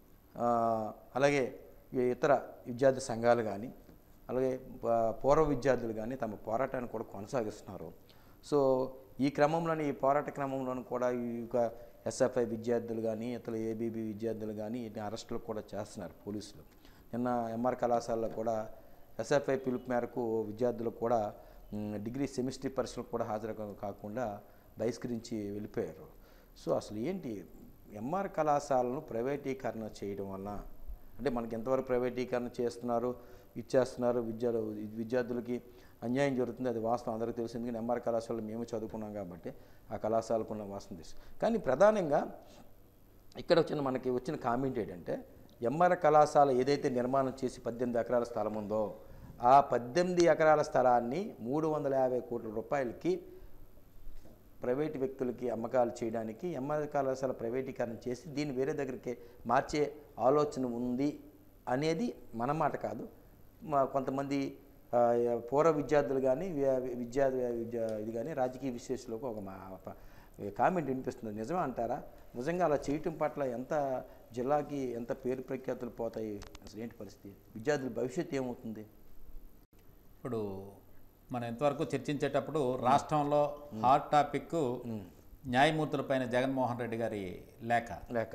అలాగే ఈ ఇతర విద్యార్థి సంఘాలు కానీ అలాగే ప- పూర్వ విద్యార్థులు కానీ తమ పోరాటాన్ని కూడా కొనసాగిస్తున్నారు సో ఈ క్రమంలోని ఈ పోరాట క్రమంలోనూ కూడా ఈ యొక్క ఎస్ఎఫ్ఐ విద్యార్థులు కానీ ఇతర ఏబీబీ విద్యార్థులు కానీ వీటిని అరెస్టులు కూడా చేస్తున్నారు పోలీసులు నిన్న ఎంఆర్ కళాశాలలో కూడా ఎస్ఎఫ్ఐ పిలుపు మేరకు విద్యార్థులు కూడా మ్, డిగ్రీ సెమిస్టర్ పరీక్షలు కూడా హాజరు కా- కాకుండా బహిష్కరించి వెళ్ళిపోయారు సో అసలు ఏంటి ఎంఆర్ కళాశాలను ప్రైవేటీకరణ చేయడం వలన అంటే మనకి ఎంతవరకు ప్రైవేటీకరణ చేస్తున్నారు ఇచ్చేస్తున్నారు విద్యలు విద్యార్థులకి అన్యాయం జరుగుతుంది అది వాస్తవం అందరికీ తెలిసింది కానీ ఎంఆర్ కళాశాలలో మేము చదువుకున్నాం కాబట్టి ఆ కళాశాలకు ఉన్న వాస్తవం తెలుసు కానీ ప్రధానంగా ఇక్కడ వచ్చిన మనకి వచ్చిన కామెంట్ ఏంటంటే ఎంఆర్ కళాశాల ఏదైతే నిర్మాణం చేసి పద్దెనిమిది ఎకరాల స్థలం ఉందో ఆ పద్దెనిమిది ఎకరాల స్థలాన్ని మూడు వందల యాభై కోట్ల రూపాయలకి ప్రైవేటు వ్యక్తులకి అమ్మకాలు చేయడానికి ఎంఆర్ కళాశాల ప్రైవేటీకరణ చేసి దీన్ని వేరే దగ్గరికి మార్చే ఆలోచన ఉంది అనేది మన మాట కాదు మా కొంతమంది ఆ, పూర్వ విద్యార్థులు కానీ విద్యా విద్యా ఇది కానీ రాజకీయ విశ్లేషకులకు ఒక మా ప- కామెంట్ వినిపిస్తుంది నిజమే అంటారా నిజంగా అలా చేయటం పట్ల ఎంత జిల్లాకి ఎంత పేరు ప్రఖ్యాతులు పోతాయి అసలు ఏంటి పరిస్థితి విద్యార్థుల భవిష్యత్తు ఏమవుతుంది ఇప్పుడు మనం ఇంతవరకు చర్చించేటప్పుడు రాష్ట్రంలో హాట్ టాపిక్ న్యాయమూర్తులపైన జగన్మోహన్ రెడ్డి గారి లేఖ లేక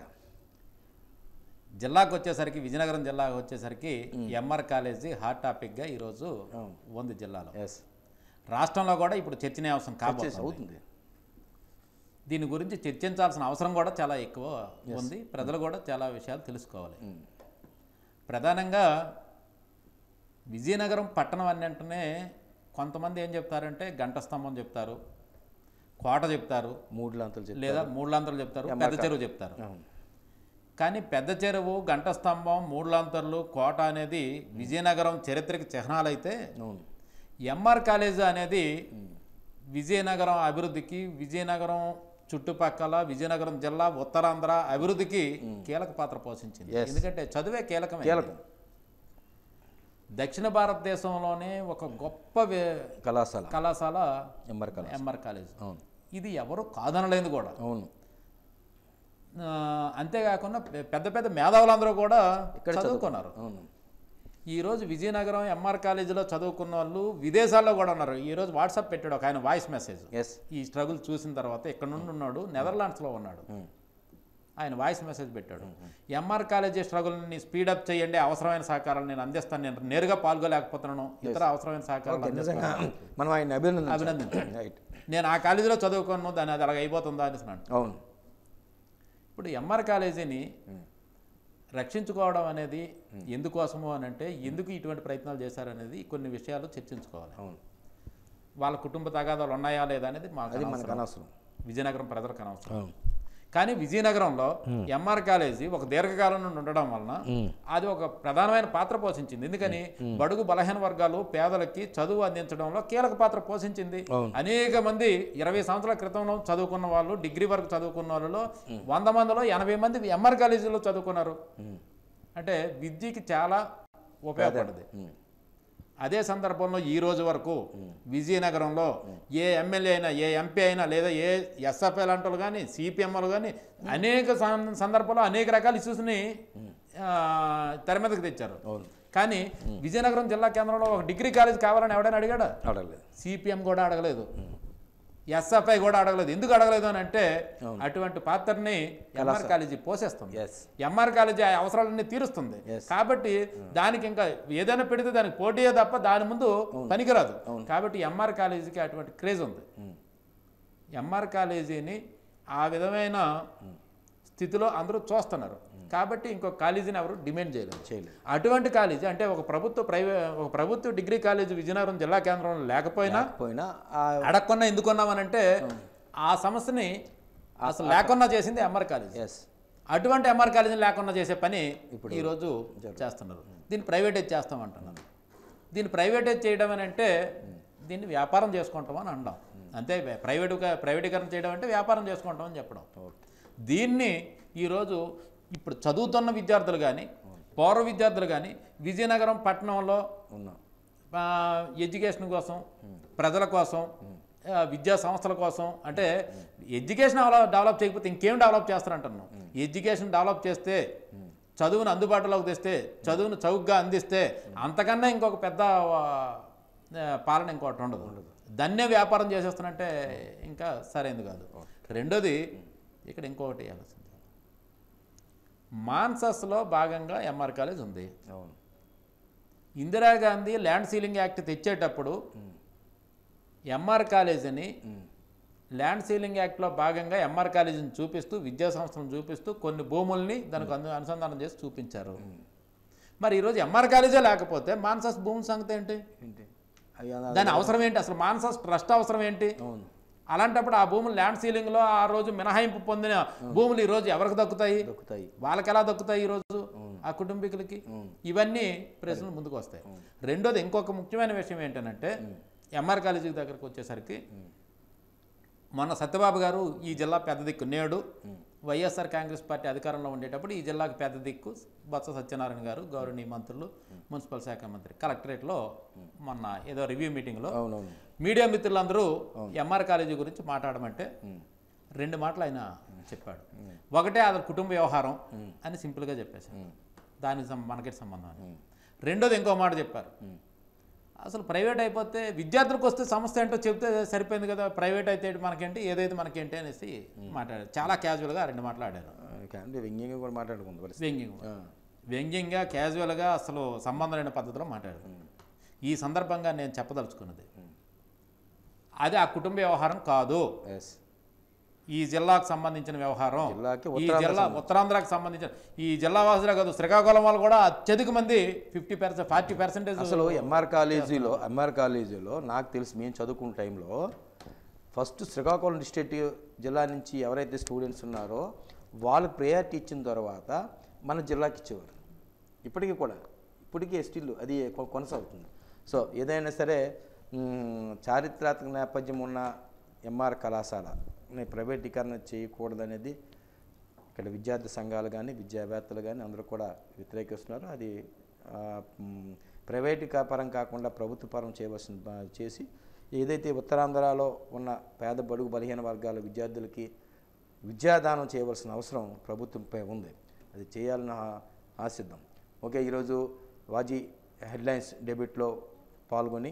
జిల్లాకు వచ్చేసరికి విజయనగరం జిల్లాకు వచ్చేసరికి ఎంఆర్ కాలేజీ హాట్ టాపిక్గా ఈరోజు ఉంది జిల్లాలో ఎస్ రాష్ట్రంలో కూడా ఇప్పుడు చర్చనీయాంశం కాబోతుంది అవుతుంది దీని గురించి చర్చించాల్సిన అవసరం కూడా చాలా ఎక్కువ ఉంది ప్రజలు కూడా చాలా విషయాలు తెలుసుకోవాలి ప్రధానంగా విజయనగరం పట్టణం అన్నింటనే కొంతమంది ఏం చెప్తారంటే గంట స్తంభం చెప్తారు కోట చెప్తారు మూడు లాంతలు చెప్పి లేదా మూడులాంతర్లు చెప్తారు పెద్ద చెరువు చెప్తారు అవును కానీ పెద్ద చెరువు గంట స్తంభం మూడులాంతర్లు కోట అనేది విజయనగరం చరిత్రకి చిహ్నాలైతే అవును ఎంఆర్ కాలేజ్ అనేది విజయనగరం అభివృద్ధికి విజయనగరం చుట్టుపక్కల విజయనగరం జిల్లా ఉత్తరాంధ్ర అభివృద్ధికి కీలక పాత్ర పోషించింది Yes. ఎందుకంటే చదువే కీలకమే కీలకం దక్షిణ భారతదేశంలోనే ఒక గొప్ప వే- కళాశాల కళాశాల ఎంఆర్ కళాశాల ఎంఆర్ కాలేజ్ అవును ఇది ఎవరు కాదనలేదు కూడా అవును ఆ, అంతేకాకుండా పె- పెద్ద పెద్ద మేధావులందరూ కూడా ఇక్కడ చదువుకున్నారు అవును ఈరోజు విజయనగరం ఎంఆర్ కాలేజీలో చదువుకున్న వాళ్ళు విదేశాల్లో కూడా ఉన్నారు ఈరోజు వాట్సాప్ పెట్టాడు ఒక ఆయన వాయిస్ మెసేజ్ ఎస్ ఈ స్ట్రగుల్ చూసిన తర్వాత ఇక్కడ నుండి ఉన్నాడు నెదర్లాండ్స్లో ఉన్నాడు ఆయన వాయిస్ మెసేజ్ పెట్టాడు ఎంఆర్ కాలేజీ స్ట్రగుల్ని స్పీడప్ చేయండి అవసరమైన సహకారాలు నేను అందిస్తాను నేను నేరుగా పాల్గొలేకపోతున్నాను ఇతర అవసరమైన సహకారాలు అందిస్తాను నిజంగా మనం ఆయన అభినందన అభినందించాలి. రైట్ నేను ఆ కాలేజీలో చదువుకున్నాను దాన్ని అది అలాగ అయిపోతుందా అనేసి అన్నాడు అవును ఇప్పుడు ఎంఆర్ కాలేజీని రక్షించుకోవడం అనేది ఎందుకోసము అని అంటే ఎందుకు ఇటువంటి ప్రయత్నాలు చేశారనేది కొన్ని విషయాలు చర్చించుకోవాలి అవును వాళ్ళ కుటుంబ తగాదాలు ఉన్నాయా లేదా అనేది మాకు అది మనకు అనవసరం. అనవసరం విజయనగరం ప్రజలకు అనవసరం అవును కానీ విజయనగరంలో ఎంఆర్ కాలేజీ ఒక దీర్ఘకాలం నుండి ఉండడం వలన అది ఒక ప్రధానమైన పాత్ర పోషించింది ఎందుకని బడుగు బలహీన వర్గాలు పేదలకి చదువు అందించడంలో కీలక పాత్ర పోషించింది అవును. అనేక మంది ఇరవై సంవత్సరాల క్రితంలో చదువుకున్న వాళ్ళు డిగ్రీ వరకు చదువుకున్న వాళ్ళలో వంద మందిలో ఎనభై మంది ఎంఆర్ కాలేజీలో చదువుకున్నారు అంటే విద్యకి చాలా ఉపయోగపడింది ఉమ్. అదే సందర్భంలో ఈ రోజు వరకు విజయనగరంలో ఏ ఎమ్మెల్యే అయినా ఏ ఎంపీ అయినా లేదా ఏ ఎస్ఎఫ్ఐ లాంటి వాళ్ళు కానీ సిపిఎంలు కానీ అనేక సం- సందర్భాల్లో అనేక రకాల ఇష్యూస్ని ఆ, తెర మీదకి తెచ్చారు అవును కానీ విజయనగరం జిల్లా కేంద్రంలో ఒక డిగ్రీ కాలేజ్ కావాలని ఎవడైనా అడిగాడా అడగలేదు సిపిఎం కూడా అడగలేదు ఎస్ఎఫ్ఐ కూడా అడగలేదు ఎందుకు అడగలేదు అని అంటే అటువంటి పాత్రని ఎంఆర్ కాలేజీ పోసేస్తుంది ఎస్ ఎంఆర్ కాలేజీ ఆ అవసరాలన్నీ తీరుస్తుంది Yes. కాబట్టి దానికి ఇంకా ఏదైనా పెడితే దానికి పోటీయే తప్ప దాని ముందు పనికిరాదు కాబట్టి ఎంఆర్ కాలేజీకి అటువంటి క్రేజ్ ఉంది ఎంఆర్ కాలేజీని ఆ విధమైన స్థితిలో అందరూ చూస్తున్నారు కాబట్టి ఇంకో కాలేజీని ఎవరు డిమాండ్ చేయలేరు చేయలేదు అటువంటి కాలేజీ అంటే ఒక ప్రభుత్వ ప్రైవే ఒక ప్రభుత్వ డిగ్రీ కాలేజీ విజయనగరం జిల్లా కేంద్రంలో లేకపోయినా పోయినా ఆ అడగకుండా ఎందుకున్నామనంటే ఆ సమస్యని అసలు లేకుండా చేసింది ఎంఆర్ కాలేజీ ఎస్ అటువంటి ఎంఆర్ కాలేజీని లేకుండా చేసే పని ఈరోజు చేస్తున్నారు దీన్ని ప్రైవేటైజ్ చేస్తామంటున్నారు దీన్ని ప్రైవేటైజ్ చేయడం అని అంటే దీన్ని వ్యాపారం చేసుకుంటాం అని అనడం అంతే ప్రైవేటుగా ప్రైవేటీకరణ చేయడం అంటే వ్యాపారం చేసుకుంటాం అని చెప్పడం దీన్ని ఈరోజు ఇప్పుడు చదువుతున్న విద్యార్థులు కానీ పౌర విద్యార్థులు కానీ విజయనగరం పట్టణంలో ఉన్నాం ఆ, ఎడ్యుకేషన్ కోసం ప్రజల కోసం ఆ, విద్యా సంస్థల కోసం అంటే ఎడ్యుకేషన్ డెవలప్ డెవలప్ చేయకపోతే ఇంకేం డెవలప్ చేస్తారంటున్నాం ఎడ్యుకేషన్ డెవలప్ చేస్తే చదువును అందుబాటులోకి తెస్తే చదువును చౌకగా అందిస్తే అంతకన్నా ఇంకొక పెద్ద ఆ, పాలన ఇంకోటి ఉండదు దాన్నే వ్యాపారం చేసేస్తానంటే ఇంకా సరైనది కాదు రెండోది ఇక్కడ ఇంకొకటి ఆలోచించాలి మాన్సస్లో భాగంగా ఎంఆర్ కాలేజ్ ఉంది అవును ఇందిరాగాంధీ ల్యాండ్ సీలింగ్ యాక్ట్ తెచ్చేటప్పుడు ఎంఆర్ కాలేజీని ల్యాండ్ సీలింగ్ యాక్ట్లో భాగంగా ఎంఆర్ కాలేజీని చూపిస్తూ విద్యా సంస్థలను చూపిస్తూ కొన్ని భూముల్ని దానికి అను అనుసంధానం చేసి చూపించారు మరి ఈరోజు ఎంఆర్ కాలేజే లేకపోతే మాన్సస్ భూముల సంగతి ఏంటి ఏంటి అయ్యా దాని అవసరం ఏంటి అసలు మాన్సస్ ట్రస్ట్ అవసరం ఏంటి అవును అలాంటప్పుడు ఆ భూములు ల్యాండ్ సీలింగ్లో ఆ రోజు మినహాయింపు పొందిన భూములు ఈరోజు ఎవరికి దక్కుతాయి దొక్కుతాయి వాళ్ళకి ఎలా దక్కుతాయి ఈరోజు ఆ కుటుంబీకులకి ఇవన్నీ ప్రశ్నలు ముందుకు వస్తాయి రెండోది ఇంకొక ముఖ్యమైన విషయం ఏంటంటే ఎంఆర్ కాలేజీ దగ్గరకు వచ్చేసరికి మొన్న సత్యబాబు గారు ఈ జిల్లా పెద్ద దిక్కు నేడు వైఎస్ఆర్ కాంగ్రెస్ పార్టీ అధికారంలో ఉండేటప్పుడు ఈ జిల్లాకు పెద్ద దిక్కు బొత్స సత్యనారాయణ గారు గౌరవనీయ మంత్రులు మున్సిపల్ శాఖ మంత్రి కలెక్టరేట్లో మొన్న ఏదో రివ్యూ మీటింగ్లో అవునవును మీడియా మిత్రులందరూ ఎంఆర్ కాలేజీ గురించి మాట్లాడమంటే రెండు మాటలు ఆయన చెప్పాడు ఒకటే అది కుటుంబ వ్యవహారం అని సింపుల్గా చెప్పేశారు దానికి సం- మనకి సంబంధం అని రెండోది ఇంకో మాట చెప్పారు అసలు ప్రైవేట్ అయిపోతే విద్యార్థులకు వస్తే సమస్య ఏంటో చెప్తే సరిపోయింది కదా ప్రైవేట్ అయితే ఏంటి మనకేంటి ఏదైతే మనకేంటి అనేసి మాట్లాడారు చాలా క్యాజువల్గా రెండు మాట్లాడారు అంటే వ్యంగ్యంగా కూడా మాట్లాడుకుంది పరిస్థితి వ్యంగ్యంగా ఆ. వ్యంగ్యంగా క్యాజువల్గా అసలు సంబంధం లేని పద్ధతిలో మాట్లాడారు ఈ సందర్భంగా నేను చెప్పదలుచుకున్నది అది ఆ కుటుంబ వ్యవహారం కాదు ఎస్ ఈ జిల్లాకు సంబంధించిన వ్యవహారం జిల్లాకి ఈ ఉత్తరాంధ్ర జిల్లా ఉత్తరాంధ్రకు సంబంధించిన ఈ జిల్లా వాసులే కాదు శ్రీకాకుళం వాళ్ళు కూడా అత్యధిక మంది ఫిఫ్టీ పర్సెంట్ ఫార్టీ పర్సెంటేజ్ అసలు ఎంఆర్ కాలేజీలో ఎంఆర్ కాలేజీలో నాకు తెలిసి మేము చదువుకున్న టైంలో ఫస్ట్ శ్రీకాకుళం డిస్ట్రిక్ట్ జిల్లా నుంచి ఎవరైతే స్టూడెంట్స్ ఉన్నారో వాళ్ళకి ప్రయారిటీ ఇచ్చిన తర్వాత మన జిల్లాకి ఇచ్చేవారు ఇప్పటికీ కూడా ఇప్పటికీ స్టిల్ అది కొ- కొనసాగుతుంది సో ఏదైనా సరే మ్, చారిత్రాత్మక నేపథ్యం ఉన్న ఎంఆర్ కళాశాల ప్రైవేటీకరణ చేయకూడదనేది ఇక్కడ విద్యార్థి సంఘాలు కానీ విద్యావేత్తలు కానీ అందరూ కూడా వ్యతిరేకిస్తున్నారు అది ఆ, మ్, ప్రైవేటు పరం కాకుండా ప్రభుత్వ పరం చేయవలసిన బా- చేసి ఏదైతే ఉత్తరాంధ్రలో ఉన్న పేద బడుగు బలహీన వర్గాల విద్యార్థులకి విద్యాదానం చేయవలసిన అవసరం ప్రభుత్వంపై ఉంది అది చేయాలని ఆ- ఆశిద్దాం ఓకే ఈరోజు వాజీ హెడ్లైన్స్ డెబిట్లో పాల్గొని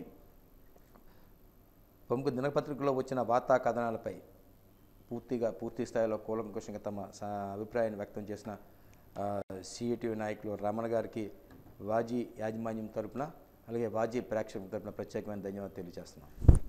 ప్రముఖ దినపత్రికలో వచ్చిన వార్తా కథనాలపై పూర్తిగా పూర్తి స్థాయిలో కూలంకుషంగా తమ స- అభిప్రాయాన్ని వ్యక్తం చేసిన సిఐటివి నాయకులు రమణ గారికి వాజీ యాజమాన్యం తరపున అలాగే వాజీ ప్రేక్షకుల తరపున ప్రత్యేకమైన ధన్యవాదాలు తెలియజేస్తున్నాం